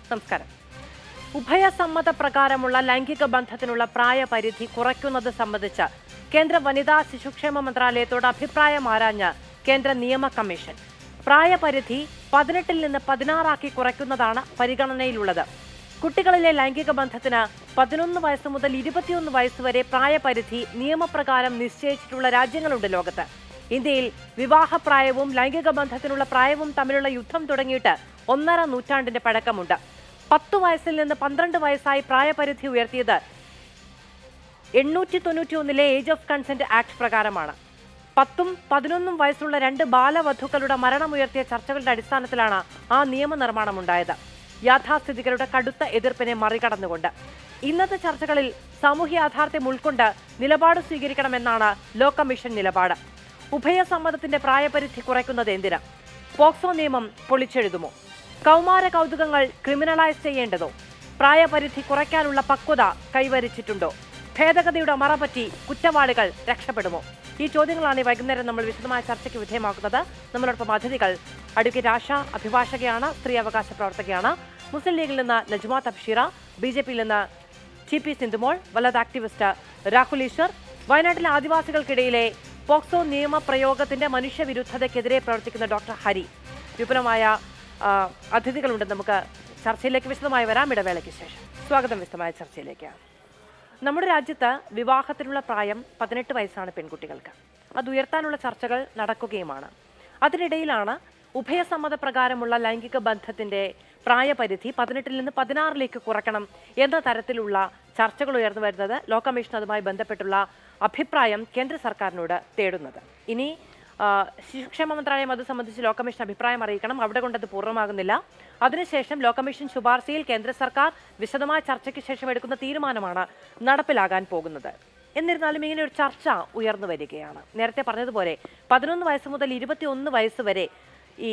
നമസ്കാരം ഉഭയസമ്മത പ്രകാരമുള്ള ലൈംഗിക ബന്ധത്തിനുള്ള പ്രായപരിധി കുറയ്ക്കുന്നത് സംബന്ധിച്ച് കേന്ദ്ര വനിതാ ശിശുക്ഷേമ മന്ത്രാലയത്തോട് അഭിപ്രായം ആരാഞ്ഞ് കേന്ദ്ര നിയമ കമ്മീഷൻ പ്രായപരിധി പതിനെട്ടിൽ നിന്ന് പതിനാറാക്കി കുറയ്ക്കുന്നതാണ് പരിഗണനയിലുള്ളത് കുട്ടികളിലെ ലൈംഗിക ബന്ധത്തിന് പതിനൊന്ന് വയസ്സ് മുതൽ ഇരുപത്തിയൊന്ന് വയസ്സ് വരെ പ്രായപരിധി നിയമപ്രകാരം നിശ്ചയിച്ചിട്ടുള്ള രാജ്യങ്ങളുണ്ട് ലോകത്ത് ഇന്ത്യയിൽ വിവാഹപ്രായവും ലൈംഗിക ബന്ധത്തിനുള്ള പ്രായവും തമ്മിലുള്ള യുദ്ധം തുടങ്ങിയിട്ട് ഒന്നര നൂറ്റാണ്ടിന്റെ പഴക്കമുണ്ട് പത്ത് വയസ്സിൽ നിന്ന് പന്ത്രണ്ട് വയസ്സായി പ്രായപരിധി ഉയർത്തിയത് എണ്ണൂറ്റി തൊണ്ണൂറ്റി ഒന്നിലെ ഏജ് ഓഫ് കൺസെന്റ് ആക്ട് പ്രകാരമാണ് പത്തും പതിനൊന്നും വയസ്സുള്ള രണ്ട് ബാലവധുക്കളുടെ മരണമുയർത്തിയ ചർച്ചകളുടെ അടിസ്ഥാനത്തിലാണ് ആ നിയമനിർമ്മാണം ഉണ്ടായത് യാഥാസ്ഥിതികളുടെ കടുത്ത എതിർപ്പിനെ മറികടന്നുകൊണ്ട് ഇന്നത്തെ ചർച്ചകളിൽ സാമൂഹ്യ യാഥാർത്ഥ്യം ഉൾക്കൊണ്ട് നിലപാട് സ്വീകരിക്കണമെന്നാണ് ലോ കമ്മീഷൻ നിലപാട് ഉഭയസമ്മതത്തിന്റെ പ്രായപരിധി കുറയ്ക്കുന്നത് എന്തിന് പോക്സോ നിയമം പൊളിച്ചെഴുതുമോ കൗമാര കൗതുകങ്ങൾ ക്രിമിനലൈസ് ചെയ്യേണ്ടതോ പ്രായപരിധി കുറയ്ക്കാനുള്ള പക്വത കൈവരിച്ചിട്ടുണ്ടോ ഭേദഗതിയുടെ മറപറ്റി കുറ്റവാളികൾ രക്ഷപ്പെടുമോ ഈ ചോദ്യങ്ങളാണ് ഈ വൈകുന്നേരം നമ്മൾ വിശദമായ ചർച്ചയ്ക്ക് വിധേയമാക്കുന്നത് നമ്മളോടൊപ്പം അതിഥികൾ അഡ്വക്കേറ്റ് ആശ അഭിഭാഷകയാണ് സ്ത്രീ അവകാശ പ്രവർത്തകയാണ് മുസ്ലിം ലീഗിൽ നിന്ന് നജ്മ തബ്ഷീറ ബി ജെ പിയിൽ നിന്ന് ടി പി സിന്ധുമോൾ വല്ലത് ആക്ടിവിസ്റ്റ് രാഹുൽ ഈശ്വർ വയനാട്ടിലെ ആദിവാസികൾക്കിടയിലെ പോക്സോ നിയമപ്രയോഗത്തിന്റെ മനുഷ്യവിരുദ്ധതയ്ക്കെതിരെ പ്രവർത്തിക്കുന്ന ഡോക്ടർ ഹരി വിപുലമായ ആ, അതിഥികളുണ്ട് നമുക്ക് ചർച്ചയിലേക്ക് വിശദമായി വരാം ഇടവേളയ്ക്ക് ശേഷം സ്വാഗതം വിശദമായ ചർച്ചയിലേക്ക് നമ്മുടെ രാജ്യത്ത് വിവാഹത്തിനുള്ള പ്രായം പതിനെട്ട് വയസ്സാണ് പെൺകുട്ടികൾക്ക് അത് ഉയർത്താനുള്ള ചർച്ചകൾ നടക്കുകയുമാണ് അതിനിടയിലാണ് ഉഭയസമ്മത പ്രകാരമുള്ള ലൈംഗിക ബന്ധത്തിന്റെ പ്രായപരിധി പതിനെട്ടിൽ നിന്ന് പതിനാറിലേക്ക് കുറയ്ക്കണം എന്ന തരത്തിലുള്ള ചർച്ചകൾ ഉയർന്നു വരുന്നത് ലോ കമ്മീഷൻ അതുമായി ബന്ധപ്പെട്ടുള്ള അഭിപ്രായം കേന്ദ്ര സർക്കാരിനോട് തേടുന്നത് ഇനി ആ, ശിശുക്ഷേമ മന്ത്രാലയം അത് സംബന്ധിച്ച് ലോ കമ്മീഷൻ അഭിപ്രായം അറിയിക്കണം അവിടെ കൊണ്ട് അത് പൂർണ്ണമാകുന്നില്ല അതിനുശേഷം ലോ കമ്മീഷൻ ശുപാർശയിൽ കേന്ദ്ര സർക്കാർ വിശദമായ ചർച്ചയ്ക്ക് ശേഷം എടുക്കുന്ന തീരുമാനമാണ് നടപ്പിലാകാൻ പോകുന്നത് എന്നിരുന്നാലും ഇങ്ങനെ ഒരു ചർച്ച ഉയർന്നു വരികയാണ് നേരത്തെ പറഞ്ഞതുപോലെ പതിനൊന്ന് വയസ്സ് മുതൽ ഇരുപത്തിയൊന്ന് വയസ്സ് വരെ ഈ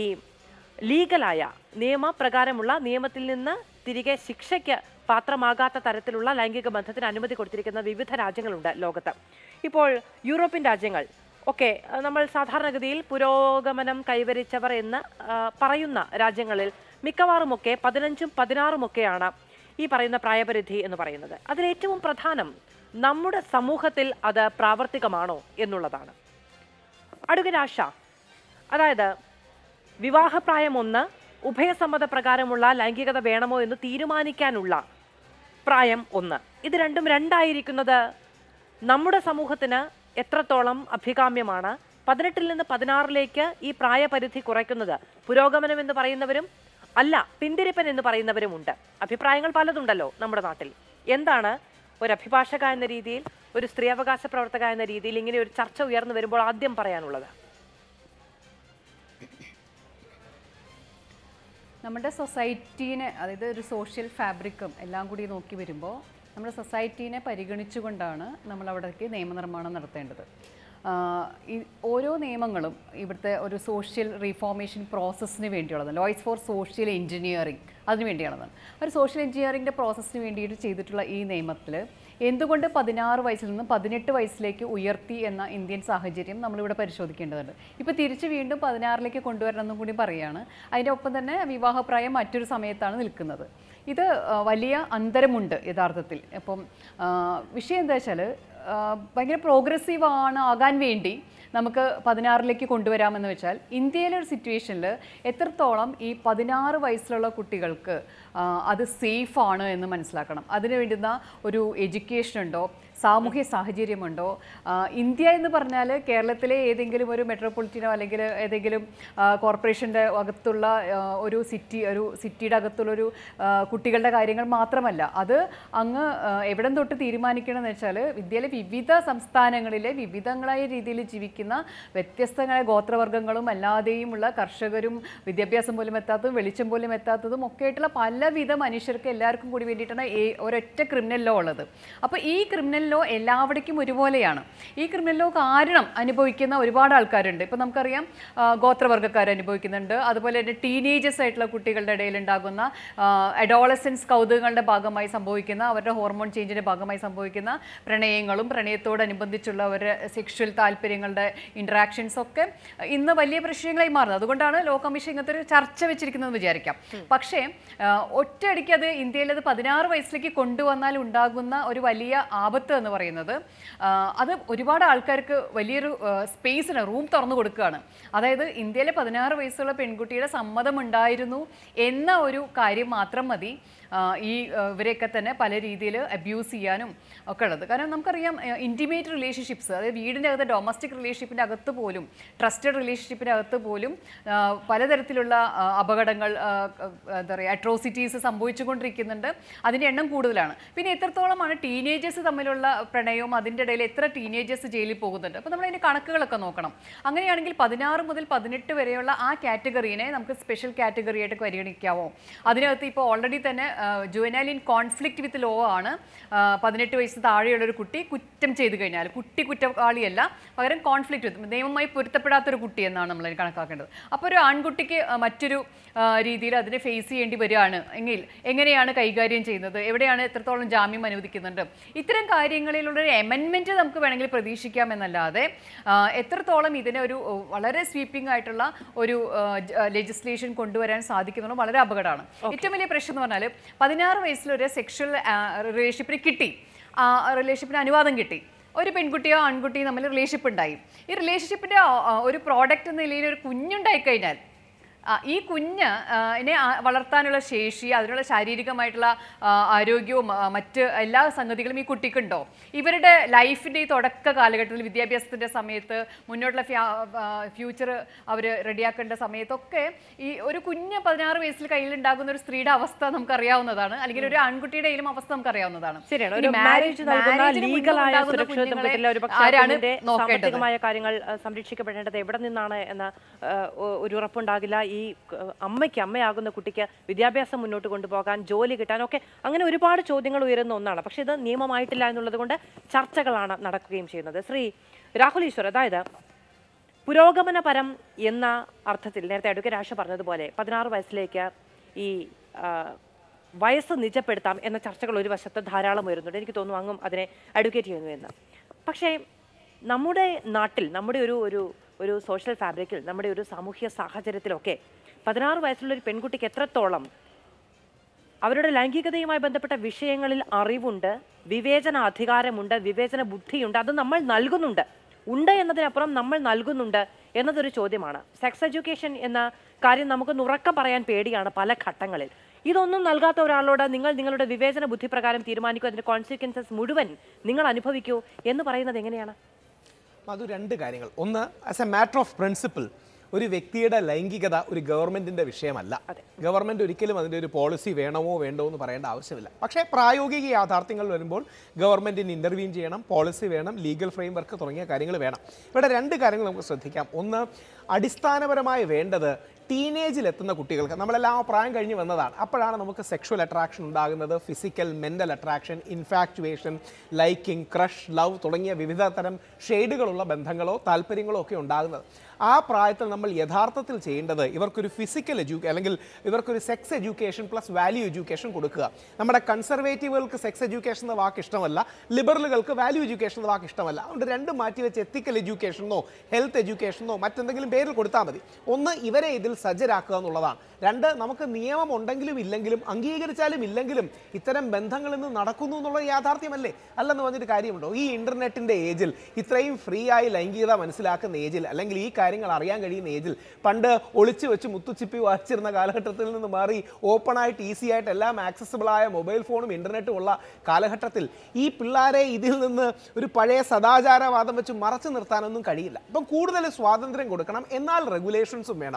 ലീഗലായ നിയമപ്രകാരമുള്ള നിയമത്തിൽ നിന്ന് തിരികെ ശിക്ഷയ്ക്ക് പാത്രമാകാത്ത തരത്തിലുള്ള ലൈംഗിക ബന്ധത്തിന് അനുമതി കൊടുത്തിരിക്കുന്ന വിവിധ രാജ്യങ്ങളുണ്ട് ലോകത്ത് ഇപ്പോൾ യൂറോപ്യൻ രാജ്യങ്ങൾ ഒക്കെ അഹ് നമ്മൾ സാധാരണഗതിയിൽ പുരോഗമനം കൈവരിച്ചവർ എന്ന് ആ, പറയുന്ന രാജ്യങ്ങളിൽ മിക്കവാറുമൊക്കെ പതിനഞ്ചും പതിനാറുമൊക്കെയാണ് ഈ പറയുന്ന പ്രായപരിധി എന്ന് പറയുന്നത് അതിലേറ്റവും പ്രധാനം നമ്മുടെ സമൂഹത്തിൽ അത് പ്രാവർത്തികമാണോ എന്നുള്ളതാണ് അടുക്കൻ ആശ അതായത് വിവാഹപ്രായം ഒന്ന് ഉഭയസമ്മത പ്രകാരമുള്ള ലൈംഗികത വേണമോ എന്ന് തീരുമാനിക്കാനുള്ള പ്രായം ഒന്ന് ഇത് രണ്ടും രണ്ടായിരിക്കുന്നത് നമ്മുടെ സമൂഹത്തിന് എത്രത്തോളം അഭികാമ്യമാണ് പതിനെട്ടിൽ നിന്ന് പതിനാറിലേക്ക് ഈ പ്രായപരിധി കുറയ്ക്കുന്നത് പുരോഗമനം എന്ന് പറയുന്നവരും അല്ല പിന്തിരിപ്പൻ എന്ന് പറയുന്നവരുമുണ്ട് അഭിപ്രായങ്ങൾ പലതുണ്ടല്ലോ നമ്മുടെ നാട്ടിൽ എന്താണ് ഒരു അഭിഭാഷക എന്ന രീതിയിൽ ഒരു സ്ത്രീ അവകാശ പ്രവർത്തക എന്ന രീതിയിൽ ഇങ്ങനെ ഒരു ചർച്ച ഉയർന്നു വരുമ്പോൾ ആദ്യം പറയാനുള്ളത് നമ്മുടെ സൊസൈറ്റീനെ അതായത് ഒരു സോഷ്യൽ ഫാബ്രിക്കും എല്ലാം കൂടി നോക്കി വരുമ്പോൾ നമ്മുടെ സൊസൈറ്റീനെ പരിഗണിച്ചുകൊണ്ടാണ് നമ്മൾ അവിടേക്ക് നിയമനിർമ്മാണം നടത്തേണ്ടത് ആഹ് ഈ ഓരോ നിയമങ്ങളും ഇവിടുത്തെ ഒരു സോഷ്യൽ റീഫോർമേഷൻ പ്രോസസ്സിന് വേണ്ടിയുള്ളതാണ് ലോയ്സ് ഫോർ സോഷ്യൽ എഞ്ചിനീയറിംഗ് അതിന് വേണ്ടിയുള്ളതാണ് ഒരു സോഷ്യൽ എഞ്ചിനീയറിംഗിൻ്റെ പ്രോസസ്സിന് വേണ്ടിയിട്ട് ചെയ്തിട്ടുള്ള ഈ നിയമത്തിൽ എന്തുകൊണ്ട് പതിനാറ് വയസ്സിൽ നിന്ന് പതിനെട്ട് വയസ്സിലേക്ക് ഉയർത്തി എന്ന ഇന്ത്യൻ സാഹചര്യം നമ്മളിവിടെ പരിശോധിക്കേണ്ടതുണ്ട് ഇപ്പോൾ തിരിച്ച് വീണ്ടും പതിനാറിലേക്ക് കൊണ്ടുവരണം എന്നും കൂടി പറയുകയാണ് അതിൻ്റെ ഒപ്പം തന്നെ വിവാഹപ്രായം മറ്റൊരു സമയത്താണ് നിൽക്കുന്നത് ഇത് ആ, വലിയ അന്തരമുണ്ട് യഥാർത്ഥത്തിൽ അപ്പം ആ, വിഷയം എന്താ വെച്ചാൽ ഭയങ്കര പ്രോഗ്രസീവ് ആണ് ആകാൻ വേണ്ടി നമുക്ക് പതിനാറിലേക്ക് കൊണ്ടുവരാമെന്ന് വെച്ചാൽ ഇന്ത്യയിലെ ഒരു സിറ്റുവേഷനിൽ എത്രത്തോളം ഈ പതിനാറ് വയസ്സിലുള്ള കുട്ടികൾക്ക് ആ, അത് സേഫ് ആണ് എന്ന് മനസ്സിലാക്കണം അതിന് വേണ്ടുന്ന ഒരു എഡ്യൂക്കേഷൻ ഉണ്ടോ സാമൂഹ്യ സാഹചര്യമുണ്ടോ ആ, ഇന്ത്യ എന്ന് പറഞ്ഞാൽ കേരളത്തിലെ ഏതെങ്കിലും ഒരു മെട്രോപൊളിറ്റനോ അല്ലെങ്കിൽ ഏതെങ്കിലും കോർപ്പറേഷൻ്റെ അകത്തുള്ള ആ, ഒരു സിറ്റി ഒരു സിറ്റിയുടെ അകത്തുള്ളൊരു ആ, കുട്ടികളുടെ കാര്യങ്ങൾ മാത്രമല്ല അത് അങ്ങ് ആ, എവിടം തൊട്ട് തീരുമാനിക്കണമെന്ന് വെച്ചാൽ ഇന്ത്യയിലെ വിവിധ സംസ്ഥാനങ്ങളിലെ വിവിധങ്ങളായ രീതിയിൽ ജീവിക്കുന്ന വ്യത്യസ്തങ്ങളായ ഗോത്രവർഗ്ഗങ്ങളും അല്ലാതെയുമുള്ള കർഷകരും വിദ്യാഭ്യാസം പോലും എത്താത്തതും വെളിച്ചം പോലും എത്താത്തതും ഒക്കെ ആയിട്ടുള്ള പലവിധ മനുഷ്യർക്ക് എല്ലാവർക്കും കൂടി വേണ്ടിയിട്ടാണ് ഈ ഒരൊറ്റ ക്രിമിനൽ ലോ ഉള്ളത് അപ്പോൾ ഈ ക്രിമിനൽ ക്രിമിനൽ ലോ എല്ലാവിടേക്കും ഒരുപോലെയാണ് ഈ ക്രിമിനൽ ലോ കാരണം അനുഭവിക്കുന്ന ഒരുപാട് ആൾക്കാരുണ്ട് ഇപ്പം നമുക്കറിയാം ആ, ഗോത്രവർഗ്ഗക്കാർ അനുഭവിക്കുന്നുണ്ട് അതുപോലെ തന്നെ ടീനേജേഴ്സ് ആയിട്ടുള്ള കുട്ടികളുടെ ഇടയിൽ ഉണ്ടാകുന്ന അഡോളസൻസ് കൗതുകങ്ങളുടെ ഭാഗമായി സംഭവിക്കുന്ന അവരുടെ ഹോർമോൺ ചേഞ്ചിൻ്റെ ഭാഗമായി സംഭവിക്കുന്ന പ്രണയങ്ങളും പ്രണയത്തോടനുബന്ധിച്ചുള്ള അവരുടെ സെക്ഷൽ താല്പര്യങ്ങളുടെ ഇൻട്രാക്ഷൻസ് ഒക്കെ ഇന്ന് വലിയ പ്രശ്നങ്ങളായി മാറുന്നത് അതുകൊണ്ടാണ് ലോ കമ്മീഷൻ ഇങ്ങനത്തെ ഒരു ചർച്ച വെച്ചിരിക്കുന്നതെന്ന് വിചാരിക്കാം പക്ഷേ ആ, ഒറ്റയടിക്ക് അത് ഇന്ത്യയിൽ അത് പതിനാറ് വയസ്സിലേക്ക് കൊണ്ടുവന്നാൽ ഉണ്ടാകുന്ന ഒരു വലിയ ആപത്ത് എന്ന് പറയുന്നത് ആ, അത് ഒരുപാട് ആൾക്കാർക്ക് വലിയൊരു സ്പേസിന് റൂം തുറന്നു കൊടുക്കുകയാണ് അതായത് ഇന്ത്യയിലെ പതിനാറ് വയസ്സുള്ള പെൺകുട്ടിയുടെ സമ്മതം ഉണ്ടായിരുന്നു എന്ന ഒരു കാര്യം മാത്രം മതി ആ, ഈ ആ, ഇവരെയൊക്കെ തന്നെ പല രീതിയിൽ അബ്യൂസ് ചെയ്യാനും ഒക്കെ ഉള്ളത് കാരണം നമുക്കറിയാം ഇൻറ്റിമേറ്റ് റിലേഷൻഷിപ്സ് അതായത് വീടിൻ്റെ അകത്ത് ഡൊമസ്റ്റിക് റിലേഷൻഷിപ്പിൻ്റെ അകത്ത് പോലും ട്രസ്റ്റഡ് റിലേഷൻഷിപ്പിൻ്റെ അകത്ത് പോലും ആ, പലതരത്തിലുള്ള ആ, അപകടങ്ങൾ ആ, ആ, എന്താ പറയുക അട്രോസിറ്റീസ് സംഭവിച്ചുകൊണ്ടിരിക്കുന്നുണ്ട് അതിൻ്റെ എണ്ണം കൂടുതലാണ് പിന്നെ എത്രത്തോളമാണ് ടീനേജേഴ്സ് തമ്മിലുള്ള പ്രണയവും അതിൻ്റെ ഇടയിൽ എത്ര ടീനേജേഴ്സ് ജയിലിൽ പോകുന്നുണ്ട് അപ്പോൾ നമ്മൾ അതിൻ്റെ കണക്കുകളൊക്കെ നോക്കണം അങ്ങനെയാണെങ്കിൽ പതിനാറ് മുതൽ പതിനെട്ട് വരെയുള്ള ആ കാറ്റഗറീനെ നമുക്ക് സ്പെഷ്യൽ കാറ്റഗറി ആയിട്ട് പരിഗണിക്കാമോ അതിനകത്ത് ഇപ്പോൾ ഓൾറെഡി തന്നെ ജുവനാലിൻ കോൺഫ്ലിക്റ്റ് വിത്ത് ലോ ആണ് ആ, പതിനെട്ട് വയസ്സ് താഴെയുള്ള ഒരു കുട്ടി കുറ്റം ചെയ്തു കഴിഞ്ഞാൽ കുട്ടി കുറ്റവാളിയല്ല പകരം കോൺഫ്ലിക്റ്റ് വിത്ത് നിയമമായി പൊരുത്തപ്പെടാത്തൊരു കുട്ടി എന്നാണ് നമ്മൾ അതിന് കണക്കാക്കേണ്ടത് അപ്പോൾ ഒരു ആൺകുട്ടിക്ക് ആ, മറ്റൊരു ആ, രീതിയിൽ അതിനെ ഫേസ് ചെയ്യേണ്ടി വരികയാണ് എങ്കിൽ എങ്ങനെയാണ് കൈകാര്യം ചെയ്യുന്നത് എവിടെയാണ് എത്രത്തോളം ജാമ്യം അനുവദിക്കുന്നുണ്ട് ഇത്തരം കാര്യങ്ങളിലുള്ള ഒരു എമൻമെൻറ്റ് നമുക്ക് വേണമെങ്കിൽ പ്രതീക്ഷിക്കാം എന്നല്ലാതെ ആ, എത്രത്തോളം ഇതിനെ ഒരു ഓ, വളരെ സ്വീപ്പിംഗ് ആയിട്ടുള്ള ഒരു ലെജിസ്ലേഷൻ കൊണ്ടുവരാൻ സാധിക്കുന്നുള്ളത് വളരെ അപകടമാണ് ഏറ്റവും വലിയ പ്രശ്നം എന്ന് പറഞ്ഞാൽ പതിനാറ് വയസ്സിലൊരു സെക്ഷൽ റിലേഷൻഷിപ്പിന് കിട്ടി ആ റിലേഷൻഷിപ്പിന് അനുവാദം കിട്ടി ഒരു പെൺകുട്ടിയോ ആൺകുട്ടിയോ തമ്മിൽ റിലേഷൻഷിപ്പ് ഉണ്ടായി ഈ റിലേഷൻഷിപ്പിൻ്റെ ഒരു പ്രോഡക്റ്റ് എന്ന നിലയിൽ ഒരു കുഞ്ഞുണ്ടായി കഴിഞ്ഞാൽ ആ, ഈ കുഞ്ഞ് ആ, നെ ആ- വളർത്താനുള്ള ശേഷി അതിനുള്ള ശാരീരികമായിട്ടുള്ള ആ, ആരോഗ്യവും ആ, മറ്റ് എല്ലാ സംഗതികളും ഈ കുട്ടിക്കുണ്ടോ ഇവരുടെ ലൈഫിൻ്റെ ഈ തുടക്ക കാലഘട്ടത്തിൽ വിദ്യാഭ്യാസത്തിൻ്റെ സമയത്ത് മുന്നോട്ടുള്ള ഫ്യൂച്ചർ അവർ റെഡിയാക്കേണ്ട സമയത്തൊക്കെ ഈ ഒരു കുഞ്ഞ് പതിനാറ് വയസ്സിൽ കയ്യിലുണ്ടാകുന്ന ഒരു സ്ത്രീയുടെ അവസ്ഥ നമുക്കറിയാവുന്നതാണ് അല്ലെങ്കിൽ ഒരു ആൺകുട്ടിയുടെ കയ്യിലും അവസ്ഥ നമുക്കറിയാവുന്നതാണ് ശരിയാണ് ഇനി ഒരു marriage- മാരേജ് നൽകുന്ന marriage ന് മുൻപ് ലീഗലായ ഉണ്ടാകുന്ന സുരക്ഷിതത്വം കുഞ്ഞുങ്ങളെ കിട്ടില്ല ഒരു പക്ഷേ ആരാണ് അതിന്റെ നോക്കേണ്ടത് സാമ്പത്തികമായ കാര്യങ്ങൾ അഹ്, സംരക്ഷിക്കപ്പെടേണ്ടത് എവിടെ നിന്നാണ് എന്ന അഹ്, ഒ- ഒരു ഉറപ്പുണ്ടാകില്ല ഈ അഹ്, അമ്മയ്ക്ക് അമ്മയാകുന്ന കുട്ടിക്ക് വിദ്യാഭ്യാസം മുന്നോട്ട് കൊണ്ടുപോകാൻ ജോലി കിട്ടാനൊക്കെ അങ്ങനെ ഒരുപാട് ചോദ്യങ്ങൾ ഉയരുന്ന ഒന്നാണ് പക്ഷെ ഇത് നിയമമായിട്ടില്ല എന്നുള്ളത് കൊണ്ട് ചർച്ചകളാണ് നടക്കുകയും ചെയ്യുന്നത് ശ്രീ രാഹുൽ ഈശ്വർ അതായത് പുരോഗമനപരം എന്ന അർത്ഥത്തിൽ നേരത്തെ അഡ്വക്കേറ്റ് ആശ പറഞ്ഞതുപോലെ പതിനാറ് വയസ്സിലേക്ക് ഈ ആ, വയസ്സ് നിജപ്പെടുത്താം എന്ന ചർച്ചകൾ ഒരു വശത്ത് ധാരാളം ഉയരുന്നുണ്ട് എനിക്ക് തോന്നുന്നു അങ്ങും അതിനെ അഡ്വക്കേറ്റ് ചെയ്യുന്നു എന്ന് പക്ഷേ നമ്മുടെ നാട്ടിൽ നമ്മുടെ ഒരു ഒരു ഒരു സോഷ്യൽ ഫാബ്രിക്കിൽ നമ്മുടെ ഒരു സാമൂഹ്യ സാഹചര്യത്തിലൊക്കെ പതിനാറ് വയസ്സുള്ള ഒരു പെൺകുട്ടിക്ക് എത്രത്തോളം അവരുടെ ലൈംഗികതയുമായി ബന്ധപ്പെട്ട വിഷയങ്ങളിൽ അറിവുണ്ട് വിവേചന അധികാരമുണ്ട് വിവേചന ബുദ്ധിയുണ്ട് അത് നമ്മൾ നൽകുന്നുണ്ട് ഉണ്ട് എന്നതിനപ്പുറം നമ്മൾ നൽകുന്നുണ്ട് എന്നതൊരു ചോദ്യമാണ് സെക്സ് എഡ്യൂക്കേഷൻ എന്ന കാര്യം നമുക്ക് ഉറക്കം പറയാൻ പേടിയാണ് പല ഘട്ടങ്ങളിൽ ഇതൊന്നും നൽകാത്ത ഒരാളോട് നിങ്ങൾ നിങ്ങളുടെ വിവേചന ബുദ്ധി പ്രകാരം തീരുമാനിക്കൂ അതിന്റെ കോൺസിക്വൻസസ് മുഴുവൻ നിങ്ങൾ അനുഭവിക്കൂ എന്ന് പറയുന്നത് എങ്ങനെയാണ് അത് രണ്ട് കാര്യങ്ങൾ ഒന്ന് as a matter of principle ഒരു വ്യക്തിയുടെ ലൈംഗികത ഒരു ഗവൺമെന്റിന്റെ വിഷയമല്ല ഗവൺമെന്റ് ഒരിക്കലും അതിന്റെ ഒരു പോളിസി വേണമോ വേണ്ടോ എന്ന് പറയേണ്ട ആവശ്യമില്ല പക്ഷേ പ്രായോഗിക യാഥാർത്ഥ്യങ്ങൾ വരുമ്പോൾ ഗവൺമെന്റിന് ഇന്റർവീൻ ചെയ്യണം പോളിസി വേണം ലീഗൽ ഫ്രെയിം വർക്ക് തുടങ്ങിയ കാര്യങ്ങൾ വേണം ഇവിടെ രണ്ട് കാര്യങ്ങൾ നമുക്ക് ശ്രദ്ധിക്കാം ഒന്ന് അടിസ്ഥാനപരമായി വേണ്ടത് ടീനേജിൽ എത്തുന്ന കുട്ടികൾക്ക് നമ്മളെല്ലാം ആ പ്രായം കഴിഞ്ഞ് വന്നതാണ് അപ്പോഴാണ് നമുക്ക് സെക്ഷുവൽ അട്രാക്ഷൻ ഉണ്ടാകുന്നത് physical mental attraction infatuation liking crush love തുടങ്ങിയ വിവിധ തരം ഷെയ്ഡുകളുള്ള ബന്ധങ്ങളോ താല്പര്യങ്ങളോ ഒക്കെ ഉണ്ടാകുന്നത് ആ പ്രായത്തിൽ നമ്മൾ യഥാർത്ഥത്തിൽ ചെയ്യേണ്ടത് ഇവർക്കൊരു ഫിസിക്കൽ എഡ്യൂക്കേ അല്ലെങ്കിൽ ഇവർക്കൊരു sex education plus value education കൊടുക്കുക നമ്മുടെ കൺസർവേറ്റീവുകൾക്ക് സെക്സ് എഡ്യൂക്കേഷൻ എന്ന വാക്ക് ഇഷ്ടമല്ല ലിബറലുകൾക്ക് വാല്യൂ എഡ്യൂക്കേഷൻ എന്ന വാക്ക് ഇഷ്ടമല്ല അതുകൊണ്ട് രണ്ടും മാറ്റി വെച്ച് എത്തിക്കൽ എഡ്യൂക്കേഷനോ ഹെൽത്ത് എഡ്യൂക്കേഷനോ മറ്റെന്തെങ്കിലും പേരിൽ കൊടുത്താൽ മതി ഒന്ന് ഇവരെ ഇതിൽ സജ്ജരാക്കുക എന്നുള്ളതാണ് രണ്ട് നമുക്ക് നിയമം ഉണ്ടെങ്കിലും ഇല്ലെങ്കിലും അംഗീകരിച്ചാലും ഇല്ലെങ്കിലും ഇത്തരം ബന്ധങ്ങളിൽ നിന്ന് നടക്കുന്നു എന്നുള്ള യാഥാർത്ഥ്യമല്ലേ അല്ലെന്ന് പറഞ്ഞൊരു കാര്യമുണ്ടോ ഈ ഇന്റർനെറ്റിന്റെ ഏജിൽ ഇത്രയും ഫ്രീ ആയി ലൈംഗികത മനസ്സിലാക്കുന്ന ഏജിൽ അല്ലെങ്കിൽ ഈ കാര്യങ്ങൾ അറിയാൻ കഴിയുന്ന ഏജിൽ പണ്ട് ഒളിച്ചു വെച്ച് മുത്തുച്ചിപ്പി വായിച്ചിരുന്ന കാലഘട്ടത്തിൽ നിന്ന് മാറി ഓപ്പൺ ആയിട്ട് ഈസി ആയിട്ട് എല്ലാം ആക്സസിബിൾ ആയ മൊബൈൽ ഫോണും ഇന്റർനെറ്റും ഉള്ള കാലഘട്ടത്തിൽ ഈ പിള്ളേരെ ഇതിൽ നിന്ന് ഒരു പഴയ സദാചാരവാദം വെച്ച് മറച്ചു നിർത്താനൊന്നും കഴിയില്ല അപ്പം കൂടുതൽ സ്വാതന്ത്ര്യം കൊടുക്കണം എന്നാൽ റെഗുലേഷൻസും വേണം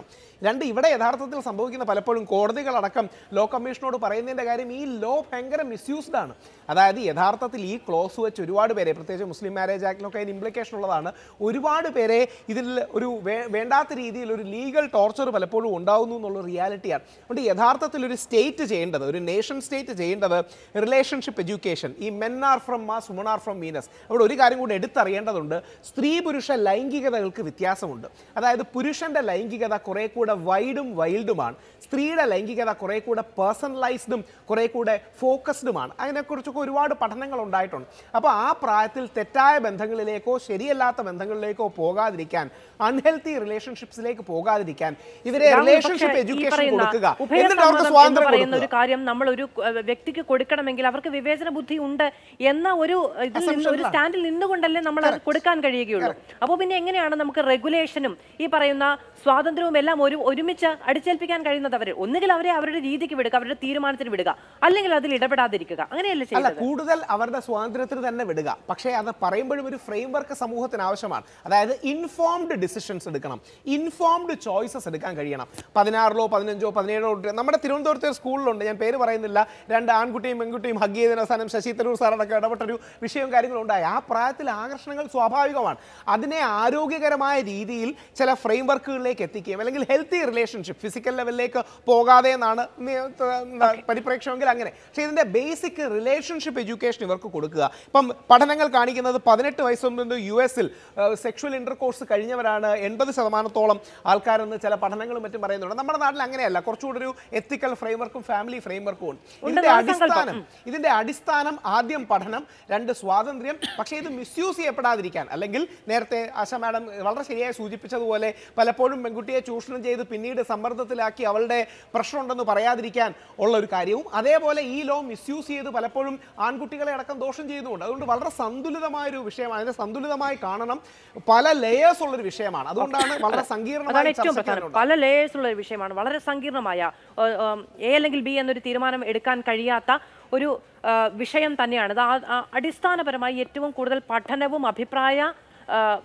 രണ്ട് ഇവിടെ യഥാർത്ഥത്തിൽ സംഭവിക്കുന്ന പലപ്പോഴും കോടതികളടക്കം ലോ കമ്മീഷനോട് പറയുന്നതിൻ്റെ കാര്യം ഈ ലോ ഭയങ്കര മിസ്യൂസ്ഡ് ആണ് അതായത് യഥാർത്ഥത്തിൽ ഈ ക്ലോസ് വെച്ച് ഒരുപാട് പേരെ പ്രത്യേകിച്ച് മുസ്ലിം മാരേജ് ആക്ടിലൊക്കെ അതിന് ഇംപ്ലിക്കേഷൻ ഉള്ളതാണ് ഒരുപാട് പേരെ ഇതിൽ ഒരു വേ- വേണ്ടാത്ത രീതിയിൽ ഒരു ലീഗൽ ടോർച്ചർ പലപ്പോഴും ഉണ്ടാവുന്നു എന്നുള്ള റിയാലിറ്റിയാണ് അതുകൊണ്ട് യഥാർത്ഥത്തിൽ ഒരു സ്റ്റേറ്റ് ചെയ്യേണ്ടത് ഒരു നേഷൻ സ്റ്റേറ്റ് ചെയ്യേണ്ടത് റിലേഷൻഷിപ്പ് എഡ്യൂക്കേഷൻ ഈ men are from Mars women are from Venus അവിടെ ഒരു കാര്യം കൂടി എടുത്തറിയേണ്ടതുണ്ട് സ്ത്രീ പുരുഷ ലൈംഗികതകൾക്ക് വ്യത്യാസമുണ്ട് അതായത് പുരുഷന്റെ ലൈംഗികത കുറെ കൂടെ വൈഡും വൈൽഡുമാണ് സ്ത്രീയുടെ ലൈംഗികത കുറെ കൂടെ പേഴ്സണലൈസ്ഡും കുറെ കൂടെ ഫോക്കസ്ഡുമാണ് അതിനെക്കുറിച്ചൊക്കെ ഒരുപാട് പഠനങ്ങൾ ഉണ്ടായിട്ടുണ്ട് അപ്പോൾ ആ പ്രായത്തിൽ തെറ്റായ ബന്ധങ്ങളിലേക്കോ ശരിയല്ലാത്ത ബന്ധങ്ങളിലേക്കോ പോകാതിരിക്കാൻ അൺഹെൽത്തി റിലേഷൻഷിപ്സിലേക്ക് പോകാതിരിക്കാൻ ഇവരെ രാഹുൽ, പക്ഷേ റിലേഷൻഷിപ്പ് ഈ എഡ്യൂക്കേഷൻ പറയുന്ന കൊടുക്കുക എന്നിട്ട് അവർക്ക് ഉഭയസമ്മതം എന്ന് സ്വാതന്ത്ര്യം പറയുന്ന കൊടുക്കുക ഒരു കാര്യം നമ്മൾ ഒരു ഏഹ്, വ്യക്തിക്ക് കൊടുക്കണമെങ്കിൽ അവർക്ക് വിവേചന ബുദ്ധി ഉണ്ട് എന്ന ഒരു ഇതിൽ നിന്ന് ഒരു സ്റ്റാൻഡിൽ നിന്നുകൊണ്ടല്ലേ നമ്മൾ അത് കൊടുക്കാൻ കഴിയുകയുള്ളൂ അപ്പോൾ പിന്നെ എങ്ങനെയാണ് നമുക്ക് റെഗുലേഷനും ഈ പറയുന്ന സ്വാതന്ത്ര്യവും എല്ലാം ഒരു ഒരുമിച്ച് അടിച്ചേൽപ്പിക്കാൻ കഴിയുന്നത് അവർ ഒന്നുകിൽ അവരെ അവരുടെ രീതിക്ക് വിടുക അവരുടെ തീരുമാനത്തിന് വിടുക അല്ലെങ്കിൽ അതിൽ ഇടപെടാതിരിക്കുക അങ്ങനെയല്ലേ അല്ല ചെയ്യുന്നത് കൂടുതൽ അവരുടെ സ്വാതന്ത്ര്യത്തിന് തന്നെ വിടുക പക്ഷേ അത് പറയുമ്പോഴും ഒരു ഫ്രെയിം വർക്ക് സമൂഹത്തിന് ആവശ്യമാണ് അതായത് ഇൻഫോംഡ് ഡിസിഷൻസ് എടുക്കണം ഇൻഫോംഡ് ചോയ്സസ് എടുക്കാൻ കഴിയണം പതിനാറിലോ പതിനഞ്ചോ പതിനേഴോ കുട്ടി- നമ്മുടെ തിരുവനന്തപുരത്തെ ഒരു സ്കൂളിലുണ്ട് ഞാൻ പേര് പറയുന്നില്ല രണ്ട് ആൺകുട്ടിയും പെൺകുട്ടിയും ഹഗ് ചെയ്തതിന് അവസാനം ശശി തരൂർ സാറടക്കം ഇടപെട്ടൊരു വിഷയവും കാര്യങ്ങളും ഉണ്ടായി ആ പ്രായത്തിൽ ആകർഷണങ്ങൾ സ്വാഭാവികമാണ് അതിനെ ആരോഗ്യകരമായ രീതിയിൽ ചില ഫ്രെയിം വർക്കുകളിലേക്ക് എത്തിക്കുകയും അല്ലെങ്കിൽ ഹെൽത്തി റിലേഷൻഷിപ്പ് ഫിസിക്കൽ ലെവലിലേക്ക് പോകാതെ എന്നാണ് നി- ത- എന്താ പരിപ്രേക്ഷ്യമെങ്കിൽ അങ്ങനെ പക്ഷേ ഇതിന്റെ ബേസിക് റിലേഷൻഷിപ്പ് എഡ്യൂക്കേഷൻ ഇവർക്ക് കൊടുക്കുക ഇപ്പം പഠനങ്ങൾ കാണിക്കുന്നത് പതിനെട്ട് വയസ്സ് മുതൽ യു എസിൽ സെക്ഷുവൽ ഇന്റർകോഴ്സ് കഴിഞ്ഞവരാണ് എൺപത് ശതമാനത്തോളം ആൾക്കാരെന്ന് ചില പഠനങ്ങളും മറ്റും പറയുന്നുണ്ട് നമ്മുടെ നാട്ടിൽ അങ്ങനെയല്ല കുറച്ചുകൂടി ഒരു എത്തിക്കൽ ഫ്രെയിംവർക്കും ഫാമിലി ഫ്രെയിംവർക്കും ഉണ്ട് ഇതിന്റെ എന്നാണ് സങ്കല്പം. അടിസ്ഥാനം ഇതിന്റെ അടിസ്ഥാനം ആദ്യം പഠനം രണ്ട് സ്വാതന്ത്ര്യം പക്ഷേ ഇത് മിസ്യൂസ് ചെയ്യപ്പെടാതിരിക്കാൻ അല്ലെങ്കിൽ നേരത്തെ ആശ മാഡം വളരെ ശരിയായി സൂചിപ്പിച്ചതുപോലെ പലപ്പോഴും പെൺകുട്ടിയെ ചൂഷണം ചെയ്ത് പിന്നീട് സമ്മർദ്ദത്തിലാക്കി അവളുടെ പ്രശ്നമുണ്ടെന്ന് പറയാതിരിക്കാൻ ഉള്ള ഒരു കാര്യവും അതേപോലെ ഈ ലോ മിസ്യൂസ് ചെയ്ത് പലപ്പോഴും ആൺകുട്ടികളെ അടക്കം ദോഷം ചെയ്യുന്നുണ്ട് അതുകൊണ്ട് വളരെ സന്തുലിതമായ ഒരു വിഷയമാണ് അതിനെ സന്തുലിതമായി കാണണം പല ലെയേഴ്സ് ഉള്ളൊരു വിഷയമാണ് അതുകൊണ്ടാണ് വളരെ അതാണ് സങ്കീർണമായ ഏറ്റവും ചർച്ചയ്ക്ക് പ്രധാനം അതിനുണ്ട്. പല ലേയേഴ്സ് ഉള്ള ഒരു വിഷയമാണ് വളരെ സങ്കീർണമായ ഏഹ്, ഏഹ്, എ അല്ലെങ്കിൽ ബി എന്നൊരു തീരുമാനം എടുക്കാൻ കഴിയാത്ത ഒരു ഏഹ്, വിഷയം തന്നെയാണ് ഇത് ആ- ആ അടിസ്ഥാനപരമായി ഏറ്റവും കൂടുതൽ പഠനവും അഭിപ്രായ ഏഹ്,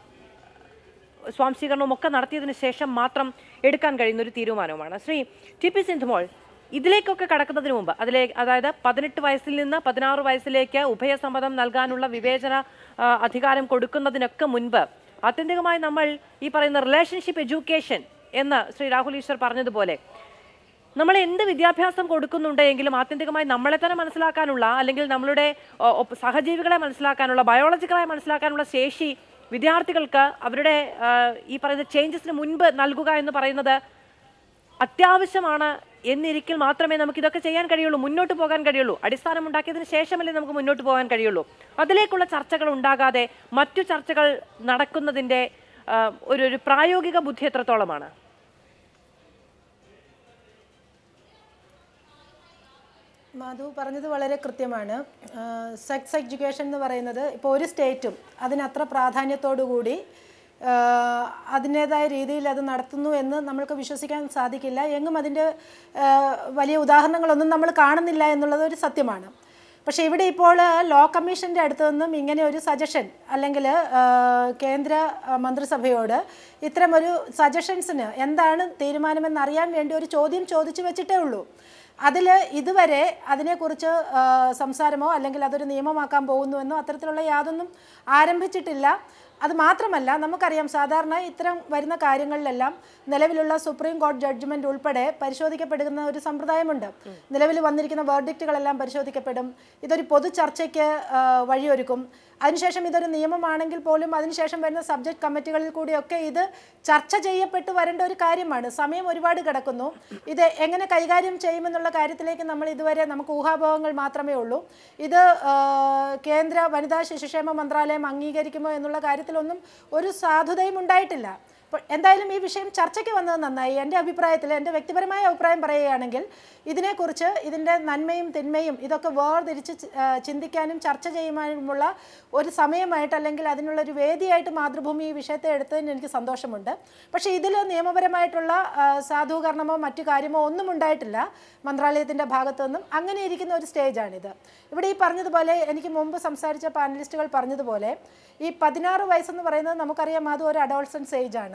സ്വാംശീകരണവും ഒക്കെ നടത്തിയതിന് ശേഷം മാത്രം എടുക്കാൻ കഴിയുന്ന ഒരു തീരുമാനവുമാണ് ശ്രീ ടി പി സിന്ധുമോൾ ഇതിലേക്കൊക്കെ കടക്കുന്നതിന് മുമ്പ് അതിലെ അതായത് പതിനെട്ട് വയസ്സിൽ നിന്ന് പതിനാറ് വയസ്സിലേക്ക് ഉഭയസമ്മതം നൽകാനുള്ള വിവേചന ആ, അധികാരം കൊടുക്കുന്നതിനൊക്കെ മുൻപ് ആത്യന്തികമായി നമ്മൾ ഈ പറയുന്ന റിലേഷൻഷിപ്പ് എഡ്യൂക്കേഷൻ എന്ന് ശ്രീ രാഹുൽ ഈശ്വർ പറഞ്ഞതുപോലെ നമ്മൾ എന്ത് വിദ്യാഭ്യാസം കൊടുക്കുന്നുണ്ടെങ്കിലും ആത്യന്തികമായി നമ്മളെ തന്നെ മനസ്സിലാക്കാനുള്ള അല്ലെങ്കിൽ നമ്മളുടെ ഓ, ഒപ്പ- സഹജീവികളെ മനസ്സിലാക്കാനുള്ള ബയോളജിക്കലായി മനസ്സിലാക്കാനുള്ള ശേഷി വിദ്യാർത്ഥികൾക്ക് അവരുടെ ആ, ഈ പറയുന്ന ചേഞ്ചസിന് മുൻപ് നൽകുക എന്ന് പറയുന്നത് അത്യാവശ്യമാണ് എന്നിരിക്കൽ മാത്രമേ നമുക്ക് ഇതൊക്കെ ചെയ്യാൻ കഴിയുള്ളൂ മുന്നോട്ട് പോകാൻ കഴിയുള്ളൂ അടിസ്ഥാനം ഉണ്ടാക്കിയതിന് ശേഷമല്ലേ നമുക്ക് മുന്നോട്ട് പോകാൻ കഴിയുള്ളൂ അതിലേക്കുള്ള ചർച്ചകൾ ഉണ്ടാകാതെ മറ്റു ചർച്ചകൾ നടക്കുന്നതിൻ്റെ ആ, ഒരു ഒരു പ്രായോഗിക ബുദ്ധി എത്രത്തോളമാണ് മാധു പറഞ്ഞത് വളരെ കൃത്യമാണ് സെക്സ് എഡ്യൂക്കേഷൻ എന്ന് പറയുന്നത് ഇപ്പോൾ ഒരു സ്റ്റേറ്റും അതിനത്ര പ്രാധാന്യത്തോടു കൂടി ആഹ് അതിൻ്റേതായ രീതിയിൽ അത് നടത്തുന്നു എന്ന് നമ്മൾക്ക് വിശ്വസിക്കാൻ സാധിക്കില്ല എങ്ങും അതിൻ്റെ ആഹ് വലിയ ഉദാഹരണങ്ങളൊന്നും നമ്മൾ കാണുന്നില്ല എന്നുള്ളത് ഒരു സത്യമാണ് പക്ഷേ ഇവിടെ ഇപ്പോൾ ലോ കമ്മീഷൻ്റെ അടുത്തു നിന്നും ഇങ്ങനെ ഒരു സജഷൻ അല്ലെങ്കിൽ കേന്ദ്ര ആ, മന്ത്രിസഭയോട് ഇത്തരമൊരു സജഷൻസിന് എന്താണ് തീരുമാനമെന്ന് അറിയാൻ വേണ്ടി ഒരു ചോദ്യം ചോദിച്ചു വെച്ചിട്ടേ ഉള്ളൂ അതിൽ ഇതുവരെ അതിനെക്കുറിച്ച് ആ, സംസാരമോ അല്ലെങ്കിൽ അതൊരു നിയമമാക്കാൻ പോകുന്നുവെന്നോ അത്തരത്തിലുള്ള യാതൊന്നും ആരംഭിച്ചിട്ടില്ല അത് മാത്രമല്ല നമുക്കറിയാം സാധാരണ ഇത്തരം വരുന്ന കാര്യങ്ങളിലെല്ലാം നിലവിലുള്ള സുപ്രീം കോടതി ജഡ്ജ്മെന്റ് ഉൾപ്പെടെ പരിശോധിക്കപ്പെടുന്ന ഒരു സമ്പ്രദായമുണ്ട് നിലവിൽ വന്നിരിക്കുന്ന വേർഡിക്റ്റുകളെല്ലാം പരിശോധിക്കപ്പെടും ഇതൊരു പൊതു ചർച്ചയ്ക്ക് ആ, വഴിയൊരുക്കും അതിനുശേഷം ഇതൊരു നിയമമാണെങ്കിൽ പോലും അതിനുശേഷം വരുന്ന സബ്ജക്ട് കമ്മിറ്റികളിൽ കൂടിയൊക്കെ ഇത് ചർച്ച ചെയ്യപ്പെട്ട് വരേണ്ട ഒരു കാര്യമാണ് സമയം ഒരുപാട് കിടക്കുന്നു ഇത് എങ്ങനെ കൈകാര്യം ചെയ്യുമെന്നുള്ള കാര്യത്തിലേക്ക് നമ്മൾ ഇതുവരെ നമുക്ക് ഊഹാഭോഹങ്ങൾ മാത്രമേ ഉള്ളൂ ഇത് ആ, കേന്ദ്ര വനിതാ ശിശുക്ഷേമ മന്ത്രാലയം അംഗീകരിക്കുമോ എന്നുള്ള കാര്യത്തിലൊന്നും ഒരു സാധുതയും ഉണ്ടായിട്ടില്ല അപ്പോൾ എന്തായാലും ഈ വിഷയം ചർച്ചയ്ക്ക് വന്നത് നന്നായി എൻ്റെ അഭിപ്രായത്തിൽ എൻ്റെ വ്യക്തിപരമായ അഭിപ്രായം പറയുകയാണെങ്കിൽ ഇതിനെക്കുറിച്ച് ഇതിൻ്റെ നന്മയും തിന്മയും ഇതൊക്കെ വേർതിരിച്ച് ചി- ആ, ചിന്തിക്കാനും ചർച്ച ചെയ്യുവാനുമുള്ള ഒരു സമയമായിട്ട് അല്ലെങ്കിൽ അതിനുള്ള ഒരു വേദിയായിട്ട് മാതൃഭൂമി ഈ വിഷയത്തെ എടുത്തതിന് എനിക്ക് സന്തോഷമുണ്ട് പക്ഷേ ഇതിൽ നിയമപരമായിട്ടുള്ള ആ, സാധൂകരണമോ മറ്റു കാര്യമോ ഒന്നും ഉണ്ടായിട്ടില്ല മന്ത്രാലയത്തിൻ്റെ ഭാഗത്തു നിന്നും അങ്ങനെ ഇരിക്കുന്ന ഒരു സ്റ്റേജാണിത് ഇവിടെ ഈ പറഞ്ഞതുപോലെ എനിക്ക് മുമ്പ് സംസാരിച്ച പാനലിസ്റ്റുകൾ പറഞ്ഞതുപോലെ ഈ പതിനാറ് വയസ്സെന്ന് പറയുന്നത് നമുക്കറിയാം അത് ഒരു അഡോൾസൻസ് ഏജ് ആണ്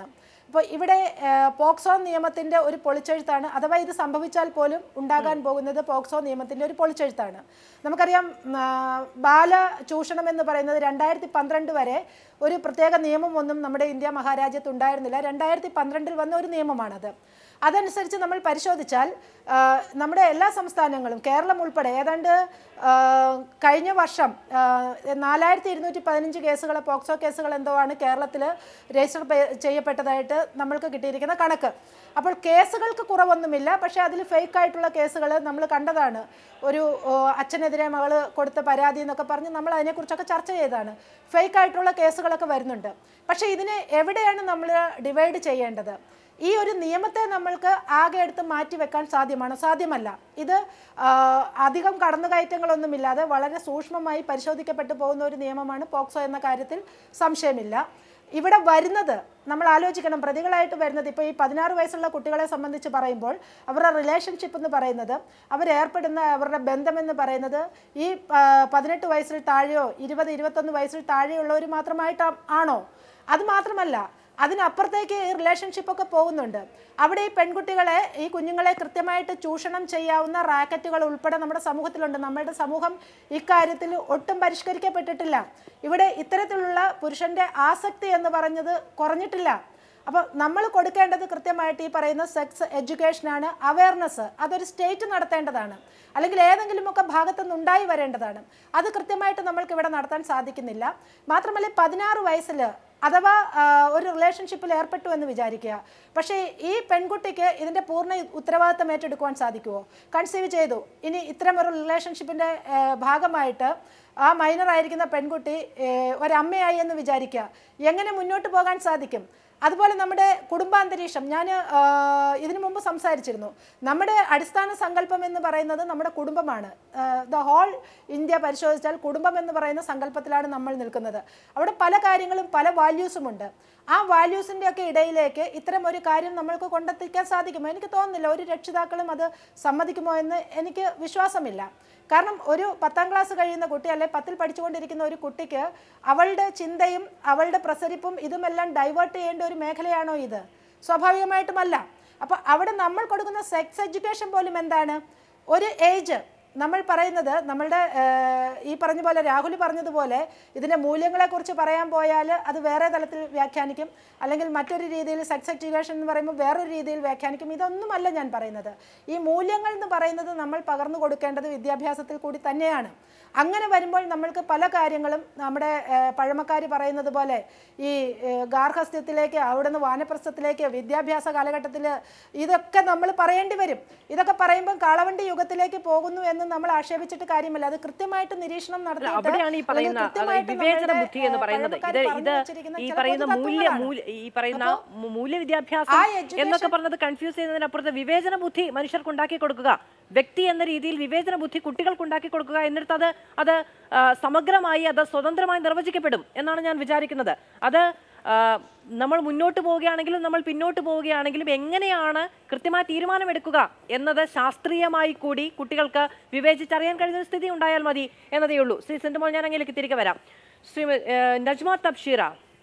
മനസ്സിലാക്കണം ഇപ്പോൾ ഇവിടെ ആ, പോക്സോ നിയമത്തിൻ്റെ ഒരു പൊളിച്ചെഴുത്താണ് അഥവാ ഇത് സംഭവിച്ചാൽ പോലും ഉണ്ടാകാൻ പോകുന്നത് പോക്സോ നിയമത്തിൻ്റെ ഒരു പൊളിച്ചെഴുത്താണ് നമുക്കറിയാം ആ, ബാല ചൂഷണം എന്ന് പറയുന്നത് രണ്ടായിരത്തി പന്ത്രണ്ട് വരെ ഒരു പ്രത്യേക നിയമമൊന്നും നമ്മുടെ ഇന്ത്യ മഹാരാജ്യത്ത് ഉണ്ടായിരുന്നില്ല രണ്ടായിരത്തി പന്ത്രണ്ടിൽ വന്ന ഒരു നിയമമാണത് അതനുസരിച്ച് നമ്മൾ പരിശോധിച്ചാൽ ആ, നമ്മുടെ എല്ലാ സംസ്ഥാനങ്ങളും കേരളം ഉൾപ്പെടെ ഏതാണ്ട് ആ, കഴിഞ്ഞ വർഷം നാലായിരത്തി ഇരുന്നൂറ്റി പതിനഞ്ച് കേസുകൾ പോക്സോ കേസുകൾ എന്തോ ആണ് കേരളത്തിൽ രജിസ്റ്റർ പെ- ചെയ്യപ്പെട്ടതായിട്ട് നമ്മൾക്ക് കിട്ടിയിരിക്കുന്ന കണക്ക് അപ്പോൾ കേസുകൾക്ക് കുറവൊന്നുമില്ല പക്ഷേ അതിൽ ഫേക്ക് ആയിട്ടുള്ള കേസുകൾ നമ്മൾ കണ്ടതാണ് ഒരു ഓ, അച്ഛനെതിരെ മകൾ കൊടുത്ത പരാതി എന്നൊക്കെ പറഞ്ഞ് നമ്മൾ അതിനെക്കുറിച്ചൊക്കെ ചർച്ച ചെയ്തതാണ് ഫേക്ക് ആയിട്ടുള്ള കേസുകളൊക്കെ വരുന്നുണ്ട് പക്ഷേ ഇതിനെ എവിടെയാണ് നമ്മൾ ഡിവൈഡ് ചെയ്യേണ്ടത് ഈ ഒരു നിയമത്തെ നമ്മൾക്ക് ആകെ എടുത്ത് മാറ്റി വെക്കാൻ സാധ്യമാണ് സാധ്യമല്ല ഇത് ആ, അധികം കടന്നുകയറ്റങ്ങളൊന്നുമില്ലാതെ വളരെ സൂക്ഷ്മമായി പരിശോധിക്കപ്പെട്ടു പോകുന്ന ഒരു നിയമമാണ് പോക്സോ എന്ന കാര്യത്തിൽ സംശയമില്ല ഇവിടെ വരുന്നത് നമ്മൾ ആലോചിക്കണം പ്രതികളായിട്ട് വരുന്നത് ഇപ്പോൾ ഈ പതിനാറ് വയസ്സുള്ള കുട്ടികളെ സംബന്ധിച്ച് പറയുമ്പോൾ അവരുടെ റിലേഷൻഷിപ്പ് എന്ന് പറയുന്നത് അവരേർപ്പെടുന്ന അവരുടെ ബന്ധമെന്ന് പറയുന്നത് ഈ ആ, പതിനെട്ട് വയസ്സിൽ താഴെയോ ഇരുപത് ഇരുപത്തൊന്ന് വയസ്സിൽ താഴെയുള്ളവർ മാത്രമായിട്ട് ആണോ അത് മാത്രമല്ല അതിനപ്പുറത്തേക്ക് ഈ റിലേഷൻഷിപ്പ് ഒക്കെ പോകുന്നുണ്ട് അവിടെ ഈ പെൺകുട്ടികളെ ഈ കുഞ്ഞുങ്ങളെ കൃത്യമായിട്ട് ചൂഷണം ചെയ്യാവുന്ന റാക്കറ്റുകൾ ഉൾപ്പെടെ നമ്മുടെ സമൂഹത്തിലുണ്ട് നമ്മുടെ സമൂഹം ഇക്കാര്യത്തിൽ ഒട്ടും പരിഷ്കരിക്കപ്പെട്ടിട്ടില്ല ഇവിടെ ഇത്തരത്തിലുള്ള പുരുഷന്റെ ആസക്തി എന്ന് പറഞ്ഞത് കുറഞ്ഞിട്ടില്ല അപ്പോൾ നമ്മൾ കൊടുക്കേണ്ടത് കൃത്യമായിട്ട് ഈ പറയുന്ന സെക്സ് എഡ്യൂക്കേഷനാണ് അവയർനെസ് അതൊരു സ്റ്റേറ്റ് നടത്തേണ്ടതാണ് അല്ലെങ്കിൽ ഏതെങ്കിലുമൊക്കെ ഭാഗത്തുനിന്ന് ഉണ്ടായി വരേണ്ടതാണ് അത് കൃത്യമായിട്ട് നമ്മൾക്ക് ഇവിടെ നടത്താൻ സാധിക്കുന്നില്ല മാത്രമല്ല ഈ പതിനാറ് വയസ്സിൽ അഥവാ ആ, ഒരു റിലേഷൻഷിപ്പിൽ ഏർപ്പെട്ടു എന്ന് വിചാരിക്കുക പക്ഷേ ഈ പെൺകുട്ടിക്ക് ഇതിൻ്റെ പൂർണ്ണ ഉത്തരവാദിത്തം ഏറ്റെടുക്കുവാൻ സാധിക്കുമോ കൺസീവ് ചെയ്തു ഇനി ഇത്തരം ഒരു റിലേഷൻഷിപ്പിൻ്റെ ഭാഗമായിട്ട് ആ മൈനർ ആയിരിക്കുന്ന പെൺകുട്ടി ഏഹ്, ഒരമ്മയായി എന്ന് വിചാരിക്കുക എങ്ങനെ മുന്നോട്ട് പോകാൻ സാധിക്കും അതുപോലെ നമ്മുടെ കുടുംബാന്തരീക്ഷം ഞാൻ ഇതിനു മുമ്പ് സംസാരിച്ചിരുന്നു നമ്മുടെ അടിസ്ഥാന സങ്കല്പം എന്ന് പറയുന്നത് നമ്മുടെ കുടുംബമാണ് ദ ഹോൾ ഇന്ത്യ പരിശോധിച്ചാൽ കുടുംബം എന്ന് പറയുന്ന സങ്കല്പത്തിലാണ് നമ്മൾ നിൽക്കുന്നത് അവിടെ പല കാര്യങ്ങളും പല വാല്യൂസും ഉണ്ട് ആ വാല്യൂസിൻ്റെ ഒക്കെ ഇടയിലേക്ക് ഇത്തരം ഒരു കാര്യം നമ്മൾക്ക് കൊണ്ടെത്തിക്കാൻ സാധിക്കുമോ എനിക്ക് തോന്നുന്നില്ല ഒരു രക്ഷിതാക്കളും അത് സമ്മതിക്കുമോ എന്ന് എനിക്ക് വിശ്വാസമില്ല കാരണം ഒരു പത്താം ക്ലാസ് കഴിയുന്ന കുട്ടി അല്ലെ പത്തിൽ പഠിച്ചുകൊണ്ടിരിക്കുന്ന ഒരു കുട്ടിക്ക് അവളുടെ ചിന്തയും അവളുടെ പ്രസരിപ്പും ഇതുമെല്ലാം ഡൈവേർട്ട് ചെയ്യേണ്ട ഒരു മേഖലയാണോ ഇത് സ്വാഭാവികമായിട്ടുമല്ല അപ്പോൾ അവിടെ നമ്മൾ കൊടുക്കുന്ന സെക്സ് എഡ്യൂക്കേഷൻ പോലും എന്താണ് ഒരു ഏജ് നമ്മൾ പറയുന്നത് നമ്മളുടെ ഏഹ്, ഈ പറഞ്ഞ പോലെ രാഹുൽ പറഞ്ഞതുപോലെ ഇതിൻ്റെ മൂല്യങ്ങളെക്കുറിച്ച് പറയാൻ പോയാൽ അത് വേറെ തലത്തിൽ വ്യാഖ്യാനിക്കും അല്ലെങ്കിൽ മറ്റൊരു രീതിയിൽ സെക്സ് എഡ്യൂക്കേഷൻ എന്ന് പറയുമ്പോൾ വേറൊരു രീതിയിൽ വ്യാഖ്യാനിക്കും ഇതൊന്നുമല്ല ഞാൻ പറയുന്നത് ഈ മൂല്യങ്ങൾ എന്ന് പറയുന്നത് നമ്മൾ പകർന്നു കൊടുക്കേണ്ടത് വിദ്യാഭ്യാസത്തിൽ കൂടി തന്നെയാണ് അങ്ങനെ വരുമ്പോൾ നമ്മൾക്ക് പല കാര്യങ്ങളും നമ്മുടെ പഴമക്കാർ പറയുന്നത് പോലെ ഈ ഏഹ്, ഗാർഹസ്ഥ്യത്തിലേക്ക് അവിടുന്ന് വാനപ്രസ്ഥത്തിലേക്ക് വിദ്യാഭ്യാസ കാലഘട്ടത്തിൽ ഇതൊക്കെ നമ്മൾ പറയേണ്ടി വരും ഇതൊക്കെ പറയുമ്പോൾ കാളവണ്ടി യുഗത്തിലേക്ക് പോകുന്നു എന്ന് നമ്മൾ ആക്ഷേപിച്ചിട്ട് കാര്യമില്ല അത് കൃത്യമായിട്ട് നിരീക്ഷണം നടത്തിയിട്ട് അവിടെയാണ് ഈ പറയുന്ന അല്ലെങ്കിൽ കൃത്യമായിട്ട് അതായത് വിവേചന നമ്മളുടെ, ബുദ്ധി എന്ന് ഏഹ്, പറയുന്നത് ഇത് പഴമക്കാര് ഇത് പറഞ്ഞു വെച്ചിരിക്കുന്ന ഈ ചില പറയുന്ന മൂല്യ പൊതുതത്വങ്ങളാണ്. മൂല്യ ഈ പറയുന്ന അപ്പോ മൂ- മൂല്യ വിദ്യാഭ്യാസം ആ education- എന്നൊക്കെ പറഞ്ഞത് കൺഫ്യൂസ് ചെയ്യുന്നതിനപ്പുറത്ത് വിവേചന ബുദ്ധി മനുഷ്യർക്ക് ഉണ്ടാക്കി കൊടുക്കുക വ്യക്തി എന്ന രീതിയിൽ വിവേചന ബുദ്ധി കുട്ടികൾക്ക് ഉണ്ടാക്കി കൊടുക്കുക എന്നിട്ട് അത് അത് ആ, സമഗ്രമായി അത് സ്വതന്ത്രമായി നിർവചിക്കപ്പെടും എന്നാണ് ഞാൻ വിചാരിക്കുന്നത് അത് ആ, നമ്മൾ മുന്നോട്ട് പോവുകയാണെങ്കിലും നമ്മൾ പിന്നോട്ട് പോവുകയാണെങ്കിലും എങ്ങനെയാണ് കൃത്യമായ തീരുമാനമെടുക്കുക എന്നത് ശാസ്ത്രീയമായി കൂടി കുട്ടികൾക്ക് വിവേചിച്ചറിയാൻ കഴിയുന്ന ഒരു സ്ഥിതി ഉണ്ടായാൽ മതി എന്നതേ ഉള്ളൂ ശ്രീ സെന്റുമോൾ ഞാൻ അങ്ങനെയൊക്കെ തിരികെ വരാം ശ്രീ നജ്മ തബ്ഷീറ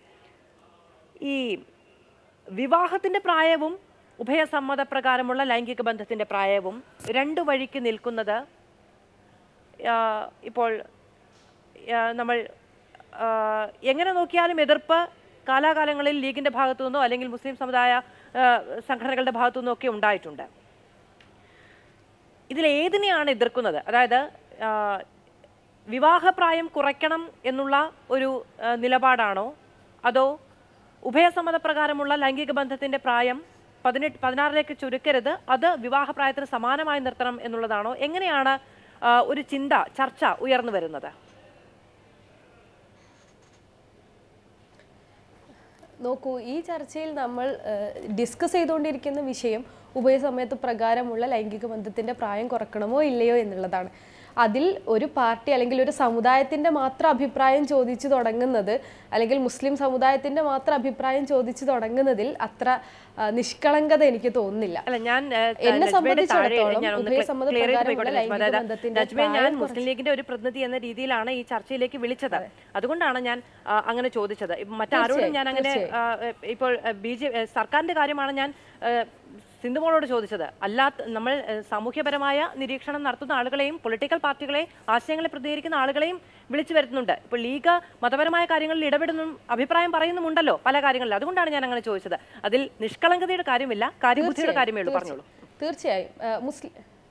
ഈ വിവാഹത്തിന്റെ പ്രായവും ഉഭയസമ്മതപ്രകാരമുള്ള ലൈംഗിക ബന്ധത്തിന്റെ പ്രായവും രണ്ടു വഴിക്ക് നിൽക്കുന്നത് ആ, ഇപ്പോൾ ആ, നമ്മൾ ആ, എങ്ങനെ നോക്കിയാലും എതിർപ്പ് കാലാകാലങ്ങളിൽ ലീഗിന്റെ ഭാഗത്തു നിന്നോ അല്ലെങ്കിൽ മുസ്ലിം സമുദായ ആ, സംഘടനകളുടെ ഭാഗത്തു നിന്നോ ഒക്കെ ഉണ്ടായിട്ടുണ്ട് ഇതിൽ ഏതിനെയാണ് എതിർക്കുന്നത് അതായത് ആ, വിവാഹപ്രായം കുറയ്ക്കണം എന്നുള്ള ഒരു ആ, നിലപാടാണോ അതോ ഉഭയസമ്മതപ്രകാരമുള്ള ലൈംഗിക ബന്ധത്തിന്റെ പ്രായം പതിനെട്ട് പതിനാറിലേക്ക് ചുരുക്കരുത് അത് വിവാഹപ്രായത്തിന് സമാനമായി നിർത്തണം എന്നുള്ളതാണോ എങ്ങനെയാണ് ആ, ഒരു ചിന്ത ചർച്ച ഉയർന്നു വരുന്നത് നോക്കൂ ഈ ചർച്ചയിൽ നമ്മൾ ഡിസ്കസ് ചെയ്തുകൊണ്ടിരിക്കുന്ന വിഷയം ഉഭയസമയത്ത് പ്രകാരമുള്ള ലൈംഗിക ബന്ധത്തിന്റെ പ്രായം കുറക്കണമോ ഇല്ലയോ എന്നുള്ളതാണ് അതിൽ ഒരു പാർട്ടി അല്ലെങ്കിൽ ഒരു സമുദായത്തിന്റെ മാത്രം അഭിപ്രായം ചോദിച്ചു തുടങ്ങുന്നത് അല്ലെങ്കിൽ മുസ്ലിം സമുദായത്തിന്റെ മാത്രം അഭിപ്രായം ചോദിച്ചു തുടങ്ങുന്നതിൽ അത്ര ആ, നിഷ്കളങ്കത എനിക്ക് തോന്നുന്നില്ല അല്ല ഞാൻ ഏ, എന്നെ നജ്മയുടെ താഴെ സംബന്ധിച്ചിടത്തോളം ഞാൻ ഒന്ന് ഉഭയ clear- സമ്മത clear ചെയ്ത് പ്രകാരമുള്ള പോയിക്കോട്ടെ നജ്മ. ലൈംഗിക അതായത് ബന്ധത്തിന്റെ നജ്മയെ ഞാൻ പ്രായം മുസ്ലിം ലീഗിന്റെ ഒരു പ്രതിനിധി എന്ന രീതിയിലാണ് ഈ ചർച്ചയിലേക്ക് വിളിച്ചത് അതുകൊണ്ടാണ് ഞാൻ ആ, അങ്ങനെ ചോദിച്ചത് ഇപ്പം മറ്റാരോടും ഞാൻ അങ്ങനെ ആ, ഇപ്പോൾ ബി ജെ സർക്കാരിന്റെ കാര്യമാണ് ഞാൻ ആ, സിന്ധുമോളോട് ചോദിച്ചത് അല്ലാത്ത നമ്മൾ ആ, സാമൂഹ്യപരമായ നിരീക്ഷണം നടത്തുന്ന ആളുകളെയും പൊളിറ്റിക്കൽ പാർട്ടികളെ ആശയങ്ങളെ പ്രതികരിക്കുന്ന ആളുകളെയും വിളിച്ചു വരുത്തുന്നുണ്ട് ഇപ്പോൾ ലീഗ് മതപരമായ കാര്യങ്ങളിൽ ഇടപെടുന്നും അഭിപ്രായം പറയുന്നുമുണ്ടല്ലോ പല കാര്യങ്ങളിൽ അതുകൊണ്ടാണ് ഞാൻ അങ്ങനെ ചോദിച്ചത് അതിൽ നിഷ്കളങ്കതയുടെ കാര്യമില്ല കാര്യബുദ്ധിയുടെ കാര്യമേ ഉള്ളൂ പറഞ്ഞോളൂ തീർച്ചയായും ആ, മുസ്ലിം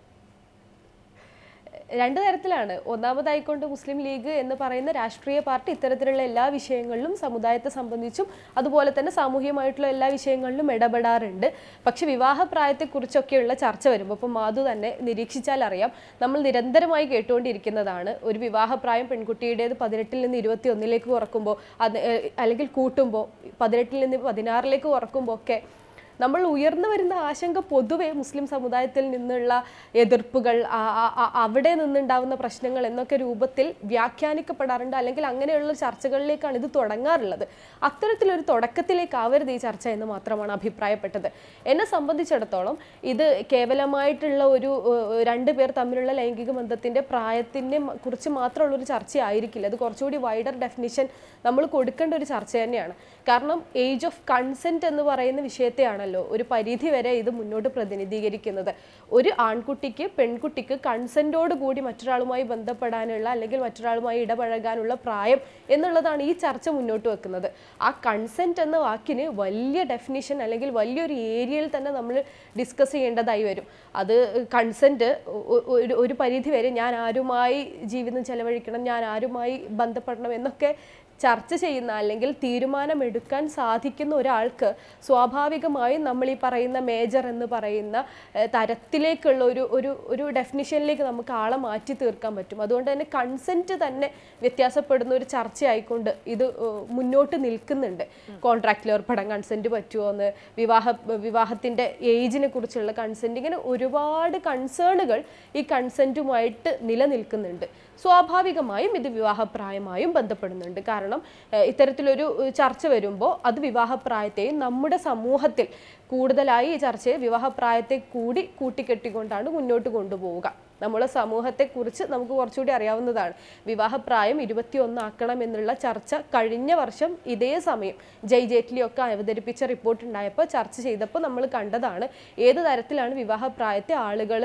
രണ്ട് തരത്തിലാണ് ഒന്നാമതായിക്കൊണ്ട് മുസ്ലിം ലീഗ് എന്ന് പറയുന്ന രാഷ്ട്രീയ പാർട്ടി ഇത്തരത്തിലുള്ള എല്ലാ വിഷയങ്ങളിലും സമുദായത്തെ സംബന്ധിച്ചും അതുപോലെ തന്നെ സാമൂഹികമായിട്ടുള്ള എല്ലാ വിഷയങ്ങളിലും ഇടപെടാറുണ്ട് പക്ഷെ വിവാഹ പ്രായത്തെക്കുറിച്ചൊക്കെയുള്ള ചർച്ച വരുമ്പോൾ ഇപ്പം മാധു തന്നെ നിരീക്ഷിച്ചാൽ അറിയാം നമ്മൾ നിരന്തരമായി കേട്ടുകൊണ്ടിരിക്കുന്നതാണ് ഒരു വിവാഹപ്രായം പെൺകുട്ടിയുടേത് പതിനെട്ടിൽ നിന്ന് ഇരുപത്തി ഒന്നിലേക്ക് കുറക്കുമ്പോൾ അത് ഏഹ്, അല്ലെങ്കിൽ കൂട്ടുമ്പോൾ പതിനെട്ടിൽ നിന്ന് പതിനാറിലേക്ക് കുറക്കുമ്പോൾ ഒക്കെ നമ്മൾ ഉയർന്നു വരുന്ന ആശങ്ക പൊതുവെ മുസ്ലിം സമുദായത്തിൽ നിന്നുള്ള എതിർപ്പുകൾ ആ- ആ- ആ- അവിടെ നിന്നുണ്ടാവുന്ന പ്രശ്നങ്ങൾ എന്നൊക്കെ രൂപത്തിൽ വ്യാഖ്യാനിക്കപ്പെടാറുണ്ട് അല്ലെങ്കിൽ അങ്ങനെയുള്ള ചർച്ചകളിലേക്കാണ് ഇത് തുടങ്ങാറുള്ളത് അത്തരത്തിലൊരു തുടക്കത്തിലേക്ക് ആവരുത് ഈ ചർച്ച എന്ന് മാത്രമാണ് അഭിപ്രായപ്പെട്ടത് എന്നെ സംബന്ധിച്ചിടത്തോളം ഇത് കേവലമായിട്ടുള്ള ഒരു ഏഹ്, രണ്ട് പേർ തമ്മിലുള്ള ലൈംഗിക ബന്ധത്തിന്റെ പ്രായത്തിനെ മ- കുറിച്ച് മാത്രമുള്ള ഒരു ചർച്ചയായിരിക്കില്ല അത് കുറച്ചുകൂടി വൈഡർ ഡെഫിനിഷൻ നമ്മൾ കൊടുക്കേണ്ട ഒരു ചർച്ച തന്നെയാണ് കാരണം ഏജ് ഓഫ് കൺസെന്റ് എന്ന് പറയുന്ന വിഷയത്തെയാണല്ലോ ഒരു പരിധി വരെ ഇത് മുന്നോട്ട് പ്രതിനിധീകരിക്കുന്നത് ഒരു ആൺകുട്ടിക്ക് പെൺകുട്ടിക്ക് കൺസെന്റോട് കൂടി മറ്റൊരാളുമായി ബന്ധപ്പെടാനുള്ള അല്ലെങ്കിൽ മറ്റൊരാളുമായി ഇടപഴകാനുള്ള പ്രായം എന്നുള്ളതാണ് ഈ ചർച്ച മുന്നോട്ട് വെക്കുന്നത് ആ കൺസെന്റ് എന്ന വാക്കിന് വലിയ ഡെഫിനിഷൻ അല്ലെങ്കിൽ വലിയൊരു ഏരിയയിൽ തന്നെ നമ്മൾ ഡിസ്കസ് ചെയ്യേണ്ടതായി വരും അത് കൺസെന്റ് ഒരു ഒരു പരിധി വരെ ഞാൻ ആരുമായി ജീവിതം ചെലവഴിക്കണം ഞാൻ ആരുമായി ബന്ധപ്പെടണം എന്നൊക്കെ ചർച്ച ചെയ്യുന്ന അല്ലെങ്കിൽ തീരുമാനമെടുക്കാൻ സാധിക്കുന്ന ഒരാൾക്ക് സ്വാഭാവികമായും നമ്മൾ ഈ പറയുന്ന മേജർ എന്ന് പറയുന്ന ഏഹ്, തരത്തിലേക്കുള്ള ഒരു ഒരു ഒരു ഡെഫിനിഷനിലേക്ക് നമുക്ക് ആളെ മാറ്റി തീർക്കാൻ പറ്റും അതുകൊണ്ട് തന്നെ കൺസെന്റ് തന്നെ വ്യത്യാസപ്പെടുന്ന ഒരു ചർച്ചയായിക്കൊണ്ട് ഇത് ഏഹ്, മുന്നോട്ട് നിൽക്കുന്നുണ്ട് കോൺട്രാക്റ്റിൽ ഏർപ്പെടാൻ കൺസെന്റ് പറ്റുമോ എന്ന് വിവാഹ വിവാഹത്തിന്റെ ഏജിനെ കുറിച്ചുള്ള കൺസെന്റ് ഇങ്ങനെ ഒരുപാട് കൺസേണുകൾ ഈ കൺസെന്റുമായിട്ട് നിലനിൽക്കുന്നുണ്ട് സ്വാഭാവികമായും ഇത് വിവാഹപ്രായമായും ബന്ധപ്പെടുന്നുണ്ട് കാരണം ഏഹ്, ഇത്തരത്തിലൊരു ഏഹ്, ചർച്ച വരുമ്പോൾ അത് വിവാഹപ്രായത്തെയും നമ്മുടെ സമൂഹത്തിൽ കൂടുതലായി ഈ ചർച്ചയെ വിവാഹപ്രായത്തെ കൂടി കൂട്ടിക്കെട്ടിക്കൊണ്ടാണ് മുന്നോട്ട് കൊണ്ടുപോവുക നമ്മുടെ സമൂഹത്തെക്കുറിച്ച് നമുക്ക് കുറച്ചുകൂടി അറിയാവുന്നതാണ് വിവാഹപ്രായം ഇരുപത്തിയൊന്നാക്കണം എന്നുള്ള ചർച്ച കഴിഞ്ഞ വർഷം ഇതേ സമയം ജയ് ജെയ്റ്റ്ലി ഒക്കെ അവതരിപ്പിച്ച റിപ്പോർട്ട് ഉണ്ടായപ്പോൾ ചർച്ച ചെയ്തപ്പോൾ നമ്മൾ കണ്ടതാണ് ഏത് തരത്തിലാണ് വിവാഹപ്രായത്തെ ആളുകൾ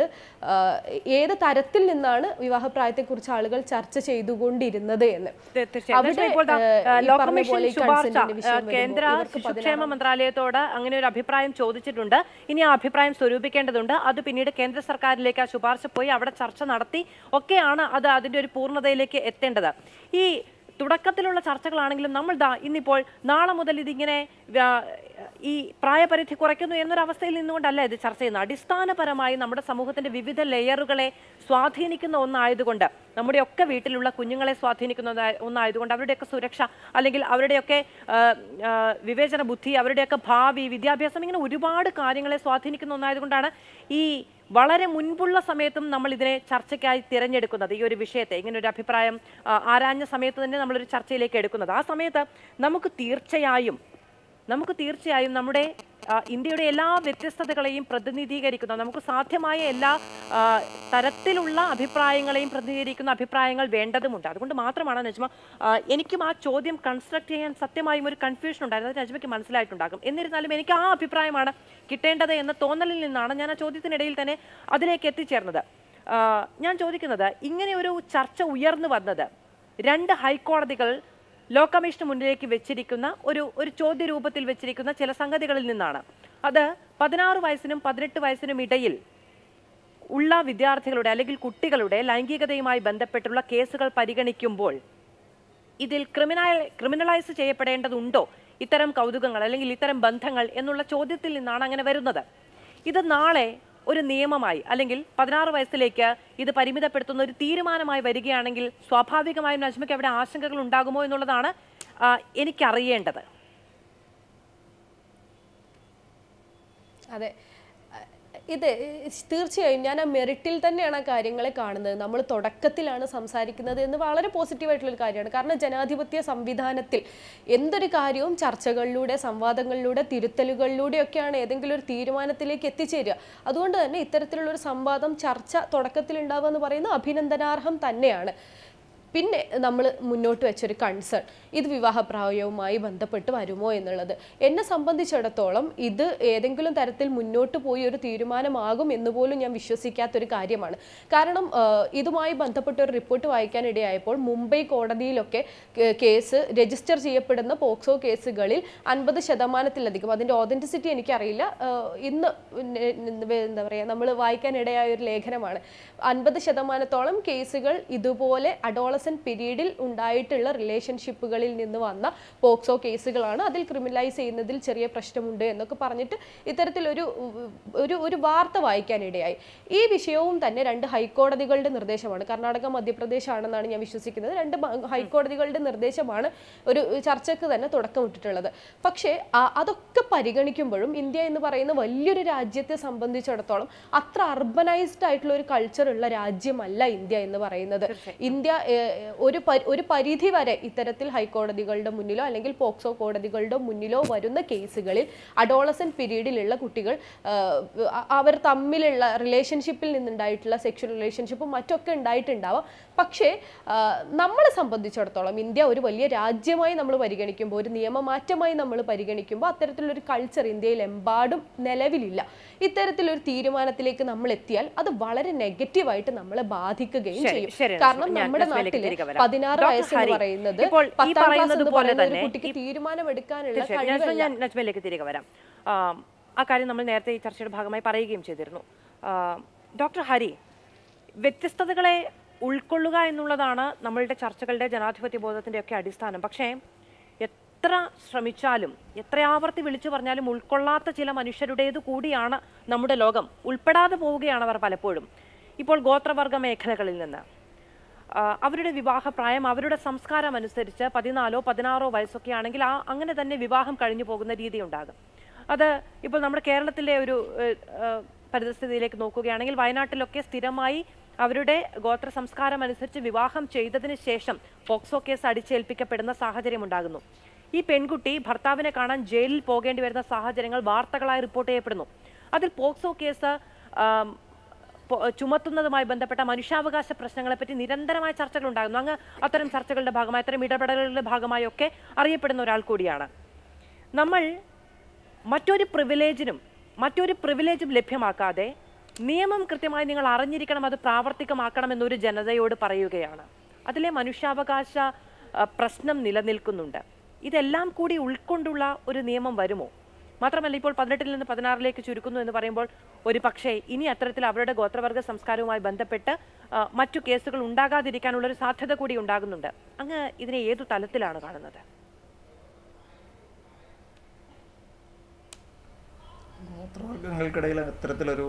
ഏത് തരത്തിൽ നിന്നാണ് വിവാഹപ്രായത്തെക്കുറിച്ച് ആളുകൾ ചർച്ച ചെയ്തുകൊണ്ടിരുന്നത് എന്ന് തീ- തീർച്ചയായും അവിടെ, തീർച്ചയായും ഇപ്പോൾ ദാ, ഏഹ്, ഏഹ്, ഈ ലോ പറഞ്ഞ കമ്മീഷൻ പോലെ ഈ ശുപാർശ കൺസെന്റിന്റെ വിഷയം ഏഹ്, വരുമ്പോൾ കേന്ദ്ര ഇവർക്ക് ശിശുക്ഷേമ മന്ത്രാലയത്തോട് അങ്ങനെ ഒരു അഭിപ്രായം ചോദിച്ചിട്ടുണ്ട് ഇനി ആ അഭിപ്രായം സ്വരൂപിക്കേണ്ടതുണ്ട് അത് പിന്നീട് കേന്ദ്ര സർക്കാരിലേക്ക് ആ ശുപാർശ പോയി അവിടെ ചർച്ച നടത്തി ഒക്കെയാണ് അത് അതിന്റെ ഒരു പൂർണ്ണതയിലേക്ക് എത്തേണ്ടത് ഈ തുടക്കത്തിലുള്ള ചർച്ചകളാണെങ്കിലും നമ്മൾ ദാ ഇന്നിപ്പോൾ നാളെ മുതൽ ഇതിങ്ങനെ വ്യാ- ഈ പ്രായപരിധി കുറയ്ക്കുന്നു എന്നൊരവസ്ഥയിൽ നിന്നുകൊണ്ടല്ല ഇത് ചർച്ച ചെയ്യുന്നത് അടിസ്ഥാനപരമായി നമ്മുടെ സമൂഹത്തിന്റെ വിവിധ ലെയറുകളെ സ്വാധീനിക്കുന്ന ഒന്നായതുകൊണ്ട് നമ്മുടെയൊക്കെ വീട്ടിലുള്ള കുഞ്ഞുങ്ങളെ സ്വാധീനിക്കുന്ന ഒന്നായ- ഒന്നായതുകൊണ്ട് അവരുടെയൊക്കെ സുരക്ഷ അല്ലെങ്കിൽ അവരുടെയൊക്കെ ആ, ആ, വിവേചന ബുദ്ധി അവരുടെയൊക്കെ ഭാവി വിദ്യാഭ്യാസം ഇങ്ങനെ ഒരുപാട് കാര്യങ്ങളെ സ്വാധീനിക്കുന്ന ഒന്നായതുകൊണ്ടാണ് ഈ വളരെ മുൻപുള്ള സമയത്തും നമ്മൾ ഇതിനെ ചർച്ചയ്ക്കായി തിരഞ്ഞെടുക്കുന്നത് ഈ ഒരു വിഷയത്തെ ഇങ്ങനെ ഒരു അഭിപ്രായം ആ, ആരാഞ്ഞ സമയത്ത് തന്നെ നമ്മളൊരു ചർച്ചയിലേക്ക് എടുക്കുന്നത് ആ സമയത്ത് നമുക്ക് തീർച്ചയായും നമുക്ക് തീർച്ചയായും നമ്മുടെ ആ, ഇന്ത്യയുടെ എല്ലാ വ്യത്യസ്തതകളെയും പ്രതിനിധീകരിക്കുന്ന നമുക്ക് സാധ്യമായ എല്ലാ ആ, തരത്തിലുള്ള അഭിപ്രായങ്ങളെയും പ്രതിനിധീകരിക്കുന്ന അഭിപ്രായങ്ങൾ വേണ്ടതുമുണ്ട് അതുകൊണ്ട് മാത്രമാണ് നജ്മ ആ, എനിക്കും ആ ചോദ്യം കൺസ്ട്രക്ട് ചെയ്യാൻ സത്യമായും ഒരു കൺഫ്യൂഷൻ ഉണ്ടായിരുന്നു അത് നജ്മയ്ക്ക് മനസ്സിലായിട്ടുണ്ടാകും എന്നിരുന്നാലും എനിക്ക് ആ അഭിപ്രായമാണ് കിട്ടേണ്ടത് എന്ന തോന്നലിൽ നിന്നാണ് ഞാൻ ആ ചോദ്യത്തിനിടയിൽ തന്നെ അതിലേക്ക് എത്തിച്ചേർന്നത് ആ, ഞാൻ ചോദിക്കുന്നത് ഇങ്ങനെ ഒരു ചർച്ച ഉയർന്നു വന്നത് രണ്ട് ഹൈക്കോടതികൾ ലോ കമ്മീഷന് മുന്നിലേക്ക് വെച്ചിരിക്കുന്ന ഒരു ഒരു ചോദ്യ രൂപത്തിൽ വെച്ചിരിക്കുന്ന ചില സംഗതികളിൽ നിന്നാണ് അത് പതിനാറ് വയസ്സിനും പതിനെട്ട് വയസ്സിനും ഇടയിൽ ഉള്ള വിദ്യാർത്ഥികളുടെ അല്ലെങ്കിൽ കുട്ടികളുടെ ലൈംഗികതയുമായി ബന്ധപ്പെട്ടുള്ള കേസുകൾ പരിഗണിക്കുമ്പോൾ ഇതിൽ ക്രിമിനൽ ക്രിമിനലൈസ് ചെയ്യപ്പെടേണ്ടതുണ്ടോ ഇത്തരം കൗതുകങ്ങൾ അല്ലെങ്കിൽ ഇത്തരം ബന്ധങ്ങൾ എന്നുള്ള ചോദ്യത്തിൽ നിന്നാണ് അങ്ങനെ വരുന്നത് ഇത് നാളെ ഒരു നിയമമായി അല്ലെങ്കിൽ പതിനാറ് വയസ്സിലേക്ക് ഇത് പരിമിതപ്പെടുത്തുന്ന ഒരു തീരുമാനമായി വരികയാണെങ്കിൽ സ്വാഭാവികമായും നജ്മയ്ക്ക് അവിടെ ആശങ്കകൾ ഉണ്ടാകുമോ എന്നുള്ളതാണ് ആ, എനിക്കറിയേണ്ടത് അതെ അഹ് ഇത് തീർച്ചയായും ഞാൻ ആ മെറിറ്റിൽ തന്നെയാണ് ആ കാര്യങ്ങളെ കാണുന്നത് നമ്മൾ തുടക്കത്തിലാണ് സംസാരിക്കുന്നത് എന്ന് വളരെ പോസിറ്റീവായിട്ടുള്ളൊരു കാര്യമാണ് കാരണം ജനാധിപത്യ സംവിധാനത്തിൽ എന്തൊരു കാര്യവും ചർച്ചകളിലൂടെ സംവാദങ്ങളിലൂടെ തിരുത്തലുകളിലൂടെയൊക്കെയാണ് ഏതെങ്കിലും ഒരു തീരുമാനത്തിലേക്ക് എത്തിച്ചേരുക അതുകൊണ്ട് തന്നെ ഇത്തരത്തിലുള്ള ഒരു സംവാദം ചർച്ച തുടക്കത്തിൽ ഉണ്ടാവുക എന്ന് പറയുന്നത് അഭിനന്ദനാർഹം തന്നെയാണ് പിന്നെ നമ്മൾ മുന്നോട്ട് വെച്ചൊരു കൺസേൺ ഇത് വിവാഹപ്രായവുമായി ബന്ധപ്പെട്ട് വരുമോ എന്നുള്ളത് എന്നെ സംബന്ധിച്ചിടത്തോളം ഇത് ഏതെങ്കിലും തരത്തിൽ മുന്നോട്ട് പോയി ഒരു തീരുമാനമാകും എന്ന് പോലും ഞാൻ വിശ്വസിക്കാത്തൊരു കാര്യമാണ് കാരണം ആ, ഇതുമായി ബന്ധപ്പെട്ട ഒരു റിപ്പോർട്ട് വായിക്കാൻ ഇടയായപ്പോൾ മുംബൈ കോടതിയിലൊക്കെ കേ- കേസ് രജിസ്റ്റർ ചെയ്യപ്പെടുന്ന പോക്സോ കേസുകളിൽ അൻപത് ശതമാനത്തിലധികം അതിൻ്റെ ഓതൻറ്റിസിറ്റി എനിക്കറിയില്ല ആ, ഇന്ന് നെ- നെ- എന്താ പറയുക നമ്മൾ വായിക്കാൻ ഇടയായ ഒരു ലേഖനമാണ് അൻപത് ശതമാനത്തോളം കേസുകൾ ഇതുപോലെ അഡോളസൻ പീരീഡിൽ ഉണ്ടായിട്ടുള്ള റിലേഷൻഷിപ്പുകളിൽ നിന്ന് വന്ന പോക്സോ കേസുകളാണ് അതിൽ ക്രിമിനലൈസ് ചെയ്യുന്നതിൽ ചെറിയ പ്രശ്നമുണ്ട് എന്നൊക്കെ പറഞ്ഞിട്ട് ഇത്തരത്തിലൊരു ഉ- ഒരു ഒരു വാർത്ത വായിക്കാനിടയായി ഈ വിഷയവും തന്നെ രണ്ട് ഹൈക്കോടതികളുടെ നിർദ്ദേശമാണ് കർണാടക മധ്യപ്രദേശ് ആണെന്നാണ് ഞാൻ വിശ്വസിക്കുന്നത് രണ്ട് മ- ഹൈക്കോടതികളുടെ നിർദ്ദേശമാണ് ഒരു ചർച്ചയ്ക്ക് തന്നെ തുടക്കമിട്ടിട്ടുള്ളത് പക്ഷേ ആ- അതൊക്കെ പരിഗണിക്കുമ്പോഴും ഇന്ത്യ എന്ന് പറയുന്ന വലിയൊരു രാജ്യത്തെ സംബന്ധിച്ചിടത്തോളം അത്ര അർബനൈസ്ഡ് ആയിട്ടുള്ള ഒരു കൾച്ചർ ഉള്ള രാജ്യമല്ല ഇന്ത്യ എന്ന് പറയുന്നത് ഇന്ത്യ ഏഹ്, ഒരു പരി- ഒരു പരിധി വരെ ഇത്തരത്തിൽ ഹൈക്കോടതികളുടെ മുന്നിലോ അല്ലെങ്കിൽ പോക്സോ കോടതികളുടെ മുന്നിലോ വരുന്ന കേസുകളിൽ അഡോളസൻ പീരീഡിലുള്ള കുട്ടികൾ ആഹ്, അ- അവർ തമ്മിലുള്ള റിലേഷൻഷിപ്പിൽ നിന്നുണ്ടായിട്ടുള്ള സെക്ഷൽ റിലേഷൻഷിപ്പും മറ്റൊക്കെ ഉണ്ടായിട്ടുണ്ടാവാം പക്ഷേ ആഹ്, നമ്മളെ സംബന്ധിച്ചിടത്തോളം ഇന്ത്യ ഒരു വലിയ രാജ്യമായി നമ്മൾ പരിഗണിക്കുമ്പോൾ ഒരു നിയമമാറ്റമായി നമ്മൾ പരിഗണിക്കുമ്പോൾ അത്തരത്തിലൊരു കൾച്ചർ ഇന്ത്യയിൽ എമ്പാടും നിലവിലില്ല ഇത്തരത്തിലൊരു തീരുമാനത്തിലേക്ക് നമ്മൾ എത്തിയാൽ അത് വളരെ നെഗറ്റീവായിട്ട് നമ്മളെ ബാധിക്കുകയും ശരി, ചെയ്യും ശരി, കാരണം ഞാൻ നമ്മുടെ നസ്മയിലേക്ക് നാട്ടില് തിരികെ വരാം. പതിനാറ് ഡോക്ടർ വയസ്സ് എന്ന് ഹരി, പറയുന്നത് ഇപ്പോൾ ഈ പത്താം ക്ലാസ് പറയുന്നത് എന്ന് പോലെ പറയുന്ന ഒരു തന്നെ കുട്ടിക്ക് തീരുമാനമെടുക്കാനുള്ള തീർച്ചയായും. ഞാൻ- കഴിവല്ല ഞാൻ നജ്മയിലേക്ക് തിരികെ വരാം ആ, ആ കാര്യം നമ്മൾ നേരത്തെ ഈ ചർച്ചയുടെ ഭാഗമായി പറയുകയും ചെയ്തിരുന്നു ആ, ഡോക്ടർ ഹരി വ്യത്യസ്തതകളെ ഉൾക്കൊള്ളുക എന്നുള്ളതാണ് നമ്മളുടെ ചർച്ചകളുടെ ജനാധിപത്യ ബോധത്തിന്റെ ഒക്കെ അടിസ്ഥാനം പക്ഷേ എത്ര ശ്രമിച്ചാലും എത്ര ആവർത്തി വിളിച്ചു പറഞ്ഞാലും ഉൾക്കൊള്ളാത്ത ചില മനുഷ്യരുടേത് കൂടിയാണ് നമ്മുടെ ലോകം ഉൾപ്പെടാതെ പോവുകയാണ് അവർ പലപ്പോഴും ഇപ്പോൾ ഗോത്രവർഗ മേഖലകളിൽ നിന്ന് ആ, അവരുടെ വിവാഹ പ്രായം അവരുടെ സംസ്കാരം അനുസരിച്ച് പതിനാലോ പതിനാറോ വയസ്സൊക്കെ ആണെങ്കിൽ ആ അങ്ങനെ തന്നെ വിവാഹം കഴിഞ്ഞു പോകുന്ന രീതി ഉണ്ടാകും അത് ഇപ്പോൾ നമ്മുടെ കേരളത്തിലെ ഒരു ഏഹ്, ഏഹ്, പരിതസ്ഥിതിയിലേക്ക് നോക്കുകയാണെങ്കിൽ വയനാട്ടിലൊക്കെ സ്ഥിരമായി അവരുടെ ഗോത്ര സംസ്കാരം അനുസരിച്ച് വിവാഹം ചെയ്തതിന് ശേഷം പോക്സോ കേസ് അടിച്ചേൽപ്പിക്കപ്പെടുന്ന സാഹചര്യം ഉണ്ടാകുന്നു ഈ പെൺകുട്ടി ഭർത്താവിനെ കാണാൻ ജയിലിൽ പോകേണ്ടി വരുന്ന സാഹചര്യങ്ങൾ വാർത്തകളായി റിപ്പോർട്ട് ചെയ്യപ്പെടുന്നു അതിൽ പോക്സോ കേസ് ആം, പൊ- ചുമത്തുന്നതുമായി ബന്ധപ്പെട്ട മനുഷ്യാവകാശ പ്രശ്നങ്ങളെപ്പറ്റി നിരന്തരമായ ചർച്ചകൾ ഉണ്ടാകുന്നു അങ്ങ് അത്തരം ചർച്ചകളുടെ ഭാഗമായി അത്തരം ഇടപെടലുകളുടെ ഭാഗമായി ഒക്കെ അറിയപ്പെടുന്ന ഒരാൾ കൂടിയാണ് നമ്മൾ മറ്റൊരു പ്രിവിലേജിനും മറ്റൊരു പ്രിവിലേജും ലഭ്യമാക്കാതെ നിയമം കൃത്യമായി നിങ്ങൾ അറിഞ്ഞിരിക്കണം അത് പ്രാവർത്തികമാക്കണം എന്നൊരു ജനതയോട് പറയുകയാണ് അതിലെ മനുഷ്യാവകാശ ആ, പ്രശ്നം നിലനിൽക്കുന്നുണ്ട് ഇതെല്ലാം കൂടി ഉൾക്കൊണ്ടുള്ള ഒരു നിയമം വരുമോ മാത്രമല്ല ഇപ്പോൾ പതിനെട്ടിൽ നിന്ന് പതിനാറിലേക്ക് ചുരുക്കുന്നു എന്ന് പറയുമ്പോൾ ഒരു പക്ഷേ ഇനി അത്തരത്തിൽ അവരുടെ ഗോത്രവർഗ സംസ്കാരവുമായി ബന്ധപ്പെട്ട് ആ, മറ്റു കേസുകൾ ഉണ്ടാകാതിരിക്കാനുള്ള ഒരു സാധ്യത കൂടി ഉണ്ടാകുന്നുണ്ട് അങ്ങ് ഇതിനെ ഏതു തലത്തിലാണ് കാണുന്നത് ഗോത്രവർഗങ്ങൾക്കിടയിൽ അത്തരത്തിലൊരു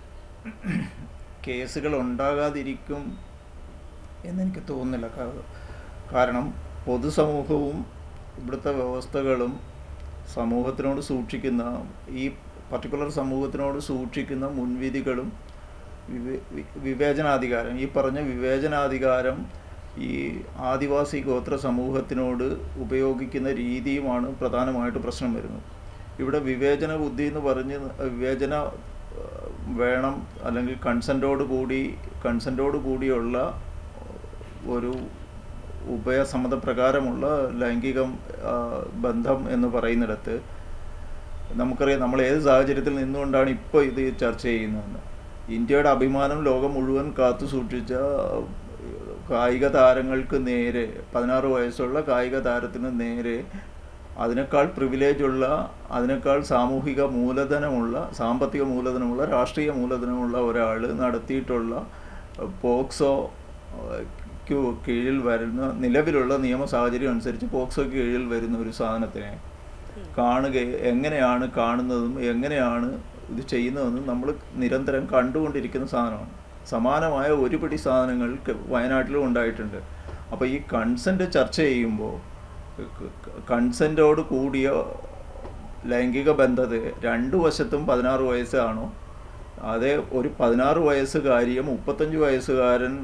കേസുകൾ ഉണ്ടാകാതിരിക്കും എന്നെനിക്ക് തോന്നുന്നില്ല കാ- കാരണം പൊതുസമൂഹവും ഇവിടുത്തെ വ്യവസ്ഥകളും സമൂഹത്തിനോട് സൂക്ഷിക്കുന്ന ഈ പർട്ടിക്കുലർ സമൂഹത്തിനോട് സൂക്ഷിക്കുന്ന മുൻവിധികളും വിവേ- വി- വിവേചനാധികാരം ഈ പറഞ്ഞ വിവേചനാധികാരം ഈ ആദിവാസി ഗോത്ര സമൂഹത്തിനോട് ഉപയോഗിക്കുന്ന രീതിയുമാണ് പ്രധാനമായിട്ട് പ്രശ്നം വരുന്നത് ഇവിടെ വിവേചന ബുദ്ധി എന്ന് പറഞ്ഞ് വിവേചന ഏഹ്, വേണം അല്ലെങ്കിൽ കൺസെൻറ്റോട് കൂടി കൺസെൻറ്റോട് കൂടിയുള്ള ഒരു ഉഭയസമ്മതപ്രകാരമുള്ള ലൈംഗിക ആ, ബന്ധം എന്ന് പറയുന്നിടത്ത് നമുക്കറിയാം നമ്മൾ ഏത് സാഹചര്യത്തിൽ നിന്നുകൊണ്ടാണ് ഇപ്പോൾ ഇത് ചർച്ച ചെയ്യുന്നതെന്ന് ഇന്ത്യയുടെ അഭിമാനം ലോകം മുഴുവൻ കാത്തു സൂക്ഷിച്ച കായിക താരങ്ങൾക്ക് നേരെ പതിനാറ് വയസ്സുള്ള കായിക താരത്തിന് നേരെ അതിനേക്കാൾ പ്രിവിലേജ് ഉള്ള അതിനേക്കാൾ സാമൂഹിക മൂലധനമുള്ള സാമ്പത്തിക മൂലധനമുള്ള രാഷ്ട്രീയ മൂലധനമുള്ള ഒരാൾ നടത്തിയിട്ടുള്ള പോക്സോ ഏഹ്, ക്ക് കീഴിൽ വരുന്ന നിലവിലുള്ള നിയമ സാഹചര്യം അനുസരിച്ച് പോക്സോയ്ക്ക് കീഴിൽ വരുന്ന ഒരു സാധനത്തിനെ കാണുക എങ്ങനെയാണ് കാണുന്നതും എങ്ങനെയാണ് ഇത് ചെയ്യുന്നതെന്നും നമ്മൾ നിരന്തരം കണ്ടുകൊണ്ടിരിക്കുന്ന സാധനമാണ് സമാനമായ ഒരുപിടി സാധനങ്ങൾ ക- വയനാട്ടിലും ഉണ്ടായിട്ടുണ്ട് അപ്പോൾ ഈ കൺസെൻറ്റ് ചർച്ച ചെയ്യുമ്പോൾ കൺസെൻറ്റോട് കൂടിയ ലൈംഗിക ബന്ധത രണ്ടു വശത്തും പതിനാറ് വയസ്സാണോ അതേ ഒരു പതിനാറ് വയസ്സുകാരിയെ മുപ്പത്തഞ്ച് വയസ്സുകാരൻ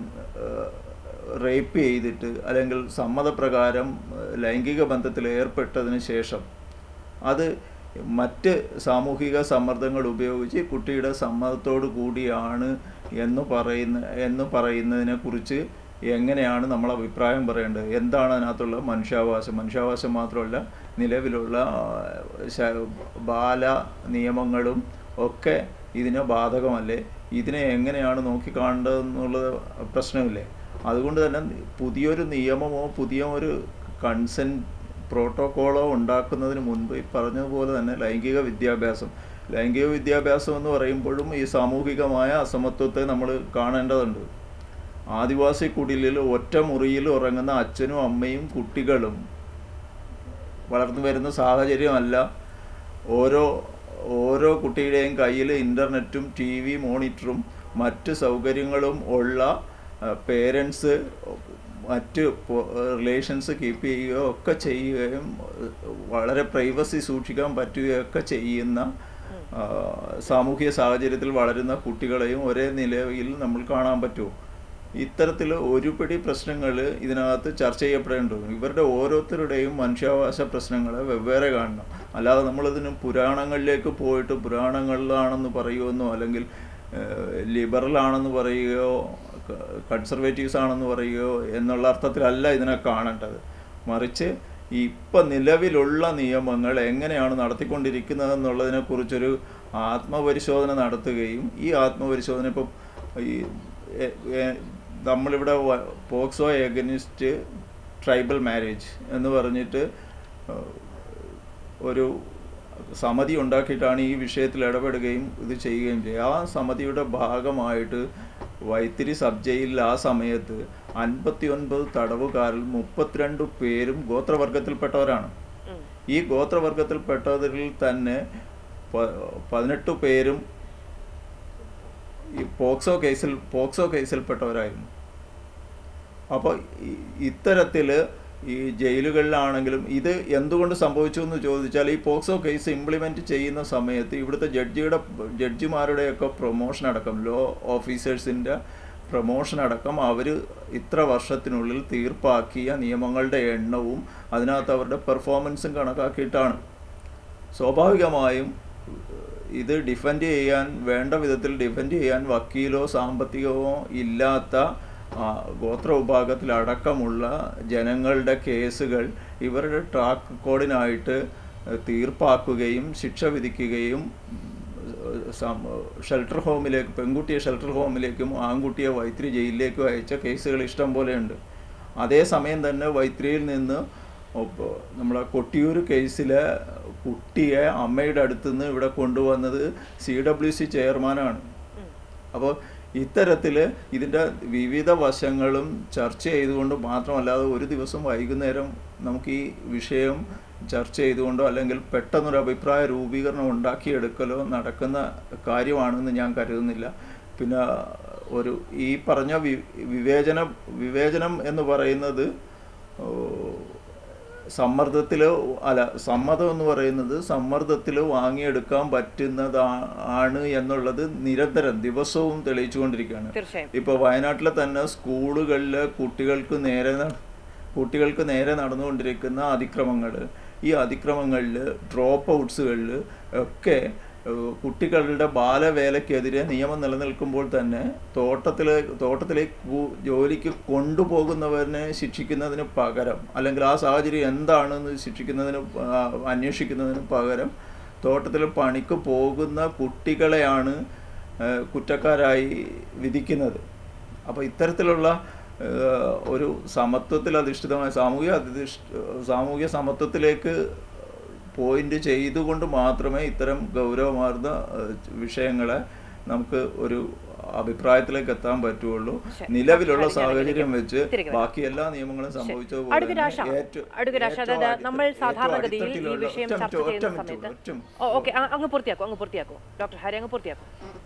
റേപ്പ് ചെയ്തിട്ട് അല്ലെങ്കിൽ സമ്മതപ്രകാരം ഏഹ്, ലൈംഗിക ബന്ധത്തിൽ ഏർപ്പെട്ടതിന് ശേഷം അത് മറ്റ് സാമൂഹിക സമ്മർദ്ദങ്ങൾ ഉപയോഗിച്ച് കുട്ടിയുടെ സമ്മതത്തോടു കൂടിയാണ് എന്ന് പറയുന്ന എന്ന് പറയുന്നതിനെ കുറിച്ച് എങ്ങനെയാണ് നമ്മൾ അഭിപ്രായം പറയേണ്ടത് എന്താണ് അതിനകത്തുള്ള മനുഷ്യാവകാശം മനുഷ്യാവകാശം മാത്രമല്ല നിലവിലുള്ള ആ, ശ- ബാല നിയമങ്ങളും ഒക്കെ ഇതിന് ബാധകമല്ലേ ഇതിനെ എങ്ങനെയാണ് നോക്കിക്കാണേണ്ടതെന്നുള്ളത് പ്രശ്നമില്ലേ അതുകൊണ്ട് തന്നെ പുതിയൊരു നിയമമോ പുതിയ ഒരു കൺസെൻറ്റ് പ്രോട്ടോക്കോളോ ഉണ്ടാക്കുന്നതിന് മുൻപ് ഈ പറഞ്ഞതുപോലെ തന്നെ ലൈംഗിക വിദ്യാഭ്യാസം ലൈംഗിക വിദ്യാഭ്യാസം എന്ന് പറയുമ്പോഴും ഈ സാമൂഹികമായ അസമത്വത്തെ നമ്മൾ കാണേണ്ടതുണ്ട് ആദിവാസി കുടിലിൽ ഒറ്റ മുറിയിൽ ഉറങ്ങുന്ന അച്ഛനും അമ്മയും കുട്ടികളും വളർന്നു വരുന്ന സാഹചര്യമല്ല ഓരോ ഓരോ കുട്ടിയുടെയും കയ്യിൽ ഇൻ്റർനെറ്റും ടി വി മോണിറ്ററും മറ്റ് സൗകര്യങ്ങളും ഉള്ള പേരൻസ് മറ്റ് റിലേഷൻസ് കീപ്പ് ചെയ്യുകയോ ഒക്കെ ചെയ്യുകയും ഏഹ്, വളരെ പ്രൈവസി സൂക്ഷിക്കാൻ പറ്റുകയൊക്കെ ചെയ്യുന്ന ആ, സാമൂഹിക സാഹചര്യത്തിൽ വളരുന്ന കുട്ടികളെയും ഒരേ നിലയിൽ നമ്മൾ കാണാൻ പറ്റുമോ ഇത്തരത്തിൽ ഒരുപിടി പ്രശ്നങ്ങൾ ഇതിനകത്ത് ചർച്ച ചെയ്യപ്പെടേണ്ടതും ഇവരുടെ ഓരോരുത്തരുടെയും മനുഷ്യാവകാശ പ്രശ്നങ്ങളെ വെവ്വേറെ കാണണം അല്ലാതെ നമ്മളിതിന് പുരാണങ്ങളിലേക്ക് പോയിട്ട് പുരാണങ്ങളിലാണെന്ന് പറയുമെന്നോ അല്ലെങ്കിൽ ലിബറൽ ആണെന്ന് പറയുകയോ കൺസർവേറ്റീവ്സ് ആണെന്ന് പറയുകയോ എന്നുള്ള അർത്ഥത്തിലല്ല ഇതിനെ കാണേണ്ടത് മറിച്ച് ഇപ്പം നിലവിലുള്ള നിയമങ്ങൾ എങ്ങനെയാണ് നടത്തിക്കൊണ്ടിരിക്കുന്നത് എന്നുള്ളതിനെ കുറിച്ചൊരു ആത്മപരിശോധന നടത്തുകയും ഈ ആത്മപരിശോധന ഇപ്പം ഈ എ- എ- നമ്മളിവിടെ വ- പോക്സോ എഗനിസ്റ്റ് ട്രൈബൽ മാരേജ് എന്ന് പറഞ്ഞിട്ട് ഏഹ്, ഒരു സമിതി ഉണ്ടാക്കിയിട്ടാണ് ഈ വിഷയത്തിൽ ഇടപെടുകയും ഇത് ചെയ്യുകയും ചെയ്യുക ആ സമിതിയുടെ ഭാഗമായിട്ട് വൈത്തിരി സബ് ജയിലിൽ ആ സമയത്ത് അൻപത്തി ഒൻപത് തടവുകാരിൽ മുപ്പത്തിരണ്ട് പേരും ഗോത്രവർഗത്തിൽപ്പെട്ടവരാണ് ഈ ഗോത്രവർഗത്തിൽപ്പെട്ടവരിൽ തന്നെ പ- പതിനെട്ട് പേരും ഈ പോക്സോ കേസിൽ പോക്സോ കേസിൽപ്പെട്ടവരായിരുന്നു അപ്പോൾ ഇത്തരത്തിൽ ഈ ജയിലുകളിലാണെങ്കിലും ഇത് എന്തുകൊണ്ട് സംഭവിച്ചു എന്ന് ചോദിച്ചാൽ ഈ പോക്സോ കേസ് ഇംപ്ലിമെൻറ്റ് ചെയ്യുന്ന സമയത്ത് ഇവിടുത്തെ ജഡ്ജിയുടെ ജഡ്ജിമാരുടെയൊക്കെ പ്രൊമോഷൻ അടക്കം ലോ ഓഫീസേഴ്സിൻ്റെ പ്രൊമോഷൻ അടക്കം അവർ ഇത്ര വർഷത്തിനുള്ളിൽ തീർപ്പാക്കിയ നിയമങ്ങളുടെ എണ്ണവും അതിനകത്ത് അവരുടെ പെർഫോമൻസും കണക്കാക്കിയിട്ടാണ് സ്വാഭാവികമായും ഇത് ഡിഫെൻഡ് ചെയ്യാൻ വേണ്ട വിധത്തിൽ ഡിഫെൻഡ് ചെയ്യാൻ വക്കീലോ സാമ്പത്തികമോ ഇല്ലാത്ത ആ, ഗോത്ര വിഭാഗത്തിലടക്കമുള്ള ജനങ്ങളുടെ കേസുകൾ ഇവരുടെ ട്രാക്ക് റെക്കോർഡിനായിട്ട് തീർപ്പാക്കുകയും ശിക്ഷ വിധിക്കുകയും സം- ഷെൽട്ടർ ഹോമിലേക്ക് പെൺകുട്ടിയെ ഷെൽട്ടർ ഹോമിലേക്കും ആൺകുട്ടിയെ വൈത്തിരി ജയിലിലേക്കും അയച്ച കേസുകൾ ഇഷ്ടം പോലെയുണ്ട് അതേസമയം തന്നെ വൈത്തിരിയിൽ നിന്ന് ഒപ്പ- നമ്മളെ കൊട്ടിയൂർ കേസിലെ കുട്ടിയെ അമ്മയുടെ അടുത്ത് നിന്ന് ഇവിടെ കൊണ്ടുവന്നത് സി ഡബ്ല്യു സി ചെയർമാനാണ് അപ്പോൾ ഇത്തരത്തിൽ ഇതിൻ്റെ വിവിധ വശങ്ങളും ചർച്ച ചെയ്തുകൊണ്ട് മാത്രമല്ലാതെ ഒരു ദിവസം വൈകുന്നേരം നമുക്ക് ഈ വിഷയം ചർച്ച ചെയ്തുകൊണ്ടോ അല്ലെങ്കിൽ പെട്ടെന്നൊരു അഭിപ്രായ രൂപീകരണം ഉണ്ടാക്കിയെടുക്കലോ നടക്കുന്ന കാര്യമാണെന്ന് ഞാൻ കരുതുന്നില്ല പിന്നെ ഒരു ഈ പറഞ്ഞ വി വിവേചന വിവേചനം എന്ന് പറയുന്നത് ഓ, സമ്മർദ്ദത്തിൽ അല്ല സമ്മതം എന്ന് പറയുന്നത് സമ്മർദ്ദത്തിൽ വാങ്ങിയെടുക്കാൻ പറ്റുന്നതാണ് ആണ് എന്നുള്ളത് നിരന്തരം ദിവസവും തെളിയിച്ചുകൊണ്ടിരിക്കുകയാണ് തീർച്ചയായും ഇപ്പോൾ വയനാട്ടിലെ തന്നെ സ്കൂളുകളിൽ കുട്ടികൾക്ക് നേരെ ന- കുട്ടികൾക്ക് നേരെ നടന്നുകൊണ്ടിരിക്കുന്ന അതിക്രമങ്ങൾ ഈ അതിക്രമങ്ങളിൽ ഡ്രോപ്പ് ഔട്ട്സുകളിൽ ഒക്കെ ഏഹ്, കുട്ടികളുടെ ബാലവേലയ്ക്കെതിരെ നിയമം നിലനിൽക്കുമ്പോൾ തന്നെ തോട്ടത്തിൽ തോട്ടത്തിലേക്ക് കു- ജോലിക്ക് കൊണ്ടുപോകുന്നവരെ ശിക്ഷിക്കുന്നതിന് പകരം അല്ലെങ്കിൽ ആ സാഹചര്യം എന്താണെന്ന് ശിക്ഷിക്കുന്നതിന് പ- ആ, അന്വേഷിക്കുന്നതിന് പകരം തോട്ടത്തിൽ പണിക്ക് പോകുന്ന കുട്ടികളെയാണ് ഏഹ്, കുറ്റക്കാരായി വിധിക്കുന്നത് അപ്പോൾ ഇത്തരത്തിലുള്ള ഏഹ്, ഒരു സമത്വത്തിൽ അധിഷ്ഠിതമായ സാമൂഹിക അധിഷ്ഠ സാമൂഹിക സമത്വത്തിലേക്ക് പോയിന്റ് ചെയ്തുകൊണ്ട് മാത്രമേ ഇത്തരം ഗൗരവമാർന്ന ഏഹ്, വിഷയങ്ങളെ നമുക്ക് ഒരു അഭിപ്രായത്തിലേക്ക് എത്താൻ പറ്റുള്ളൂ ശരി. നിലവിലുള്ള ഡോക്ടർ ഹരിജൻ സാഹചര്യം വെച്ച് തിരികെ വരാം. ബാക്കി എല്ലാ നിയമങ്ങളും സംഭവിച്ചതുപോലെ അടുത്ത തന്നെ രാശ ഏറ്റവും- അടുത്ത രാശ ഏറ്റവും അതായത് അടിത്ത- നമ്മൾ ഏറ്റവും സാധാരണഗതിയിൽ ഈ അടിത്തട്ടിലുള്ള- വിഷയം ഒറ്റ ചർച്ച മിനിറ്റ്, ചെയ്യുന്ന ഒറ്റ മിനിറ്റ്, സമയത്ത് ഒറ്റ ഓ ഓക്കെ അങ്ങ് പൂർത്തിയാക്കും അങ്ങ് പൂർത്തിയാക്കും ഡോക്ടർ ഹരി അങ്ങ് പൂർത്തിയാക്കും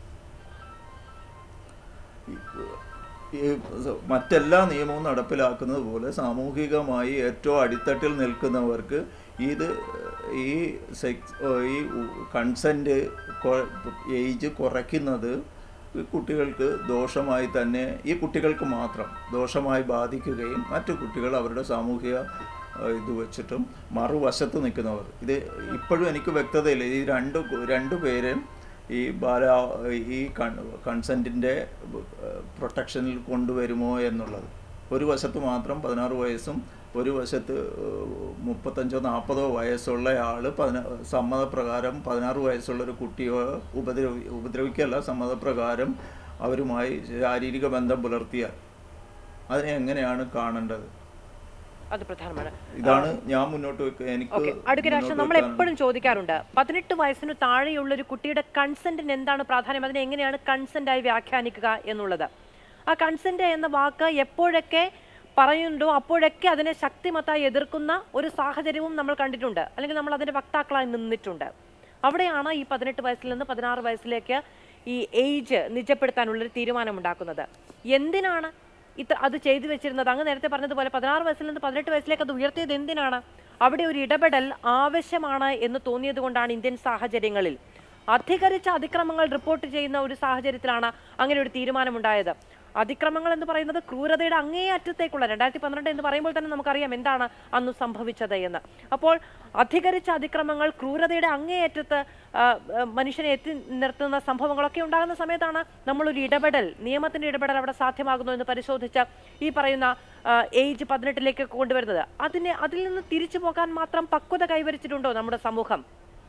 ഈ മറ്റെല്ലാ നിയമവും നടപ്പിലാക്കുന്നത് പോലെ സാമൂഹികമായി ഏറ്റവും അടിത്തട്ടിൽ നിൽക്കുന്നവർക്ക് ഇത് ഈ സെക്സ് ഈ കൺസെൻറ്റ് ഏജ് കുറയ്ക്കുന്നത് ഈ കുട്ടികൾക്ക് ദോഷമായി തന്നെ ഈ കുട്ടികൾക്ക് മാത്രം ദോഷമായി ബാധിക്കുകയും മറ്റു കുട്ടികൾ അവരുടെ സാമൂഹിക ഏഹ്, ഇത് വെച്ചിട്ടും മറുവശത്ത് നിൽക്കുന്നവർ ഇത് ഇപ്പോഴും എനിക്ക് വ്യക്തതയില്ല ഈ രണ്ട് കു- രണ്ട് പേരും ഈ ബാല ഈ കൺസെൻറ്റിൻ്റെ പ്രൊട്ടക്ഷനിൽ കൊണ്ടുവരുമോ എന്നുള്ളത് ഒരു വശത്ത് മാത്രം പതിനാറ് വയസ്സും ഒരു വശത്ത് ഏഹ്, മുപ്പത്തഞ്ചോ നാൽപ്പതോ വയസ്സുള്ള ആൾ പതിന സമ്മതപ്രകാരം പതിനാറ് വയസ്സുള്ള ഒരു കുട്ടിയോ ഉപദ്രവി ഉപദ്രവിക്കല്ല സമ്മതപ്രകാരം അവരുമായി ശാരീരിക ബന്ധം പുലർത്തിയാൽ അതിനെ എങ്ങനെയാണ് കാണേണ്ടത് അത് പ്രധാനമാണ് ഇതാണ് ഞാൻ മുന്നോട്ട് വെക്കുക എനിക്ക് ഓക്കെ അടുത്ത രാഷ്ട്രം മുന്നോട്ട് നമ്മൾ വെക്കാൻ- എപ്പോഴും ചോദിക്കാറുണ്ട് പതിനെട്ട് വയസ്സിന് താഴെയുള്ള ഒരു കുട്ടിയുടെ കൺസെന്റിന് എന്താണ് പ്രാധാന്യം അതിനെ എങ്ങനെയാണ് കൺസെന്റ് ആയി വ്യാഖ്യാനിക്കുക എന്നുള്ളത് ആ കൺസെന്റ് എന്ന വാക്ക് എപ്പോഴൊക്കെ പറയുന്നുണ്ടോ അപ്പോഴൊക്കെ അതിനെ ശക്തിമത്തായി എതിർക്കുന്ന ഒരു സാഹചര്യവും നമ്മൾ കണ്ടിട്ടുണ്ട് അല്ലെങ്കിൽ നമ്മൾ അതിന്റെ വക്താക്കളായി നിന്നിട്ടുണ്ട് അവിടെയാണ് ഈ പതിനെട്ട് വയസ്സിൽ നിന്ന് പതിനാറ് വയസ്സിലേക്ക് ഈ ഏജ് നിജപ്പെടുത്താനുള്ളൊരു തീരുമാനമുണ്ടാക്കുന്നത് എന്തിനാണ് ഇത് അത് ചെയ്തു വെച്ചിരുന്നത് അങ്ങ് നേരത്തെ പറഞ്ഞതുപോലെ പതിനാറ് വയസ്സിൽ നിന്ന് പതിനെട്ട് വയസ്സിലേക്ക് അത് ഉയർത്തിയത് എന്തിനാണ് അവിടെ ഒരു ഇടപെടൽ ആവശ്യമാണ് എന്ന് തോന്നിയത് കൊണ്ടാണ് ഇന്ത്യൻ സാഹചര്യങ്ങളിൽ അധികരിച്ച അതിക്രമങ്ങൾ റിപ്പോർട്ട് ചെയ്യുന്ന ഒരു സാഹചര്യത്തിലാണ് അങ്ങനെ ഒരു തീരുമാനമുണ്ടായത് അതിക്രമങ്ങൾ എന്ന് പറയുന്നത് ക്രൂരതയുടെ അങ്ങേ അറ്റത്തേക്കുള്ള രണ്ടായിരത്തി പന്ത്രണ്ട് എന്ന് പറയുമ്പോൾ തന്നെ നമുക്കറിയാം എന്താണ് അന്ന് സംഭവിച്ചത് എന്ന് അപ്പോൾ അധികരിച്ച അതിക്രമങ്ങൾ ക്രൂരതയുടെ അങ്ങേയറ്റത്ത് ആ, ആ, മനുഷ്യനെ എത്തി നിർത്തുന്ന സംഭവങ്ങളൊക്കെ ഉണ്ടാകുന്ന സമയത്താണ് നമ്മളൊരു ഇടപെടൽ നിയമത്തിന്റെ ഇടപെടൽ അവിടെ സാധ്യമാകുന്നു എന്ന് പരിശോധിച്ച് ഈ പറയുന്ന ഏജ് പതിനെട്ടിലേക്ക് കൊണ്ടുവരുന്നത് അതിനെ അതിൽ നിന്ന് തിരിച്ചു പോകാൻ മാത്രം പക്വത കൈവരിച്ചിട്ടുണ്ടോ നമ്മുടെ സമൂഹം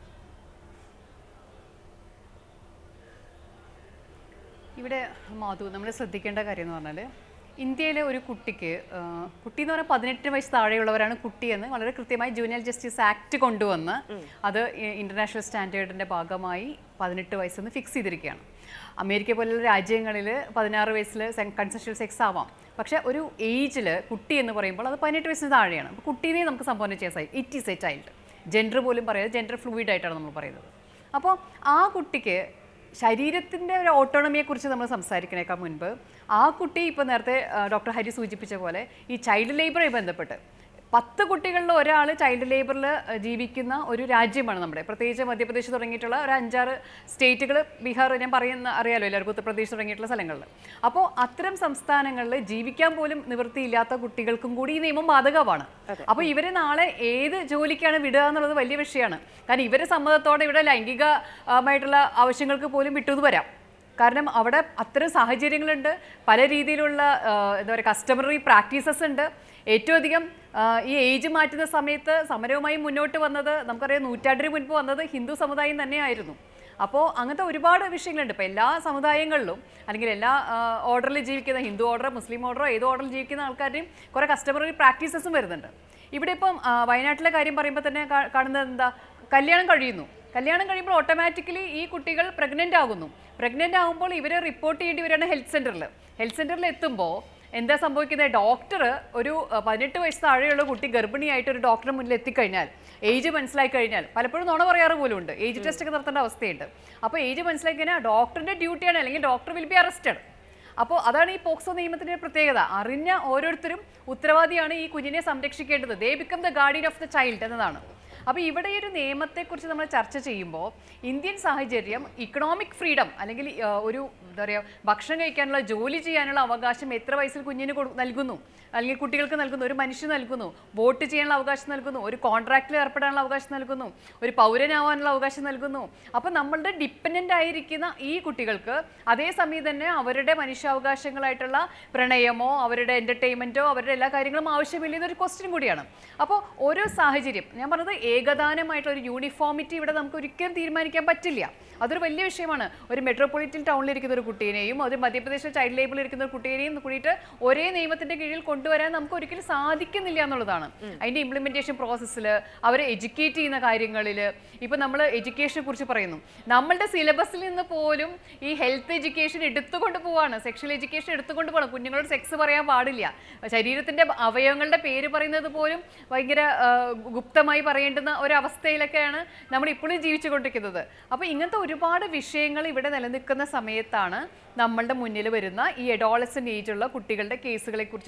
ഇവിടെ മാധു നമ്മൾ ശ്രദ്ധിക്കേണ്ട കാര്യം എന്ന് പറഞ്ഞാൽ ഇന്ത്യയിലെ ഒരു കുട്ടിക്ക് ആ, കുട്ടി എന്ന് പറഞ്ഞാൽ പതിനെട്ട് വയസ്സ് താഴെയുള്ളവരാണ് കുട്ടിയെന്ന് വളരെ കൃത്യമായി ജൂനിയർ ജസ്റ്റിസ് ആക്ട് കൊണ്ടുവന്ന് അത് ഇന്റർനാഷണൽ സ്റ്റാൻഡേർഡിന്റെ ഭാഗമായി പതിനെട്ട് വയസ്സെന്ന് ഫിക്സ് ചെയ്തിരിക്കുകയാണ് അമേരിക്ക പോലുള്ള രാജ്യങ്ങളിൽ പതിനാറ് വയസ്സിൽ കൺസെഷണൽ സെക്സ് ആവാം പക്ഷേ ഒരു ഏജിൽ കുട്ടി എന്ന് പറയുമ്പോൾ അത് പതിനെട്ട് വയസ്സിന് താഴെയാണ് അപ്പോൾ കുട്ടീനെ നമുക്ക് സംബോധന ചെയ്യാൻ സാധിക്കും it is a child gender പോലും പറയാതെ ജെൻഡർ ഫ്ലൂയിഡ് ആയിട്ടാണ് നമ്മൾ പറയുന്നത് അപ്പോൾ ആ കുട്ടിക്ക് ശരീരത്തിൻ്റെ ഒരു ഓട്ടോണമിയെക്കുറിച്ച് നമ്മൾ സംസാരിക്കണേക്കാൾ മുൻപ് ആ കുട്ടി ഇപ്പോൾ നേരത്തെ ഡോക്ടർ ഹരി സൂചിപ്പിച്ച പോലെ ഈ ചൈൽഡ് ലേബറുമായി ബന്ധപ്പെട്ട് പത്ത് കുട്ടികളിൽ ഒരാൾ ചൈൽഡ് ലേബറിൽ ജീവിക്കുന്ന ഒരു രാജ്യമാണ് നമ്മുടെ പ്രത്യേകിച്ച് മധ്യപ്രദേശ് തുടങ്ങിയിട്ടുള്ള ഒരു അഞ്ചാറ് സ്റ്റേറ്റുകൾ ബീഹാർ ഞാൻ പറയുന്ന അറിയാലോ എല്ലാവർക്കും ഉത്തർപ്രദേശ് തുടങ്ങിയിട്ടുള്ള സ്ഥലങ്ങളിൽ അപ്പോൾ അത്തരം സംസ്ഥാനങ്ങളിൽ ജീവിക്കാൻ പോലും നിവൃത്തിയില്ലാത്ത കുട്ടികൾക്കും കൂടി ഈ നിയമം ബാധകമാണ് അപ്പോൾ ഇവരെ നാളെ ഏത് ജോലിക്കാണ് വിടുക എന്നുള്ളത് വലിയ വിഷയമാണ് കാരണം ഇവരെ സമ്മതത്തോടെ ഇവിടെ ലൈംഗികമായിട്ടുള്ള ആവശ്യങ്ങൾക്ക് പോലും വിട്ടുന്ന് വരാം കാരണം അവിടെ അത്തരം സാഹചര്യങ്ങളുണ്ട് പല രീതിയിലുള്ള ആ, എന്താ പറയുക കസ്റ്റമറി പ്രാക്ടീസസ് ഉണ്ട് ഏറ്റവും അധികം ആ, ഈ ഏജ് മാറ്റുന്ന സമയത്ത് സമരവുമായി മുന്നോട്ട് വന്നത് നമുക്കറിയാം നൂറ്റാണ്ടിന് മുൻപ് വന്നത് ഹിന്ദു സമുദായം തന്നെയായിരുന്നു അപ്പോൾ അങ്ങനത്തെ ഒരുപാട് വിഷയങ്ങളുണ്ട് ഇപ്പോൾ എല്ലാ സമുദായങ്ങളിലും അല്ലെങ്കിൽ എല്ലാ ഓർഡറിൽ ജീവിക്കുന്ന ഹിന്ദു ഓർഡർ മുസ്ലിം ഓർഡറോ ഏത് ഓർഡറിൽ ജീവിക്കുന്ന ആൾക്കാരുടെയും കുറേ കസ്റ്റമറി പ്രാക്ടീസസും വരുന്നുണ്ട് ഇവിടെ ഇപ്പം ആ, വയനാട്ടിലെ കാര്യം പറയുമ്പോൾ തന്നെ കാ- കാണുന്നത് എന്താ കല്യാണം കഴിയുന്നു കല്യാണം കഴിയുമ്പോൾ ഓട്ടോമാറ്റിക്കലി ഈ കുട്ടികൾ പ്രഗ്നൻ്റ് ആകുന്നു പ്രഗ്നൻ്റ് ആകുമ്പോൾ ഇവരെ റിപ്പോർട്ട് ചെയ്യേണ്ടി വരികയാണ് ഹെൽത്ത് സെൻറ്ററിൽ ഹെൽത്ത് സെൻറ്ററിൽ എത്തുമ്പോൾ എന്താ സംഭവിക്കുന്നത് ഡോക്ടർ ഒരു അഹ്, പതിനെട്ട് വയസ്സ് താഴെയുള്ള കുട്ടി ഗർഭിണിയായിട്ട് ഒരു ഡോക്ടറെ മുന്നിൽ എത്തിക്കഴിഞ്ഞാൽ ഏജ് മനസ്സിലായി കഴിഞ്ഞാൽ പലപ്പോഴും നുണ പറയാറ് പോലും ഉണ്ട് ഏജ് ടെസ്റ്റ് ഒക്കെ നടത്തേണ്ട അവസ്ഥയുണ്ട് അപ്പോൾ ഏജ് മനസ്സിലാക്കി കഴിഞ്ഞാൽ ഡോക്ടറിൻ്റെ ഡ്യൂട്ടിയാണ് അല്ലെങ്കിൽ ഡോക്ടർ വിൽ ബി അറസ്റ്റഡ് അപ്പോൾ അതാണ് ഈ പോക്സോ നിയമത്തിന്റെ ഒരു പ്രത്യേകത അറിഞ്ഞ ഓരോരുത്തരും ഉത്തരവാദിയാണ് ഈ കുഞ്ഞിനെ സംരക്ഷിക്കേണ്ടത് they become the guardian of the child എന്നതാണ് അപ്പോൾ ഇവിടെ ഈ ഒരു നിയമത്തെക്കുറിച്ച് നമ്മൾ ചർച്ച ചെയ്യുമ്പോൾ ഇന്ത്യൻ സാഹചര്യം ഇക്കണോമിക് ഫ്രീഡം അല്ലെങ്കിൽ ആ, ഒരു എന്താ പറയുക ഭക്ഷണം കഴിക്കാനുള്ള ജോലി ചെയ്യാനുള്ള അവകാശം എത്ര വയസ്സിൽ കുഞ്ഞിന് കൊടു- നൽകുന്നു അല്ലെങ്കിൽ കുട്ടികൾക്ക് നൽകുന്നു ഒരു മനുഷ്യന് നൽകുന്നു വോട്ട് ചെയ്യാനുള്ള അവകാശം നൽകുന്നു ഒരു കോൺട്രാക്റ്റിൽ ഏർപ്പെടാനുള്ള അവകാശം നൽകുന്നു ഒരു പൗരനാവാനുള്ള അവകാശം നൽകുന്നു അപ്പോൾ നമ്മളുടെ ഡിപ്പെൻഡൻ്റ് ആയിരിക്കുന്ന ഈ കുട്ടികൾക്ക് അതേസമയം തന്നെ അവരുടെ മനുഷ്യാവകാശങ്ങളായിട്ടുള്ള പ്രണയമോ അവരുടെ എൻ്റർടൈൻമെൻറ്റോ അവരുടെ എല്ലാ കാര്യങ്ങളും ആവശ്യമില്ല ഇതൊരു ക്വസ്റ്റ്യൻ കൂടിയാണ് അപ്പോൾ ഓരോ സാഹചര്യം ഞാൻ പറഞ്ഞത് ഏകദാനമായിട്ടുള്ള ഒരു യൂണിഫോമിറ്റി ഇവിടെ നമുക്ക് ഒരിക്കലും തീരുമാനിക്കാൻ പറ്റില്ല അതൊരു വലിയ വിഷയമാണ് ഒരു മെട്രോപൊളിറ്റൻ ടൗണിലിരിക്കുന്ന ഒരു കുട്ടീനെയും ഒരു മധ്യപ്രദേശിലെ ചൈൽഡ് ലൈബിൽ ഇരിക്കുന്ന ഒരു കുട്ടീനെയും കൂടിയിട്ട് ഒരേ നിയമത്തിന്റെ കീഴിൽ കൊണ്ടുവരാൻ നമുക്ക് ഒരിക്കലും സാധിക്കുന്നില്ല എന്നുള്ളതാണ് അതിന്റെ ഇംപ്ലിമെന്റേഷൻ പ്രോസസ്സിൽ അവരെ എഡ്യൂക്കേറ്റ് ചെയ്യുന്ന കാര്യങ്ങളിൽ ഇപ്പൊ നമ്മൾ എഡ്യൂക്കേഷനെ കുറിച്ച് പറയുന്നു നമ്മളുടെ സിലബസിൽ നിന്ന് പോലും ഈ ഹെൽത്ത് എഡ്യൂക്കേഷൻ എടുത്തുകൊണ്ട് പോവാണ് സെക്ഷൽ എഡ്യൂക്കേഷൻ എടുത്തുകൊണ്ട് പോകണം കുഞ്ഞുങ്ങളോട് സെക്സ് പറയാൻ പാടില്ല ശരീരത്തിന്റെ അവയവങ്ങളുടെ പേര് പറയുന്നത് പോലും ഭയങ്കര ആ, ഗുപ്തമായി പറയേണ്ടുന്ന ഒരവസ്ഥയിലൊക്കെയാണ് നമ്മൾ ഇപ്പോഴും ജീവിച്ചുകൊണ്ടിരിക്കുന്നത് അപ്പോൾ ഇങ്ങനത്തെ ഒരുപാട് വിഷയങ്ങൾ ഇവിടെ നിലനിൽക്കുന്ന സമയത്താണ് നമ്മളുടെ മുന്നിൽ വരുന്ന ഈ എഡോളസൻ ഏജുള്ള കുട്ടികളുടെ കേസുകളെ കുറിച്ച് പറയുന്നത്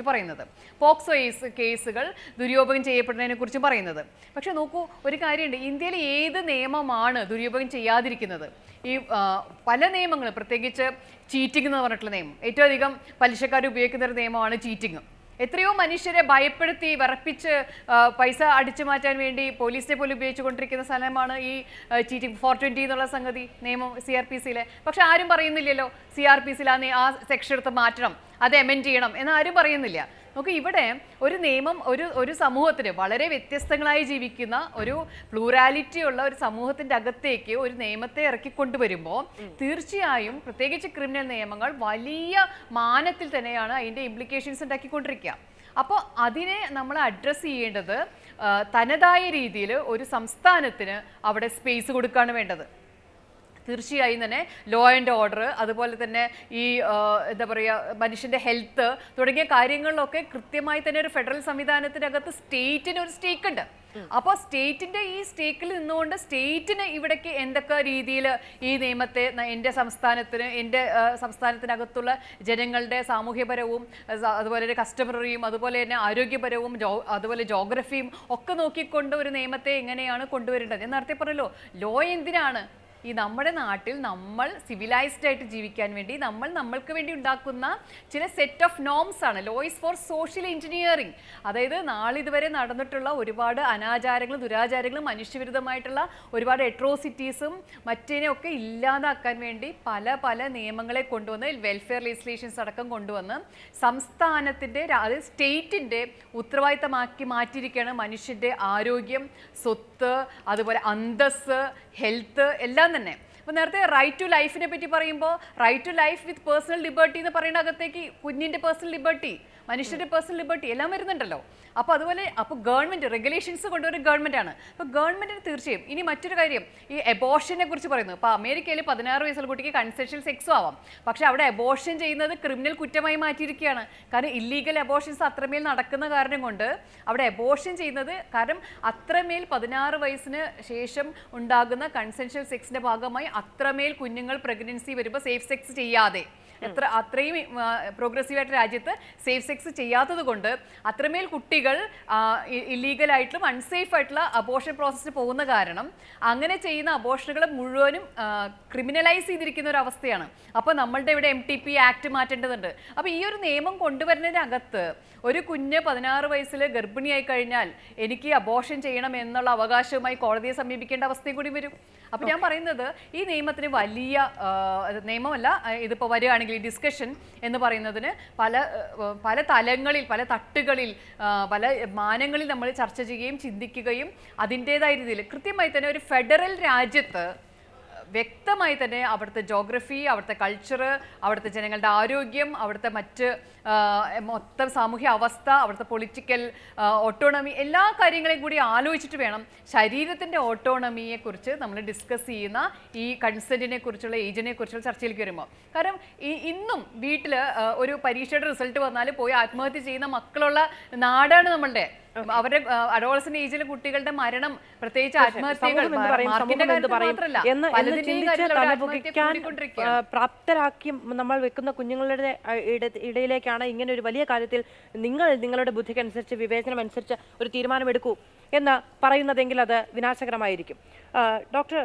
പോക്സോ കേസ് കേസുകൾ ദുരുപയോഗം ചെയ്യപ്പെടുന്നതിനെ കുറിച്ചും പറയുന്നത് പക്ഷെ നോക്കൂ ഒരു കാര്യമുണ്ട് ഇന്ത്യയിൽ ഏത് നിയമമാണ് ദുരുപയോഗം ചെയ്യാതിരിക്കുന്നത് ഈ ആ, പല നിയമങ്ങളും പ്രത്യേകിച്ച് ചീറ്റിംഗ് എന്ന് പറഞ്ഞിട്ടുള്ള നിയമം ഏറ്റവും അധികം പലിശക്കാർ ഉപയോഗിക്കുന്ന ഒരു നിയമമാണ് ചീറ്റിംഗ് എത്രയോ മനുഷ്യരെ ഭയപ്പെടുത്തി വിറപ്പിച്ച് ആ, പൈസ അടിച്ചു മാറ്റാൻ വേണ്ടി പോലീസിനെ പോലും ഉപയോഗിച്ചുകൊണ്ടിരിക്കുന്ന സ്ഥലമാണ് ഈ ചീറ്റിംഗ് ഫോർ ട്വൻറ്റി എന്നുള്ള സംഗതി നിയമം സി ആർ പി സിയിലെ പക്ഷെ ആരും പറയുന്നില്ലല്ലോ സി ആർ പി സിയിൽ ആ നി- ആ സെക്ഷൻ എടുത്ത് മാറ്റണം അത് എമെൻഡ് ചെയ്യണം എന്ന് ആരും പറയുന്നില്ല നമുക്ക് ഇവിടെ ഒരു നിയമം ഒരു ഒരു സമൂഹത്തിന് വളരെ വ്യത്യസ്തങ്ങളായി ജീവിക്കുന്ന ഒരു പ്ലൂറാലിറ്റി ഉള്ള ഒരു സമൂഹത്തിന്റെ അകത്തേക്ക് ഒരു നിയമത്തെ ഇറക്കിക്കൊണ്ടുവരുമ്പോൾ തീർച്ചയായും പ്രത്യേകിച്ച് ക്രിമിനൽ നിയമങ്ങൾ വലിയ മാനത്തിൽ തന്നെയാണ് അതിന്റെ ഇംപ്ലിക്കേഷൻസ് ഉണ്ടാക്കിക്കൊണ്ടിരിക്കുക അപ്പോൾ അതിനെ നമ്മൾ അഡ്രസ്സ് ചെയ്യേണ്ടത് ആ, തനതായ രീതിയിൽ ഒരു സംസ്ഥാനത്തിന് അവിടെ സ്പേസ് കൊടുക്കുകയാണ് വേണ്ടത് തീർച്ചയായും തന്നെ ലോ ആൻഡ് ഓർഡർ അതുപോലെ തന്നെ ഈ ആ, എന്താ പറയുക മനുഷ്യന്റെ ഹെൽത്ത് തുടങ്ങിയ കാര്യങ്ങളിലൊക്കെ കൃത്യമായി തന്നെ ഒരു ഫെഡറൽ സംവിധാനത്തിനകത്ത് സ്റ്റേറ്റിന് ഒരു സ്റ്റേക്ക് ഉണ്ട് അപ്പോൾ സ്റ്റേറ്റിന്റെ ഈ സ്റ്റേക്കിൽ നിന്നുകൊണ്ട് സ്റ്റേറ്റിന് ഇവിടേക്ക് എന്തൊക്കെ രീതിയിൽ ഈ നിയമത്തെ ന- എൻ്റെ സംസ്ഥാനത്തിന് എൻ്റെ ആ, സംസ്ഥാനത്തിനകത്തുള്ള ജനങ്ങളുടെ സാമൂഹ്യപരവും ആ, സ- അതുപോലെ തന്നെ കസ്റ്റമറിയും അതുപോലെ തന്നെ ആരോഗ്യപരവും ജോ അതുപോലെ ജോഗ്രഫിയും ഒക്കെ നോക്കിക്കൊണ്ട് ഒരു നിയമത്തെ എങ്ങനെയാണ് കൊണ്ടുവരേണ്ടത് ഞാൻ നേരത്തെ പറഞ്ഞല്ലോ ലോ എന്തിനാണ് ഈ നമ്മുടെ നാട്ടിൽ നമ്മൾ സിവിലൈസ്ഡ് ആയിട്ട് ജീവിക്കാൻ വേണ്ടി നമ്മൾ നമ്മൾക്ക് വേണ്ടി ഉണ്ടാക്കുന്ന ചില സെറ്റ് ഓഫ് നോംസ് ആണ് law is for social engineering അതായത് നാളിതുവരെ നടന്നിട്ടുള്ള ഒരുപാട് അനാചാരങ്ങളും ദുരാചാരങ്ങളും മനുഷ്യവിരുദ്ധമായിട്ടുള്ള ഒരുപാട് എട്രോസിറ്റീസും മറ്റേനെയൊക്കെ ഇല്ലാതാക്കാൻ വേണ്ടി പല പല നിയമങ്ങളെ കൊണ്ടുവന്ന് വെൽഫെയർ ലെജിസ്ലേഷൻസ് അടക്കം കൊണ്ടുവന്ന് സംസ്ഥാനത്തിൻ്റെ അതായത് സ്റ്റേറ്റിൻ്റെ ഉത്തരവാദിത്തമാക്കി മാറ്റിയിരിക്കുകയാണ് മനുഷ്യൻ്റെ ആരോഗ്യം സ്വത്ത് അതുപോലെ അന്തസ്സ് ഹെൽത്ത് എല്ലാം തന്നെ അപ്പോൾ നേരത്തെ റൈറ്റ് ടു ലൈഫിനെ പറ്റി പറയുമ്പോൾ right to life with personal liberty എന്ന് പറയുന്ന അകത്തേക്ക് കുഞ്ഞിൻ്റെ പേഴ്സണൽ ലിബർട്ടി മനുഷ്യരുടെ പേഴ്സണൽ ലിബർട്ടി എല്ലാം വരുന്നുണ്ടല്ലോ അപ്പോൾ അതുപോലെ അപ്പോൾ ഗവൺമെൻറ് റെഗുലേഷൻസ് കൊണ്ടുവരുന്ന ഗവൺമെൻറ് ആണ് അപ്പോൾ ഗവൺമെൻറ്റിന് തീർച്ചയായും ഇനി മറ്റൊരു കാര്യം ഈ എബോഷനെ കുറിച്ച് പറയുന്നു ഇപ്പോൾ അമേരിക്കയിൽ പതിനാറ് വയസ്സുള്ള കുട്ടിക്ക് കൺസെഷൻ സെക്സും ആവാം പക്ഷേ അവിടെ എബോഷൻ ചെയ്യുന്നത് ക്രിമിനൽ കുറ്റമായി മാറ്റിയിരിക്കുകയാണ് കാരണം ഇല്ലീഗൽ എബോഷൻസ് അത്രമേൽ നടക്കുന്ന കാരണം കൊണ്ട് അവിടെ എബോഷൻ ചെയ്യുന്നത് കാരണം അത്രമേൽ പതിനാറ് വയസ്സിന് ശേഷം ഉണ്ടാകുന്ന കൺസെൻഷ്യൽ സെക്സിന്റെ ഭാഗമായി അത്രമേൽ കുഞ്ഞുങ്ങൾ പ്രഗ്നൻസി വരുമ്പോൾ സേഫ് സെക്സ് ചെയ്യാതെ എത്ര അത്രയും പ്രോഗ്രസീവായിട്ട് രാജ്യത്ത് സേഫ് സെക്സ് ചെയ്യാത്തത് കൊണ്ട് അത്രമേൽ കുട്ടികൾ ഇല്ലീഗൽ ആയിട്ടും അൺസേഫ് ആയിട്ടുള്ള അബോഷൻ പ്രോസസ്സിന് പോകുന്ന കാരണം അങ്ങനെ ചെയ്യുന്ന അബോഷനുകൾ മുഴുവനും ക്രിമിനലൈസ് ചെയ്തിരിക്കുന്ന ഒരു അവസ്ഥയാണ് അപ്പോൾ നമ്മളുടെ ഇവിടെ എം ടി പി ആക്ട് മാറ്റേണ്ടതുണ്ട് അപ്പോൾ ഈ ഒരു നിയമം കൊണ്ടുവരുന്നതിനകത്ത് ഒരു കുഞ്ഞ് പതിനാറ് വയസ്സിൽ ഗർഭിണിയായി കഴിഞ്ഞാൽ എനിക്ക് അബോഷൻ ചെയ്യണം എന്നുള്ള അവകാശവുമായി കോടതിയെ സമീപിക്കേണ്ട അവസ്ഥയും കൂടി വരും അപ്പോൾ ഞാൻ പറയുന്നത് ഈ നിയമത്തിന് വലിയ ആ, അത് നിയമമല്ല ആ, ഇതിപ്പോൾ വരികയാണെങ്കിൽ ഈ ഡിസ്കഷൻ എന്ന് പറയുന്നതിന് പല ആ, പല തലങ്ങളിൽ പല തട്ടുകളിൽ ആ, പല മാനങ്ങളിൽ നമ്മൾ ചർച്ച ചെയ്യുകയും ചിന്തിക്കുകയും അതിൻ്റെതായ രീതിയിൽ കൃത്യമായി തന്നെ ഒരു ഫെഡറൽ രാജ്യത്ത് വ്യക്തമായി തന്നെ അവിടുത്തെ ജോഗ്രഫി അവിടുത്തെ കൾച്ചർ അവിടുത്തെ ജനങ്ങളുടെ ആരോഗ്യം അവിടുത്തെ മറ്റ് ആ, മൊത്തം സാമൂഹ്യ അവസ്ഥ അവിടുത്തെ പൊളിറ്റിക്കൽ ഓട്ടോണമി എല്ലാ കാര്യങ്ങളെയും കൂടി ആലോചിച്ചിട്ട് വേണം ശരീരത്തിൻ്റെ ഓട്ടോണമിയെക്കുറിച്ച് നമ്മൾ ഡിസ്കസ് ചെയ്യുന്ന ഈ കൺസെൻറ്റിനെ കുറിച്ചുള്ള ഏജിനെ കുറിച്ചുള്ള ചർച്ചയിലേക്ക് വരുമ്പോൾ കാരണം ഈ ഇന്നും വീട്ടിൽ ഒരു പരീക്ഷയുടെ റിസൾട്ട് വന്നാൽ പോയി ആത്മഹത്യ ചെയ്യുന്ന മക്കളുള്ള നാടാണ് നമ്മളുടെ അവരുടെ അഡോളസന്റ് ഏജിലെ കുട്ടികളുടെ മരണം പ്രത്യേകിച്ച് ആത്മഹത്യകൾ സമൂഹം എന്ത് പറയും മാർക്കിന്റെ സമൂഹം എന്ത് കാര്യത്തിൽ പറയും മാത്രമല്ല എന്ന് എന്ന് പലതിന്റെയും ചിന്തിച്ച് കാര്യത്തിൽ അവിടെ തലപൊക്കിക്കാൻ ആത്മഹത്യ കൂടിക്കൊണ്ടിരിക്കുകയാണ്. ആ, പ്രാപ്തരാക്കി നമ്മൾ വെക്കുന്ന കുഞ്ഞുങ്ങളുടെ ആ, ഇട- ഇടയിലേക്കാണ് ഇങ്ങനെ ഒരു വലിയ കാര്യത്തിൽ നിങ്ങൾ നിങ്ങളുടെ ബുദ്ധിക്കനുസരിച്ച് വിവേചനം അനുസരിച്ച് ഒരു തീരുമാനമെടുക്കൂ എന്ന് പറയുന്നതെങ്കിൽ അത് വിനാശകരമായിരിക്കും ആ, ഡോക്ടർ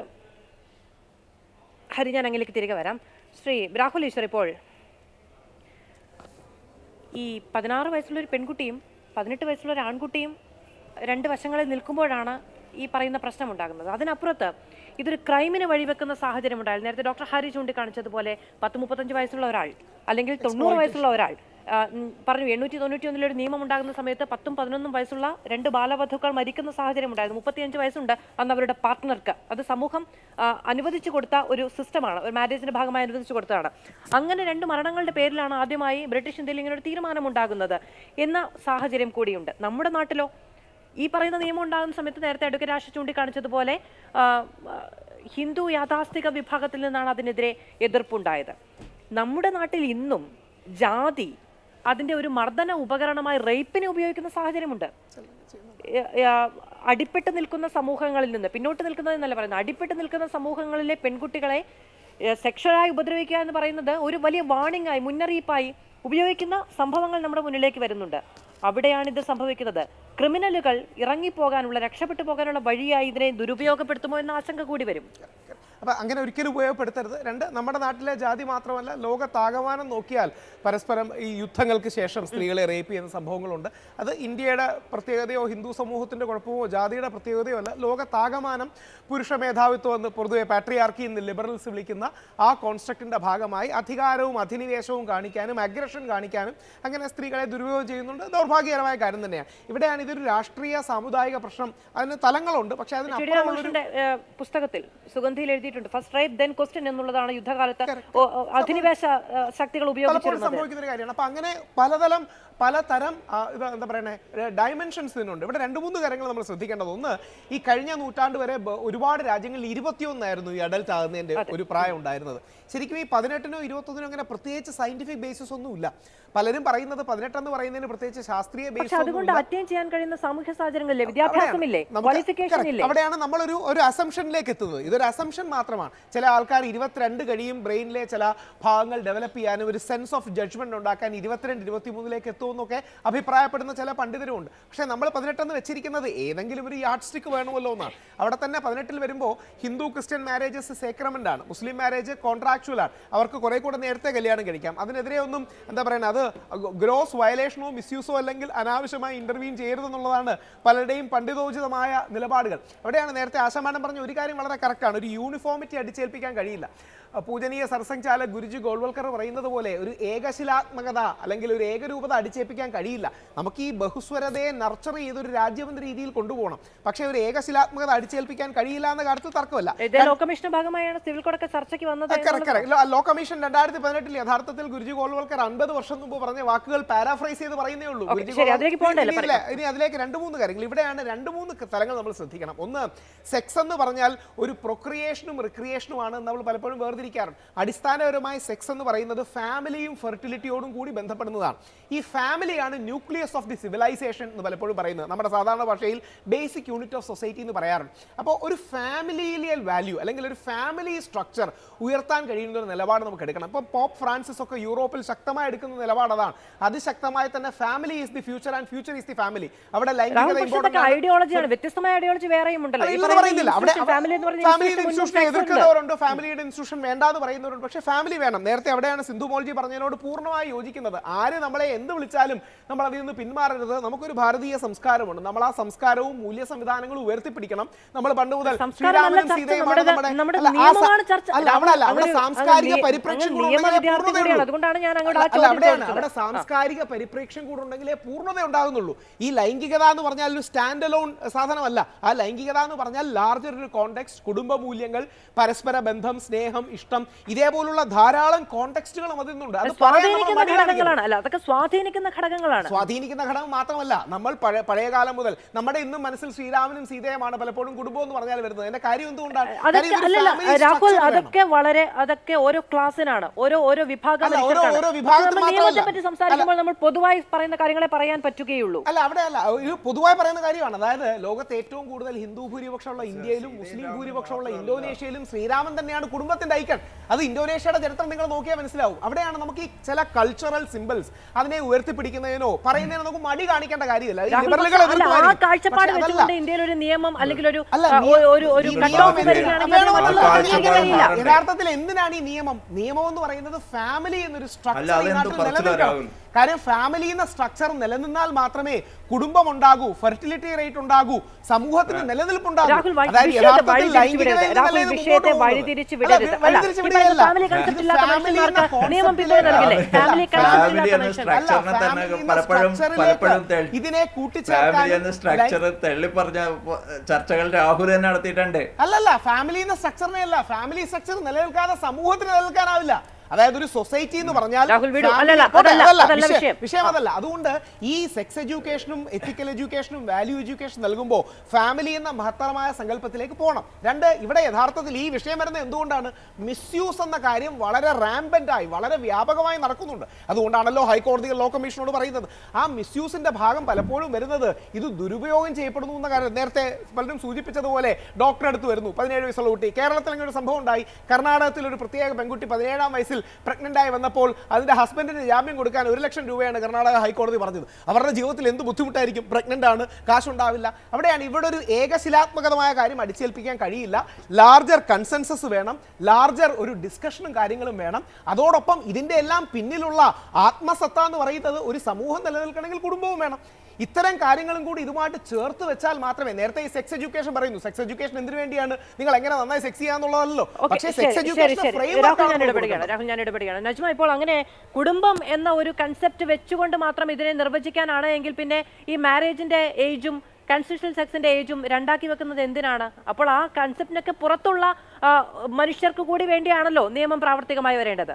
ഹരി ഞാൻ അങ്ങിലേക്ക് തിരികെ വരാം ശ്രീ രാഹുൽ ഈശ്വർ ഇപ്പോൾ ഈ പതിനാറ് വയസ്സുള്ള ഒരു പെൺകുട്ടിയും പതിനെട്ട് വയസ്സുള്ള ഒരു ആൺകുട്ടിയും രണ്ട് വശങ്ങളിൽ നിൽക്കുമ്പോഴാണ് ഈ പറയുന്ന പ്രശ്നം ഉണ്ടാകുന്നത് അതിനപ്പുറത്ത് ഇതൊരു ക്രൈമിന് വഴിവെക്കുന്ന സാഹചര്യം ഉണ്ടായാൽ നേരത്തെ ഡോക്ടർ ഹരി ചൂണ്ടിക്കാണിച്ചതുപോലെ പത്ത് മുപ്പത്തഞ്ച് വയസ്സുള്ള ഒരാൾ അല്ലെങ്കിൽ തൊണ്ണൂറ് വയസ്സുള്ള ഒരാൾ ആ, ഉം, പറഞ്ഞു എണ്ണൂറ്റി തൊണ്ണൂറ്റി ഒന്നിലൊരു നിയമം ഉണ്ടാകുന്ന സമയത്ത് പത്തും പതിനൊന്നും വയസ്സുള്ള രണ്ട് ബാലവധുക്കൾ മരിക്കുന്ന സാഹചര്യം ഉണ്ടായിരുന്നു മുപ്പത്തിയഞ്ച് വയസ്സുണ്ട് അന്ന് അവരുടെ പാർട്ട്ണർക്ക് അത് സമൂഹം ആ, അനുവദിച്ചു കൊടുത്ത ഒരു സിസ്റ്റമാണ് ഒരു മാരേജിന്റെ ഭാഗമായി അനുവദിച്ചു കൊടുത്തതാണ് അങ്ങനെ രണ്ട് മരണങ്ങളുടെ പേരിലാണ് ആദ്യമായി ബ്രിട്ടീഷ് ഇന്ത്യയിൽ ഇങ്ങനെ ഒരു തീരുമാനം ഉണ്ടാകുന്നത് എന്ന സാഹചര്യം കൂടിയുണ്ട് നമ്മുടെ നാട്ടിലോ ഈ പറയുന്ന നിയമം ഉണ്ടാകുന്ന സമയത്ത് നേരത്തെ അഡ്വക്കേറ്റ് ആശ ചൂണ്ടിക്കാണിച്ചതുപോലെ ആ, ആ, ഹിന്ദു യാഥാസ്ഥിക വിഭാഗത്തിൽ നിന്നാണ് അതിനെതിരെ എതിർപ്പുണ്ടായത് നമ്മുടെ നാട്ടിൽ ഇന്നും ജാതി അതിന്റെ ഒരു മർദ്ദന ഉപകരണമായി റേപ്പിനെ ഉപയോഗിക്കുന്ന സാഹചര്യമുണ്ട് ഏ, ഏ, അടിപ്പെട്ട് നിൽക്കുന്ന സമൂഹങ്ങളിൽ നിന്ന് പിന്നോട്ട് നിൽക്കുന്നതെന്നല്ല പറയുന്നത് അടിപ്പെട്ട് നിൽക്കുന്ന സമൂഹങ്ങളിലെ പെൺകുട്ടികളെ ഏ, സെക്ഷലായി ഉപദ്രവിക്കുക എന്ന് പറയുന്നത് ഒരു വലിയ വാണിംഗ് ആയി മുന്നറിയിപ്പായി ഉപയോഗിക്കുന്ന സംഭവങ്ങൾ നമ്മുടെ മുന്നിലേക്ക് വരുന്നുണ്ട് അവിടെയാണ് ഇത് സംഭവിക്കുന്നത് ക്രിമിനലുകൾ ഇറങ്ങിപ്പോകാനുള്ള രക്ഷപ്പെട്ടു പോകാനുള്ള വഴിയായി ഇതിനെ ദുരുപയോഗപ്പെടുത്തുമോ എന്ന ആശങ്ക കൂടി വരും അപ്പം അങ്ങനെ ഒരിക്കലും ഉപയോഗപ്പെടുത്തരുത് രണ്ട് നമ്മുടെ നാട്ടിലെ ജാതി മാത്രമല്ല ലോകത്താകമാനം നോക്കിയാൽ പരസ്പരം ഈ യുദ്ധങ്ങൾക്ക് ശേഷം സ്ത്രീകളെ റേപ്പ് ചെയ്യുന്ന സംഭവങ്ങളുണ്ട് അത് ഇന്ത്യയുടെ പ്രത്യേകതയോ ഹിന്ദു സമൂഹത്തിൻ്റെ കുഴപ്പമോ ജാതിയുടെ പ്രത്യേകതയോ അല്ല ലോകത്താകമാനം പുരുഷ മേധാവിത്വം എന്ന് പൊതുവെ പാട്രിയാർക്കി എന്ന് ലിബറൽസ് വിളിക്കുന്ന ആ കോൺസ്ട്രക്റ്റിൻ്റെ ഭാഗമായി അധികാരവും അധിനിവേശവും കാണിക്കാനും അഗ്രഷൻ കാണിക്കാനും അങ്ങനെ സ്ത്രീകളെ ദുരുപയോഗം ചെയ്യുന്നുണ്ട് ദൗർഭാഗ്യകരമായ കാര്യം തന്നെയാണ് ഇവിടെയാണ് ഇതൊരു രാഷ്ട്രീയ സാമുദായിക പ്രശ്നം അതിന് തലങ്ങളുണ്ട് പക്ഷേ ചുടി അതിനപ്പുറമുള്ളൊരു രാമകൃഷ്ണന്റെ ഏഹ്, പുസ്തകത്തിൽ സുഗന്ധിയിൽ എഴുതിയിട്ടുണ്ട് ഫസ്റ്റ് റൈറ്റ് ദെൻ ക്വസ്റ്റ്യൻ എന്നുള്ളതാണ് യുദ്ധകാലത്ത് ഓ, ഓ, അധിനിവേശ ഏഹ്, ശക്തികൾ പലപ്പോഴും ഉപയോഗിച്ചിരുന്നത് സംഭവിക്കുന്ന ഒരു കാര്യമാണ് അപ്പൊ അങ്ങനെ പലതരം പലതരം ആ, ഇത് എന്താ പറയുന്നത് ഡയമെൻഷൻസ് ഇതിനുണ്ട് ഇവിടെ രണ്ട് മൂന്ന് കാര്യങ്ങൾ നമ്മൾ ശ്രദ്ധിക്കേണ്ടത് ഒന്ന് ഈ കഴിഞ്ഞ നൂറ്റാണ്ട് വരെ ബ- ഒരുപാട് രാജ്യങ്ങളിൽ ഇരുപത്തിയൊന്നായിരുന്നു ഈ അഡൽട്ട് ആകുന്നതിന്റെ ഒരു പ്രായം ഉണ്ടായിരുന്നത് ശരിക്കും ഈ പതിനെട്ടിനോ ഇരുപത്തൊന്നിനോ അങ്ങനെ പ്രത്യേകിച്ച് സയന്റിഫിക് ബേസിസ് ഒന്നുമില്ല പലരും പറയുന്നത് പതിനെട്ടെന്ന് പറയുന്നതിന് പ്രത്യേകിച്ച് ശാസ്ത്രീയ പക്ഷെ ബേസ് അതുകൊണ്ട് അറ്റൈൻ ചെയ്യാൻ കഴിയുന്ന സാമൂഹ്യ സാഹചര്യങ്ങളില്ലേ വിദ്യാഭ്യാസമില്ലേ നമുക്ക് ക്വാളിഫിക്കേഷൻ correct. ഇല്ലേ അവിടെയാണ് നമ്മളൊരു ഒരു അസംഷനിലേക്ക് എത്തുന്നത് ഇതൊരു അസംഷൻ മാത്രമാണ് ചില ആൾക്കാർ ഇരുപത്തിരണ്ട് കഴിയും ബ്രെയിനിലെ ചില ഭാഗങ്ങൾ ഡെവലപ്പ് ചെയ്യാനും ഒരു സെൻസ് ഓഫ് ജഡ്ജ്മെന്റ് ഉണ്ടാക്കാൻ ഇരുപത്തിരണ്ട് ഇരുപത്തിമൂന്നിലേക്ക് എത്തുമെന്നൊക്കെ അഭിപ്രായപ്പെടുന്ന ചില പണ്ഡിതരുമുണ്ട് പക്ഷേ നമ്മൾ പതിനെട്ടെന്ന് വെച്ചിരിക്കുന്നത് ഏതെങ്കിലും ഒരു യാഡ് സ്റ്റിക്ക് വേണമല്ലോ എന്നാണ് അവിടെ തന്നെ പതിനെട്ടിൽ വരുമ്പോൾ ഹിന്ദു ക്രിസ്ത്യൻ മാരേജസ് സേക്രമെന്റ് ആണ് മുസ്ലിം മാരേജ് കോൺട്രാക്ച്വൽ ആണ് അവർക്ക് കുറെ കൂടെ നേരത്തെ കല്യാണം കഴിക്കാം അതിനെതിരെ ഒന്നും എന്താ പറയുക അത് ഗ്രോസ് വയലേഷനോ മിസ്യൂസോ അല്ലെങ്കിൽ അനാവശ്യമായി ഇന്റർവ്യൂ ചെയ്യരുതെന്നുള്ളതാണ് പലരുടെയും പണ്ഡിതോചിതമായ നിലപാടുകൾ അവിടെയാണ് നേരത്തെ ആശമാനം പറഞ്ഞ ഒരു കാര്യം വളരെ കറക്റ്റാണ് ഒരു യൂണിഫോമിറ്റി അടിച്ചേൽപ്പിക്കാൻ കഴിയില്ല അഹ് പൂജനീയ സർസംഘ് ചാലക് ഗുരുജി ഗോൾവൽക്കർ പറയുന്നത് പോലെ ഒരു ഏകശിലാത്മകത അല്ലെങ്കിൽ ഒരു ഏകരൂപത അടിച്ചേൽപ്പിക്കാൻ കഴിയില്ല നമുക്ക് ഈ ബഹുസ്വരതയെ നർച്ചർ ചെയ്തൊരു രാജ്യം എന്ന രീതിയിൽ കൊണ്ടുപോകണം പക്ഷേ ഒരു ഏകശിലാത്മകത അടിച്ചേൽപ്പിക്കാൻ കഴിയില്ല എന്ന കാര്യത്തിൽ തർക്കമല്ല ഇത് ലോ കമ്മീഷന്റെ ഭാഗമായാണ് സിവിൽ കോഡൊക്കെ ചർച്ചയ്ക്ക് വന്നത് correct, എന്നുള്ളത് correct. ലോ- ലോ കമ്മീഷൻ രണ്ടായിരത്തി പതിനെട്ടിൽ യഥാർത്ഥത്തിൽ ഗുരുജി ഗോൾവൽക്കർ അൻപത് വർഷം മുമ്പ് പറഞ്ഞ വാക്കുകൾ പാരാഫ്രൈസ് ചെയ്ത് പറയുന്നേ ഉള്ളൂ Okay, ഗുരുജി ശരി, ഗോൾവ- അതിലേക്ക് പോകണ്ടല്ലേ, ഇനി ഇല്ല, ഇനി അതിലേക്ക് രണ്ട് മൂന്ന് കാര്യങ്ങൾ ഇവിടെയാണ് രണ്ട് മൂന്ന് ക- തലങ്ങൾ നമ്മൾ ശ്രദ്ധിക്കണം ഒന്ന് സെക്സ് എന്ന് പറഞ്ഞാൽ ഒരു പ്രൊക്രിയേഷനും റിക്രിയേഷനുമാണ് നമ്മൾ പലപ്പോഴും വേർതിരിക്കാറുണ്ട് അടിസ്ഥാനപരമായി സെക്സ് എന്ന് പറയുന്നത് ഫാമിലിയും ഫെർട്ടിലിറ്റിയോടും കൂടി ബന്ധപ്പെടുന്നതാണ് ഈ ഫാമിലിയാണ് ന്യൂക്ലിയസ് ഓഫ് ദി സിവിലൈസേഷൻ എന്ന് പലപ്പോഴും പറയുന്നത് നമ്മുടെ സാധാരണ ഭാഷയിൽ ബേസിക് യൂണിറ്റ് ഓഫ് സൊസൈറ്റി എന്ന് പറയാറുണ്ട് അപ്പോൾ ഒരു ഫാമിലിയിലിയൽ വാല്യൂ അല്ലെങ്കിൽ ഒരു ഫാമിലി സ്ട്രക്ചർ ഉയർത്താൻ കഴിയുന്ന ഒരു നിലപാട് നമുക്ക് എടുക്കണം ഇപ്പോൾ പോപ്പ് ഫ്രാൻസിസ് ഒക്കെ യൂറോപ്പിൽ ശക്തമായി എടുക്കുന്ന നിലപാട് അതാണ് അതിശക്തമായി തന്നെ family is the future and future is the family അവിടെ രാഹുൽ ലൈംഗികത പക്ഷേ important ഇതൊക്കെ ആണ്. ഐഡിയോളജിയാണ് വ്യത്യസ്തമായ ഐഡിയോളജി വേറെയും ഉണ്ടല്ലോ ഈ ഇല്ലെന്ന് പറയുന്ന പറയുന്നില്ല അവിടെ institution, family എന്ന് പറഞ്ഞ ഫാമിലി institution മുന്നോട്ട് ഇൻസ്റ്റിറ്റ്യൂഷനെ വെച്ചിട്ടുണ്ട്. എതിർക്കുന്നവരുണ്ട് ഫാമിലിയുടെ ഇൻസ്റ്റിറ്റ്യൂഷൻ വേണ്ടാന്ന് പറയുന്നവരുണ്ട് പക്ഷേ ഫാമിലി വേണം നേരത്തെ അവിടെയാണ് സിന്ധു മോൾജി പറഞ്ഞതിനോട് പൂർണ്ണമായി യോജിക്കുന്നത് ആര് നമ്മളെ എന്ത് വിളിച്ചാലും നമ്മൾ അതിൽ നിന്ന് പിന്മാറരുത് നമുക്കൊരു ഭാരതീയ സംസ്കാരമുണ്ട് നമ്മൾ ആ സംസ്കാരവും മൂല്യ സംവിധാനങ്ങളും ഉയർത്തിപ്പിടിക്കണം നമ്മൾ പണ്ട് മുതൽ സംസ്കാരമല്ല ശ്രീരാമനും ചർച്ച, സീതയുമാണ് നമ്മുടെ- നമ്മുടെ അല്ല, ആ സ- നിയമമാണ് ചർച്ച. അല്ല അവിടെ അല്ല അവിടെ അങ്ങ് സാംസ്കാരിക അങ്ങ് പരിപ്രേക്ഷ്യം അങ്ങ് കൂടെ നിയമ ഉണ്ടെങ്കിലേ വിദ്യാർത്ഥി പൂർണ്ണതയുള്ളൂ. കൂടിയാണ്. അതുകൊണ്ടാണ് ഞാൻ അങ്ങോട്ട് ആ അല്ല, ചോദ്യം അവിടെയാണ് ചോദിച്ചത്. അവിടെ സാംസ്കാരിക പരിപ്രേക്ഷ്യം കൂടെ ഉണ്ടെങ്കിലേ പൂർണ്ണത ഉണ്ടാകുന്നുള്ളൂ ഈ ലൈംഗികത എന്ന് പറഞ്ഞാൽ ഒരു സ്റ്റാൻഡ് അലോൺ സാധനമല്ല ആ ലൈംഗികത എന്ന് പറഞ്ഞാൽ ലാർജർ ഒരു കോണ്ടെക്സ്റ്റ് കുടുംബ മൂല്യങ്ങൾ പരസ്പര ബന്ധം സ്നേഹം ഇഷ്ടം ഇതേപോലുള്ള ധാരാളം കോണ്ടെക്സ്റ്റുകളും അതിൽ നിന്നുണ്ട് അത് പറയാൻ നമ്മൾ സ്വാധീനിക്കുന്ന മടി കാണിക്കരുത്. ഘടകങ്ങളാണ് അല്ല അതൊക്കെ സ്വാധീനിക്കുന്ന ഘടകങ്ങളാണ് സ്വാധീനിക്കുന്ന ഘടകം മാത്രമല്ല നമ്മൾ പഴയ പഴയ കാലം മുതൽ നമ്മുടെ ഇന്നും മനസ്സിൽ ശ്രീരാമനും സീതയുമാണ് പലപ്പോഴും കുടുംബം എന്ന് പറഞ്ഞാൽ വരുന്നത് എന്റെ കാര്യം എന്തുകൊണ്ടാണ് കാര്യം അതൊക്കെ ഇതൊരു അല്ലല്ല family രാഹുൽ structure വേണം. അതൊക്കെ വളരെ അതൊക്കെ ഓരോ ക്ലാസ്സിനാണ് ഓരോ ഓരോ വിഭാഗം അല്ല, ഓരോ- മനുഷ്യർക്കാണ്. ഓരോ പക്ഷേ വിഭാഗത്തിൽ നമ്മൾ നിയമത്തെ മാത്രമല്ല. പറ്റി സംസാരിക്കുമ്പോൾ നമ്മൾ പൊതുവായി പറയുന്ന കാര്യങ്ങളെ പറയാൻ പറ്റുകയുള്ളൂ അല്ല അവിടെ അല്ല ഒരു പൊതുവായി പറയുന്ന കാര്യമാണ് അതായത് ലോകത്ത് ഏറ്റവും കൂടുതൽ ഹിന്ദു ഭൂരിപക്ഷമുള്ള ഇന്ത്യയിലും മുസ്ലിം ഭൂരിപക്ഷമുള്ള ഇന്തോനേഷ്യയിലും ശ്രീരാമൻ തന്നെയാണ് കുടുംബത്തിന്റെ ഐക്കൺ അത് ഇന്തോനേഷ്യയുടെ ചരിത്രം നിങ്ങൾ നോക്കിയാൽ മനസ്സിലാവും അവിടെയാണ് നമുക്ക് ഈ ചില കൾച്ചറൽ സിമ്പിൾസ് അതിനെ ഉയർത്തിപ്പിടിക്കുന്നതിനോ പറയുന്നതിനോ നമുക്ക് മടി കാണിക്കേണ്ട കാര്യമില്ല ഈ രാഹുൽ ലിബറലുകൾ പക്ഷേ അല്ല, ആ എതിർക്കുമായിരിക്കും. കാഴ്ചപ്പാട് പക്ഷേ അതല്ല. വെച്ചുകൊണ്ട് ഇന്ത്യയിൽ ഒരു നിയമം അല്ലെങ്കിൽ ഒരു അല്ല, ആ, നിയ- ഒരു ഒരു ഈ കട്ട് നിയമം ഓഫ് എന്തിനാ? വരികയാണെങ്കിൽ വേണം, അത് വേണം, നമുക്ക് വേണം, അംഗീകരിക്കാൻ വേണം. കഴിയില്ല. യഥാർത്ഥത്തിൽ എന്തിനാണ് ഈ നിയമം നിയമം എന്ന് പറയുന്നത് ഫാമിലി എന്നൊരു അല്ല, സ്ട്രക്ചർ അതെന്ത് പറച്ചിലാ രാഹുൽ? കാര്യം ഫാമിലി എന്ന സ്ട്രക്ചർ നിലനിന്നാൽ മാത്രമേ കുടുംബം ഉണ്ടാകൂ ഫെർട്ടിലിറ്റി റേറ്റ് ഉണ്ടാകൂ സമൂഹത്തിന് നിലനിൽപ്പുണ്ടാകൂ രാഹുൽ വഴി- അതായത് വിഷയത്തെ യഥാർത്ഥത്തിൽ വഴിതിരിച്ച് ലൈംഗികതയിൽ വിടരുത്. രാഹുൽ നിന്നല്ലേ ഇത് വിഷയത്തെ മുമ്പോട്ട് പോകുന്നത്? വഴിതിരിച്ച് അല്ല, വിടരുത്. അല്ല, വഴിതിരിച്ച് ഈ പറയുന്ന വിടുകയല്ല. family concept ഇത് ഇല്ലാത്ത family എന്ന മനുഷ്യന്മാർക്ക് concept നിയമം ലെ- പിന്തുണ നൽകില്ലേ? Family concept ഫാമിലി ഇല്ലാത്ത എന്ന മനുഷ്യർ. അല്ല, സ്ട്രക്ചറിനെ തന്നെ family എന്ന പലപ്പോഴും structure പലപ്പോഴും ലേക്ക് തെളി- ഇതിനെ ഫാമിലി കൂട്ടിച്ചേർക്കാനും എന്ന സ്ട്രക്ചർ തള്ളി പറഞ്ഞ ചർച്ചകൾ രാഹുൽ തന്നെ നടത്തിയിട്ടുണ്ട് അല്ലല്ല ഫാമിലി എന്ന സ്ട്രക്ചറിനെ അല്ല ഫാമിലി സ്ട്രക്ചർ നിലനിൽക്കാതെ സമൂഹത്തിന് നിലനിൽക്കാനാവില്ല അതായത് ഒരു സൊസൈറ്റി എന്ന് പറഞ്ഞാൽ രാഹുൽ വിടൂ. family- അല്ലല്ല, പോട്ടെ, അതല്ല, അതല്ല, അതല്ല വിഷയം. വിഷയം. വിഷയം അതല്ല അതുകൊണ്ട് ഈ സെക്സ് എഡ്യൂക്കേഷനും എത്തിക്കൽ എഡ്യൂക്കേഷനും വാല്യൂ എഡ്യൂക്കേഷൻ നൽകുമ്പോൾ ഫാമിലി എന്ന മഹത്തരമായ സങ്കല്പത്തിലേക്ക് പോകണം രണ്ട് ഇവിടെ യഥാർത്ഥത്തിൽ ഈ വിഷയം വരുന്നത് എന്തുകൊണ്ടാണ് മിസ്യൂസ് എന്ന കാര്യം വളരെ റാമ്പന്റ് ആയി വളരെ വ്യാപകമായി നടക്കുന്നുണ്ട് അതുകൊണ്ടാണല്ലോ ഹൈക്കോടതികൾ ലോ കമ്മീഷനോട് പറയുന്നത് ആ മിസ്യൂസിന്റെ ഭാഗം പലപ്പോഴും വരുന്നത് ഇത് ദുരുപയോഗം ചെയ്യപ്പെടുന്നു എന്ന കാര്യം നേരത്തെ പലരും സൂചിപ്പിച്ചതുപോലെ ഡോക്ടർ അടുത്ത് വരുന്നു പതിനേഴ് വയസ്സുള്ള കുട്ടി കേരളത്തിൽ അങ്ങനെ ഒരു സംഭവം ഉണ്ടായി കർണാടകത്തിൽ ഒരു പ്രത്യേക പെൺകുട്ടി പതിനേഴാം വയസ്സിൽ പ്രഗ്നന്റ് ആയി വന്നപ്പോൾ അതിന്റെ ഹസ്ബൻഡിന് ജാമ്യം കൊടുക്കാൻ ഒരു ലക്ഷം രൂപയാണ് കർണാടക ഹൈക്കോടതി പറഞ്ഞത് അവരുടെ ജീവിതത്തിൽ എന്ത് ബുദ്ധിമുട്ടായിരിക്കും പ്രഗ്നന്റ് ആണ് കാശുണ്ടാവില്ല അവിടെയാണ് ഇവിടെ ഒരു ഏകശിലാത്മകമായ കാര്യം അടിച്ചേൽപ്പിക്കാൻ കഴിയില്ല ലാർജർ കൺസെൻസസ് വേണം ലാർജർ ഒരു ഡിസ്കഷനും കാര്യങ്ങളും വേണം അതോടൊപ്പം ഇതിന്റെ എല്ലാം പിന്നിലുള്ള ആത്മസത്ത എന്ന് പറയുന്നത് ഒരു സമൂഹം നിലനിൽക്കണമെങ്കിൽ കുടുംബവും വേണം ഇത്തരം കാര്യങ്ങളും കൂടി ഇതുമായിട്ട് ചേർത്ത് വെച്ചാൽ മാത്രമേ നേരത്തെ ഈ സെക്സ് എഡ്യൂക്കേഷൻ പറയുന്നു സെക്സ് എഡ്യൂക്കേഷൻ എന്തിനു വേണ്ടിയാണ് നിങ്ങൾ എങ്ങനെ നന്നായി സെക്സ് ചെയ്യാന്നുള്ളതല്ലോ ഓക്കേ, പക്ഷേ ശരി, സെക്സ് ശരി, എഡ്യൂക്കേഷൻ ശരി. രാഹുൽ ഞാൻ ഇടപെടുകയാണ് രാഹുൽ ഞാൻ ഇടപെടുകയാണ് നജ്മ ഇപ്പോൾ അങ്ങനെ കുടുംബം എന്ന ഒരു കൺസെപ്റ്റ് വെച്ചുകൊണ്ട് മാത്രം ഇതിനെ നിർവചിക്കാനാണ് എങ്കിൽ പിന്നെ ഈ മാരേജിന്റെ ഏജും കൺസ്റ്റിറ്റ്യൂഷണൽ സെക്സിന്റെ ഏജും രണ്ടാക്കി വെക്കുന്നത് എന്തിനാണ് അപ്പോൾ ആ കൺസെപ്റ്റിനൊക്കെ പുറത്തുള്ള ആ, മനുഷ്യർക്ക് കൂടി വേണ്ടിയാണല്ലോ നിയമം പ്രാവർത്തികമായി വരേണ്ടത്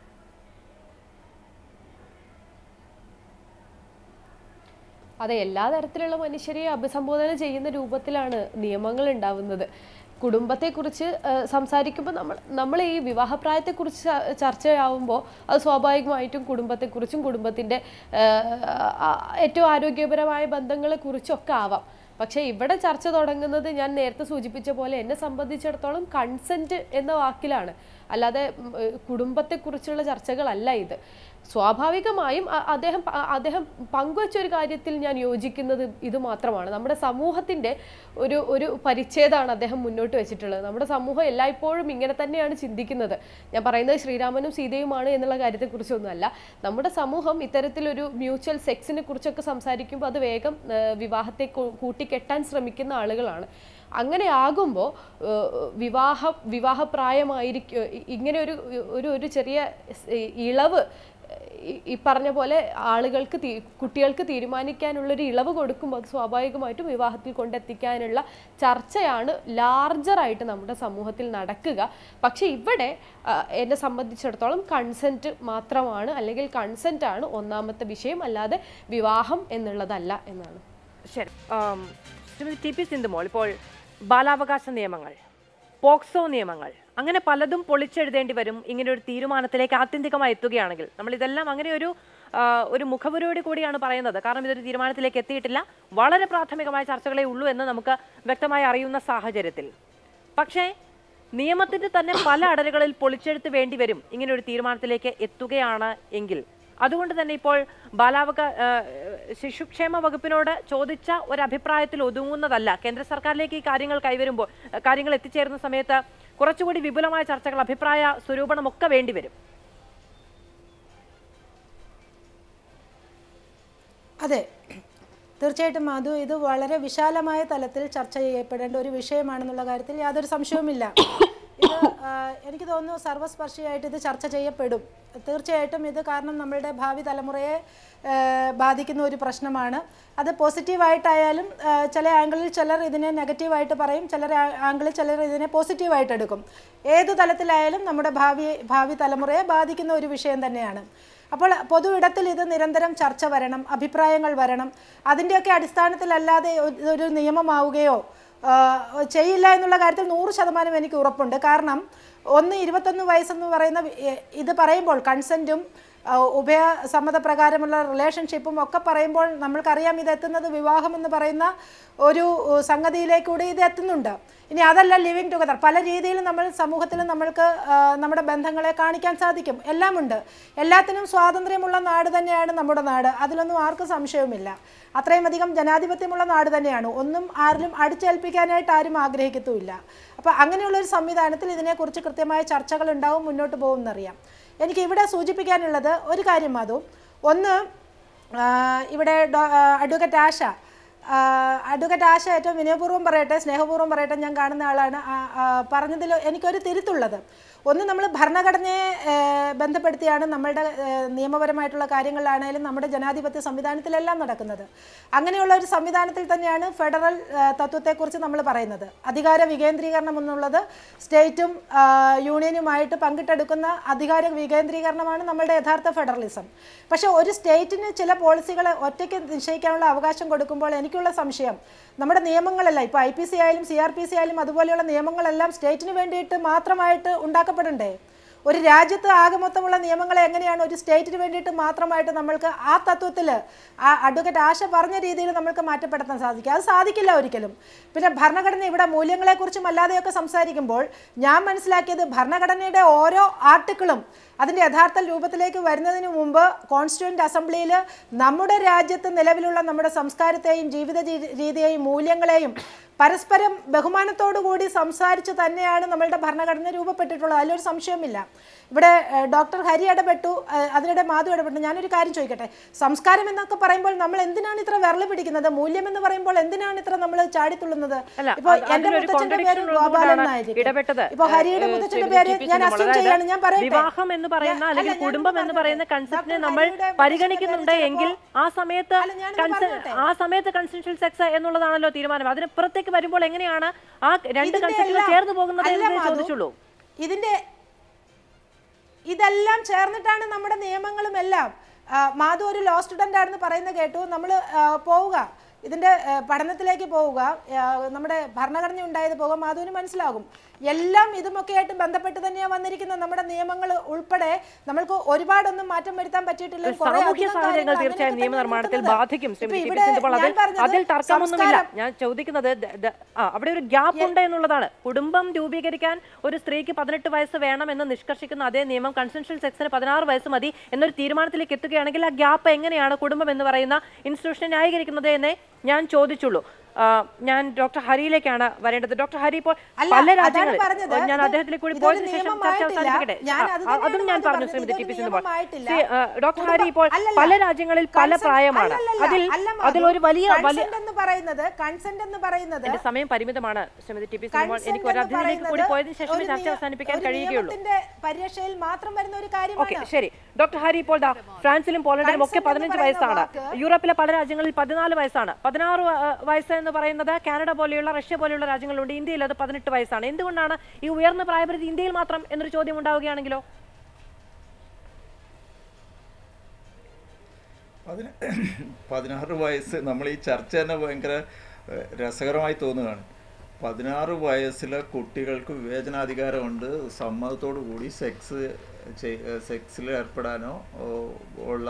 അതെ എല്ലാ തരത്തിലുള്ള മനുഷ്യരെ അഭിസംബോധന ചെയ്യുന്ന രൂപത്തിലാണ് നിയമങ്ങൾ ഉണ്ടാവുന്നത് കുടുംബത്തെക്കുറിച്ച് ഏഹ്, സംസാരിക്കുമ്പോൾ നമ്മൾ നമ്മൾ ഈ വിവാഹപ്രായത്തെക്കുറിച്ച് ച- ചർച്ചയാവുമ്പോൾ അത് സ്വാഭാവികമായിട്ടും കുടുംബത്തെക്കുറിച്ചും കുടുംബത്തിൻ്റെ ഏറ്റവും ആരോഗ്യപരമായ ബന്ധങ്ങളെക്കുറിച്ചൊക്കെ ആവാം പക്ഷേ ഇവിടെ ചർച്ച തുടങ്ങുന്നത് ഞാൻ നേരത്തെ സൂചിപ്പിച്ച പോലെ എന്നെ സംബന്ധിച്ചിടത്തോളം കൺസെൻറ്റ് എന്ന വാക്കിലാണ് അല്ലാതെ ഉം, ഏഹ്, കുടുംബത്തെക്കുറിച്ചുള്ള ചർച്ചകളല്ല ഇത് സ്വാഭാവികമായും അ- അദ്ദേഹം പ- അദ്ദേഹം പങ്കുവച്ച ഒരു കാര്യത്തിൽ ഞാൻ യോജിക്കുന്നത് ഇത് മാത്രമാണ് നമ്മുടെ സമൂഹത്തിൻ്റെ ഒരു ഒരു പരിച്ഛേദമാണ് അദ്ദേഹം മുന്നോട്ട് വെച്ചിട്ടുള്ളത് നമ്മുടെ സമൂഹം എല്ലായ്പ്പോഴും ഇങ്ങനെ തന്നെയാണ് ചിന്തിക്കുന്നത് ഞാൻ പറയുന്നത് ശ്രീരാമനും സീതയുമാണ് എന്നുള്ള കാര്യത്തെക്കുറിച്ചൊന്നുമല്ല നമ്മുടെ സമൂഹം ഇത്തരത്തിലൊരു മ്യൂച്വൽ സെക്സിനെ കുറിച്ചൊക്കെ സംസാരിക്കുമ്പോൾ അത് വേഗം ആ, വിവാഹത്തെ കൂ- കൂട്ടിക്കെട്ടാൻ ശ്രമിക്കുന്ന ആളുകളാണ് അങ്ങനെ ആകുമ്പോൾ വിവാഹ വിവാഹപ്രായമായിരിക്കും ഇങ്ങനെ ഒരു ഒരു ഒരു ചെറിയ സ് ഇളവ് ഈ- ഈ പറഞ്ഞ പോലെ ആളുകൾക്ക് തീ- കുട്ടികൾക്ക് തീരുമാനിക്കാനുള്ളൊരു ഇളവ് കൊടുക്കുമ്പോൾ അത് സ്വാഭാവികമായിട്ടും വിവാഹത്തിൽ കൊണ്ടെത്തിക്കാനുള്ള ചർച്ചയാണ് ലാർജറായിട്ട് നമ്മുടെ സമൂഹത്തിൽ നടക്കുക പക്ഷേ ഇവിടെ ആ, എന്നെ സംബന്ധിച്ചിടത്തോളം കൺസെൻറ്റ് മാത്രമാണ് അല്ലെങ്കിൽ കൺസെൻ്റ് ആണ് ഒന്നാമത്തെ വിഷയം അല്ലാതെ വിവാഹം എന്നുള്ളതല്ല എന്നാണ് ശരി ആം, ശ്രീമതി ടി പി സിന്ധുമോൾ ഇപ്പോൾ ബാലാവകാശ നിയമങ്ങൾ പോക്സോ നിയമങ്ങൾ അങ്ങനെ പലതും പൊളിച്ചെഴുതേണ്ടി വരും ഇങ്ങനെ ഒരു തീരുമാനത്തിലേക്ക് ആത്യന്തികമായി എത്തുകയാണെങ്കിൽ നമ്മൾ ഇതെല്ലാം അങ്ങനെ ഒരു ആ, ഒരു മുഖപുരോടി കൂടിയാണ് പറയുന്നത് കാരണം ഇതൊരു തീരുമാനത്തിലേക്ക് എത്തിയിട്ടില്ല വളരെ പ്രാഥമികമായ ചർച്ചകളേ ഉള്ളൂ എന്ന് നമുക്ക് വ്യക്തമായി അറിയുന്ന സാഹചര്യത്തിൽ പക്ഷേ നിയമത്തിന്റെ തന്നെ പല അടരുകളിൽ പൊളിച്ചെഴുത്ത് വേണ്ടി വരും ഇങ്ങനെ ഒരു തീരുമാനത്തിലേക്ക് എത്തുകയാണ് എങ്കിൽ അതുകൊണ്ട് തന്നെ ഇപ്പോൾ ബാലാവക ആ, ശിശുക്ഷേമ വകുപ്പിനോട് ചോദിച്ച ഒരു അഭിപ്രായത്തിൽ ഒതുങ്ങുന്നതല്ല കേന്ദ്ര സർക്കാരിലേക്ക് ഈ കാര്യങ്ങൾ കൈവരുമ്പോൾ ആ, കാര്യങ്ങൾ എത്തിച്ചേരുന്ന സമയത്ത് കുറച്ചുകൂടി വിപുലമായ ചർച്ചകൾ അഭിപ്രായ സ്വരൂപണമൊക്കെ വേണ്ടിവരും അതെ തീർച്ചയായിട്ടും മാധു ഇത് വളരെ വിശാലമായ തലത്തിൽ ചർച്ച ചെയ്യപ്പെടേണ്ട ഒരു വിഷയമാണെന്നുള്ള കാര്യത്തിൽ യാതൊരു സംശയവുമില്ല ഇത് ആ, എനിക്ക് തോന്നുന്നു സർവസ്പർശിയായിട്ട് ഇത് ചർച്ച ചെയ്യപ്പെടും തീർച്ചയായിട്ടും ഇത് കാരണം നമ്മളുടെ ഭാവി തലമുറയെ ആ, ബാധിക്കുന്ന ഒരു പ്രശ്നമാണ് അത് പോസിറ്റീവായിട്ടായാലും ആ, ചില ആംഗിളിൽ ചിലർ ഇതിനെ നെഗറ്റീവായിട്ട് പറയും ചിലർ ആ- ആംഗിളിൽ ചിലർ ഇതിനെ പോസിറ്റീവായിട്ട് എടുക്കും ഏതു തലത്തിലായാലും നമ്മുടെ ഭാവി ഭാവി തലമുറയെ ബാധിക്കുന്ന ഒരു വിഷയം തന്നെയാണ് അപ്പോൾ പൊതു ഇടത്തിൽ ഇത് നിരന്തരം ചർച്ച വരണം അഭിപ്രായങ്ങൾ വരണം അതിൻ്റെയൊക്കെ അടിസ്ഥാനത്തിലല്ലാതെ ഒ- ഒരു നിയമമാവുകയോ ആ, ചെയ്യില്ല എന്നുള്ള കാര്യത്തിൽ നൂറ് ശതമാനം എനിക്ക് ഉറപ്പുണ്ട് കാരണം ഒന്ന് ഇരുപത്തൊന്ന് വയസ്സെന്ന് പറയുന്ന വി- എ- ഇത് പറയുമ്പോൾ കൺസെൻറ്റും ഉഭയ സമ്മതപ്രകാരമുള്ള റിലേഷൻഷിപ്പും ഒക്കെ പറയുമ്പോൾ നമ്മൾക്കറിയാം ഇത് എത്തുന്നത് വിവാഹം എന്ന് പറയുന്ന ഒരു ഉ, സംഗതിയിലേക്കൂടി ഇത് എത്തുന്നുണ്ട് ഇനി അതല്ല ലിവിങ് ടുഗദർ പല രീതിയിലും നമ്മൾ സമൂഹത്തിൽ നമ്മൾക്ക് ആ, നമ്മുടെ ബന്ധങ്ങളെ കാണിക്കാൻ സാധിക്കും എല്ലാമുണ്ട് എല്ലാത്തിനും സ്വാതന്ത്ര്യമുള്ള നാട് തന്നെയാണ് നമ്മുടെ നാട് അതിലൊന്നും ആർക്കും സംശയവുമില്ല അത്രയും അധികം ജനാധിപത്യമുള്ള നാട് തന്നെയാണ് ഒന്നും ആരിലും അടിച്ചേൽപ്പിക്കാനായിട്ട് ആരും ആഗ്രഹിക്കത്തുമില്ല അപ്പോൾ അങ്ങനെയുള്ള ഒരു സംവിധാനത്തിൽ ഇതിനെക്കുറിച്ച് കൃത്യമായ ചർച്ചകൾ ഉണ്ടാവും മുന്നോട്ട് പോകും എന്നറിയാം എനിക്ക് ഇവിടെ സൂചിപ്പിക്കാനുള്ളത് ഒരു കാര്യം മാധു ഒന്ന് ആ, ഇവിടെ ഡോ- ആ, അഡ്വക്കേറ്റ് ആശ ആ, അഡ്വക്കേറ്റ് ആശ ഏറ്റവും വിനയപൂർവ്വം പറയട്ടെ സ്നേഹപൂർവ്വം പറയട്ടെ ഞാൻ കാണുന്ന ആളാണ് ആ, ആ, പറഞ്ഞതിൽ എനിക്കൊരു തിരുത്തുള്ളത് ഒന്ന് നമ്മൾ ഭരണഘടനയെ ഏ, ബന്ധപ്പെടുത്തിയാണ് നമ്മളുടെ ഏ, നിയമപരമായിട്ടുള്ള കാര്യങ്ങളിലാണെങ്കിലും നമ്മുടെ ജനാധിപത്യ സംവിധാനത്തിലെല്ലാം നടക്കുന്നത് അങ്ങനെയുള്ള ഒരു സംവിധാനത്തിൽ തന്നെയാണ് ഫെഡറൽ ഏ, തത്വത്തെക്കുറിച്ച് നമ്മൾ പറയുന്നത് അധികാര വികേന്ദ്രീകരണം എന്നുള്ളത് സ്റ്റേറ്റും ആ, യൂണിയനുമായിട്ട് പങ്കിട്ടെടുക്കുന്ന അധികാര വികേന്ദ്രീകരണമാണ് നമ്മളുടെ യഥാർത്ഥ ഫെഡറലിസം പക്ഷേ ഒരു സ്റ്റേറ്റിന് ചില പോളിസികൾ ഒറ്റയ്ക്ക് നിശ്ചയിക്കാനുള്ള അവകാശം കൊടുക്കുമ്പോൾ എനിക്കുള്ള സംശയം നമ്മുടെ നിയമങ്ങളല്ല ഇപ്പോൾ ഐ പി സി ആയാലും സി ആർ പി സി ആയാലും അതുപോലെയുള്ള നിയമങ്ങളെല്ലാം സ്റ്റേറ്റിന് വേണ്ടിയിട്ട് മാത്രമായിട്ട് ഉണ്ടാക്കപ്പെടണ്ടേ ഒരു രാജ്യത്ത് ആകെ മൊത്തമുള്ള നിയമങ്ങളെ എങ്ങനെയാണ് ഒരു സ്റ്റേറ്റിന് വേണ്ടിയിട്ട് മാത്രമായിട്ട് നമ്മൾക്ക് ആ തത്വത്തിൽ ആ അഡ്വക്കേറ്റ് ആശ പറഞ്ഞ രീതിയിൽ നമ്മൾക്ക് മാറ്റപ്പെടുത്താൻ സാധിക്കും അത് സാധിക്കില്ല ഒരിക്കലും പിന്നെ ഭരണഘടന ഇവിടെ മൂല്യങ്ങളെക്കുറിച്ചും അല്ലാതെയൊക്കെ സംസാരിക്കുമ്പോൾ ഞാൻ മനസ്സിലാക്കിയത് ഭരണഘടനയുടെ ഓരോ ആർട്ടിക്കിളും അതിൻ്റെ യഥാർത്ഥ രൂപത്തിലേക്ക് വരുന്നതിന് മുമ്പ് കോൺസ്റ്റിറ്റ്യൂന്റ് അസംബ്ലിയിൽ നമ്മുടെ രാജ്യത്ത് നിലവിലുള്ള നമ്മുടെ സംസ്കാരത്തെയും ജീവിത രീ- രീതിയെയും മൂല്യങ്ങളെയും പരസ്പരം ബഹുമാനത്തോടു കൂടി സംസാരിച്ച് തന്നെയാണ് നമ്മളുടെ ഭരണഘടന രൂപപ്പെട്ടിട്ടുള്ളത് അതിലൊരു സംശയമില്ല ഇവിടെ ഏഹ്, ഡോക്ടർ ഹരി ഇടപെട്ടു ഏഹ്, അതിനിടെ മാധു ഇടപെട്ടു ഞാനൊരു കാര്യം ചോദിക്കട്ടെ സംസ്കാരം എന്നൊക്കെ പറയുമ്പോൾ നമ്മൾ എന്തിനാണ് ഇത്ര വിരൽ പിടിക്കുന്നത് മൂല്യം എന്ന് പറയുമ്പോൾ എന്തിനാണ് ഇത്ര നമ്മൾ ചാടിത്തുള്ളുന്നത് അല്ല, ഇപ്പൊ അത് എന്റെ അതിനൊരു മുത്തച്ഛന്റെ പേര് contradiction ഗോപാലൻ ഉള്ളതുകൊണ്ടാണ് എന്നായിരിക്കും ഇടപെട്ടത്. ഇപ്പൊ ഹരിയുടെ ഏഹ്, മുത്തച്ഛന്റെ ശ്രീമതി പേര് ടി പി ഞാൻ സിന്ധു അസ്യൂം അതായത് ചെയ്യാണ് ഞാൻ പറയട്ടെ വിവാഹം എന്ന് പറയുന്ന ഞാൻ- അല്ലെങ്കിൽ അല്ല, ഞാനൊന്ന് കുടുംബം എന്ന് പറഞ്ഞോട്ടെ. പറയുന്ന കൺസെപ്റ്റിനെ ഡോക്ടർ നമ്മൾ ഹരിയുടെ മുത്തച്ഛന്റെ പരിഗണിക്കുന്നുണ്ട് പേര് എങ്കിൽ ചിലപ്പോ- ആ സമയത്ത് അല്ല, ഞാനൊന്ന് കൺസെ- പറഞ്ഞോട്ടെ. ആ സമയത്ത് കൺസെൻഷ്യൽ സെക്സ് എന്നുള്ളതാണല്ലോ തീരുമാനം അതിന് പുറത്തേക്ക് വരുമ്പോൾ എങ്ങനെയാണ് ആ രണ്ട് ഇതിന്റെ കൺസെപ്റ്റുകൾ എല്ലാം- ചേർന്ന് പോകുന്നത് അല്ല, എന്നേ മാധു, ചോദിച്ചുള്ളൂ ഇതിന്റെ ഇതെല്ലാം ചേർന്നിട്ടാണ് നമ്മുടെ നിയമങ്ങളും എല്ലാം ആ, മാധു ഒരു ലോ സ്റ്റുഡൻ്റ് ആണെന്ന് പറയുന്നത് കേട്ടു നമ്മൾ പോവുക ഇതിന്റെ ആ, പഠനത്തിലേക്ക് പോവുക ആ, നമ്മുടെ ഭരണഘടന ഉണ്ടായത് പോവുക മാധുവിന് മനസ്സിലാകും എല്ലാം ഇതുമൊക്കെ ആയിട്ട് ബന്ധപ്പെട്ട് തന്നെയാണ് വന്നിരിക്കുന്നത് നമ്മുടെ നിയമങ്ങൾ ഉൾപ്പെടെ നമ്മൾക്ക് ഒരുപാടൊന്നും മാറ്റം വരുത്താൻ പറ്റിയിട്ടില്ല കുറേ സാമൂഹ്യ അധികം സാഹചര്യങ്ങൾ കാര്യങ്ങൾ തീർച്ചയായും അങ്ങനെയൊക്കെ നിയമനിർമ്മാണത്തിൽ തന്നെയാണ് ബാധിക്കും ഇപ്പൊ ശ്രീമതി ടി പി ഇവിടെ സിന്ധു അപ്പോൾ ഞാൻ അതിൽ പറഞ്ഞത് അതിൽ തർക്കമൊന്നുമില്ല സംസ്കാരം- ഞാൻ ചോദിക്കുന്നത് ദ- ദ- ആ അവിടെ ഒരു ഗ്യാപ്പ് ഉണ്ട് എന്നുള്ളതാണ് കുടുംബം രൂപീകരിക്കാൻ ഒരു സ്ത്രീക്ക് പതിനെട്ട് വയസ്സ് വേണം എന്ന് നിഷ്കർഷിക്കുന്ന അതേ നിയമം കൺസെൻഷ്യൽ സെക്സിന് പതിനാറ് വയസ്സ് മതി എന്നൊരു തീരുമാനത്തിലേക്ക് എത്തുകയാണെങ്കിൽ ആ ഗ്യാപ്പ് എങ്ങനെയാണ് കുടുംബം എന്ന് പറയുന്ന ഇൻസ്റ്റിറ്റ്യൂഷനെ ന്യായീകരിക്കുന്നത് എന്നേ ഞാൻ ചോദിച്ചുള്ളൂ ആ, ഞാൻ ഡോക്ടർ ഹരിയിലേക്കാണ് വരേണ്ടത് ഡോക്ടർ ഹരി ഇപ്പോൾ അല്ല, പല അതാണ് രാജ്യങ്ങളിൽ പറഞ്ഞത്. ഞാൻ ഇത് അദ്ദേഹത്തിലേക്ക് കൂടി ഇതൊരു പോയതിനു ശേഷം ചർച്ച നിയമമായിട്ടില്ല. അവസാനിപ്പിക്കട്ടെ ഞാൻ ആ, അത് ആ, അതും തന്നെയാണ് ഞാൻ പറഞ്ഞു പറഞ്ഞത്. ശ്രീമതി ടി പി ഇതൊരു സിന്ധു നിയമമായിട്ടില്ല. ശ്രീ, ആ, ഡോക്ടർ കുടുംബ- ഹരി ഇപ്പോൾ അല്ലല്ല. പല രാജ്യങ്ങളിൽ പല Consent- പ്രായമാണ് അല്ലല്ലല്ല. അതിൽ അല്ല, മാധു. അതിൽ ഒരു വലിയ വലിയ Consent എന്ന് പറയുന്നത് കൺസെന്റ് എന്ന് പറയുന്നത് എന്റെ സമയം പരിമിതമാണ് Shrimati T P Sindhumol consent എനിക്ക് ഒരു എന്ന് അതിഥിയിലേക്ക് കൂടി പറയുന്നത് പോയതിനു ശേഷമേ ഒരു ചർച്ച നിയ- അവസാനിപ്പിക്കാൻ ഒരു കഴിയുകയുള്ളൂ നിയമത്തിന്റെ പരിരക്ഷയിൽ മാത്രം വരുന്ന ഒരു ഓക്കെ കാര്യമാണ് ശരി ഡോക്ടർ ഹരി ഇപ്പോൾ ദാ ഫ്രാൻസിലും പോളണ്ടിലും ഒക്കെ Consent എന്ന് പതിനഞ്ച് പറയുന്ന വയസ്സാണ് വാക്ക് യൂറോപ്പിലെ പല രാജ്യങ്ങളിൽ പതിനാല് വയസ്സാണ് പതിനാറ് വ- ആ, വയസ്സ് എന്ന് പറയുന്നത് കാനഡ പോലെയുള്ള റഷ്യ പോലെയുള്ള രാജ്യങ്ങളുണ്ട് ഇന്ത്യയിൽ അത് പതിനെട്ട് വയസ്സാണ് എന്തുകൊണ്ടാണ് ഈ ഉയർന്ന പ്രായപരിധി ഇന്ത്യയിൽ മാത്രം എന്നൊരു ചോദ്യം ഉണ്ടാവുകയാണെങ്കിലോ പതിന പതിനാറ് വയസ്സ് നമ്മൾ ഈ ചർച്ച തന്നെ ഭയങ്കര ഏഹ്, രസകരമായി തോന്നുകയാണ് പതിനാറ് വയസ്സിലെ കുട്ടികൾക്ക് വിവേചനാധികാരമുണ്ട് സമ്മതത്തോടു കൂടി സെക്സ് സെക്സിൽ ഏർപ്പെടാനോ ഓ, ഉള്ള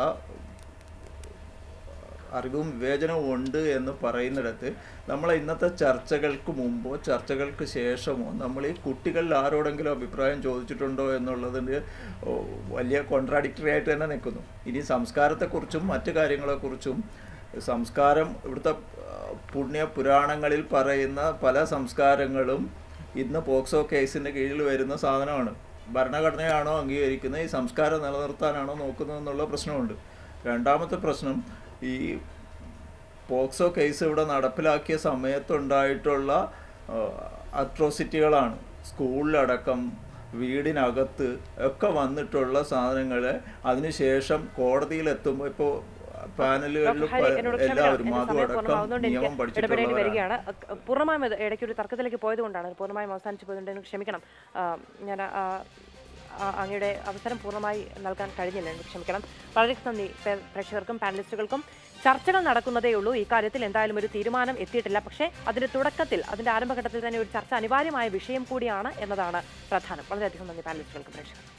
അറിവും വിവേചനവും ഉണ്ട് എന്ന് പറയുന്നിടത്ത് നമ്മളെ ഇന്നത്തെ ചർച്ചകൾക്ക് മുമ്പോ ചർച്ചകൾക്ക് ശേഷമോ നമ്മൾ ഈ കുട്ടികളിൽ ആരോടെങ്കിലും അഭിപ്രായം ചോദിച്ചിട്ടുണ്ടോ എന്നുള്ളതിന് ഓ, വലിയ കോൺട്രാഡിക്ടറി ആയിട്ട് തന്നെ നിൽക്കുന്നു ഇനി സംസ്കാരത്തെക്കുറിച്ചും മറ്റു കാര്യങ്ങളെക്കുറിച്ചും സംസ്കാരം ഇവിടുത്തെ ആ, പുണ്യ പുരാണങ്ങളിൽ പറയുന്ന പല സംസ്കാരങ്ങളും ഇന്ന് പോക്സോ കേസിൻ്റെ കീഴിൽ വരുന്ന സാധനമാണ് ഭരണഘടനയാണോ അംഗീകരിക്കുന്നത് ഈ സംസ്കാരം നിലനിർത്താനാണോ നോക്കുന്നതെന്നുള്ള പ്രശ്നമുണ്ട് രണ്ടാമത്തെ പ്രശ്നം ഈ പോക്സോ കേസ് ഇവിടെ നടപ്പിലാക്കിയ സമയത്തുണ്ടായിട്ടുള്ള അട്രോസിറ്റികളാണ് സ്കൂളിലടക്കം വീടിനകത്ത് ഒക്കെ വന്നിട്ടുള്ള സാധനങ്ങളെ അതിനുശേഷം കോടതിയിലെത്തുമ്പോൾ ഇപ്പോൾ പാനലുകളിൽ ഡോക്ടർ ഹരി എന്നോട് ക്ഷമിക്കണം എല്ലാവരും എന്റെ അതും സമയം അടക്കം പൂർണ്ണമാവുന്നതുകൊണ്ട് നിയമം എനിക്ക് ഇടപെടേണ്ടി പഠിച്ചിട്ടുള്ളവരാണ് വരികയാണ് അഹ് പൂർണ്ണമായും ഇത് ഇടയ്ക്ക് ഒരു തർക്കത്തിലേക്ക് പോയത് കൊണ്ടാണ് പൂർണ്ണമായും അവസാനിച്ചു പോയതുകൊണ്ട് എനിക്ക് ക്ഷമിക്കണം ആ, ഞാൻ ആ, ആ, അങ്ങയുടെ അവസരം പൂർണ്ണമായി നൽകാൻ കഴിഞ്ഞില്ല എനിക്ക് ക്ഷമിക്കണം വളരെ നന്ദി പേ- പ്രേക്ഷകർക്കും പാനലിസ്റ്റുകൾക്കും ചർച്ചകൾ നടക്കുന്നതേ ഉള്ളൂ ഈ കാര്യത്തിൽ എന്തായാലും ഒരു തീരുമാനം എത്തിയിട്ടില്ല പക്ഷേ അതിന്റെ തുടക്കത്തിൽ അതിന്റെ ആരംഭഘട്ടത്തിൽ തന്നെ ഒരു ചർച്ച അനിവാര്യമായ വിഷയം കൂടിയാണ് എന്നതാണ് പ്രധാനം വളരെയധികം നന്ദി പാനലിസ്റ്റുകൾക്കും പ്രേക്ഷകർക്കും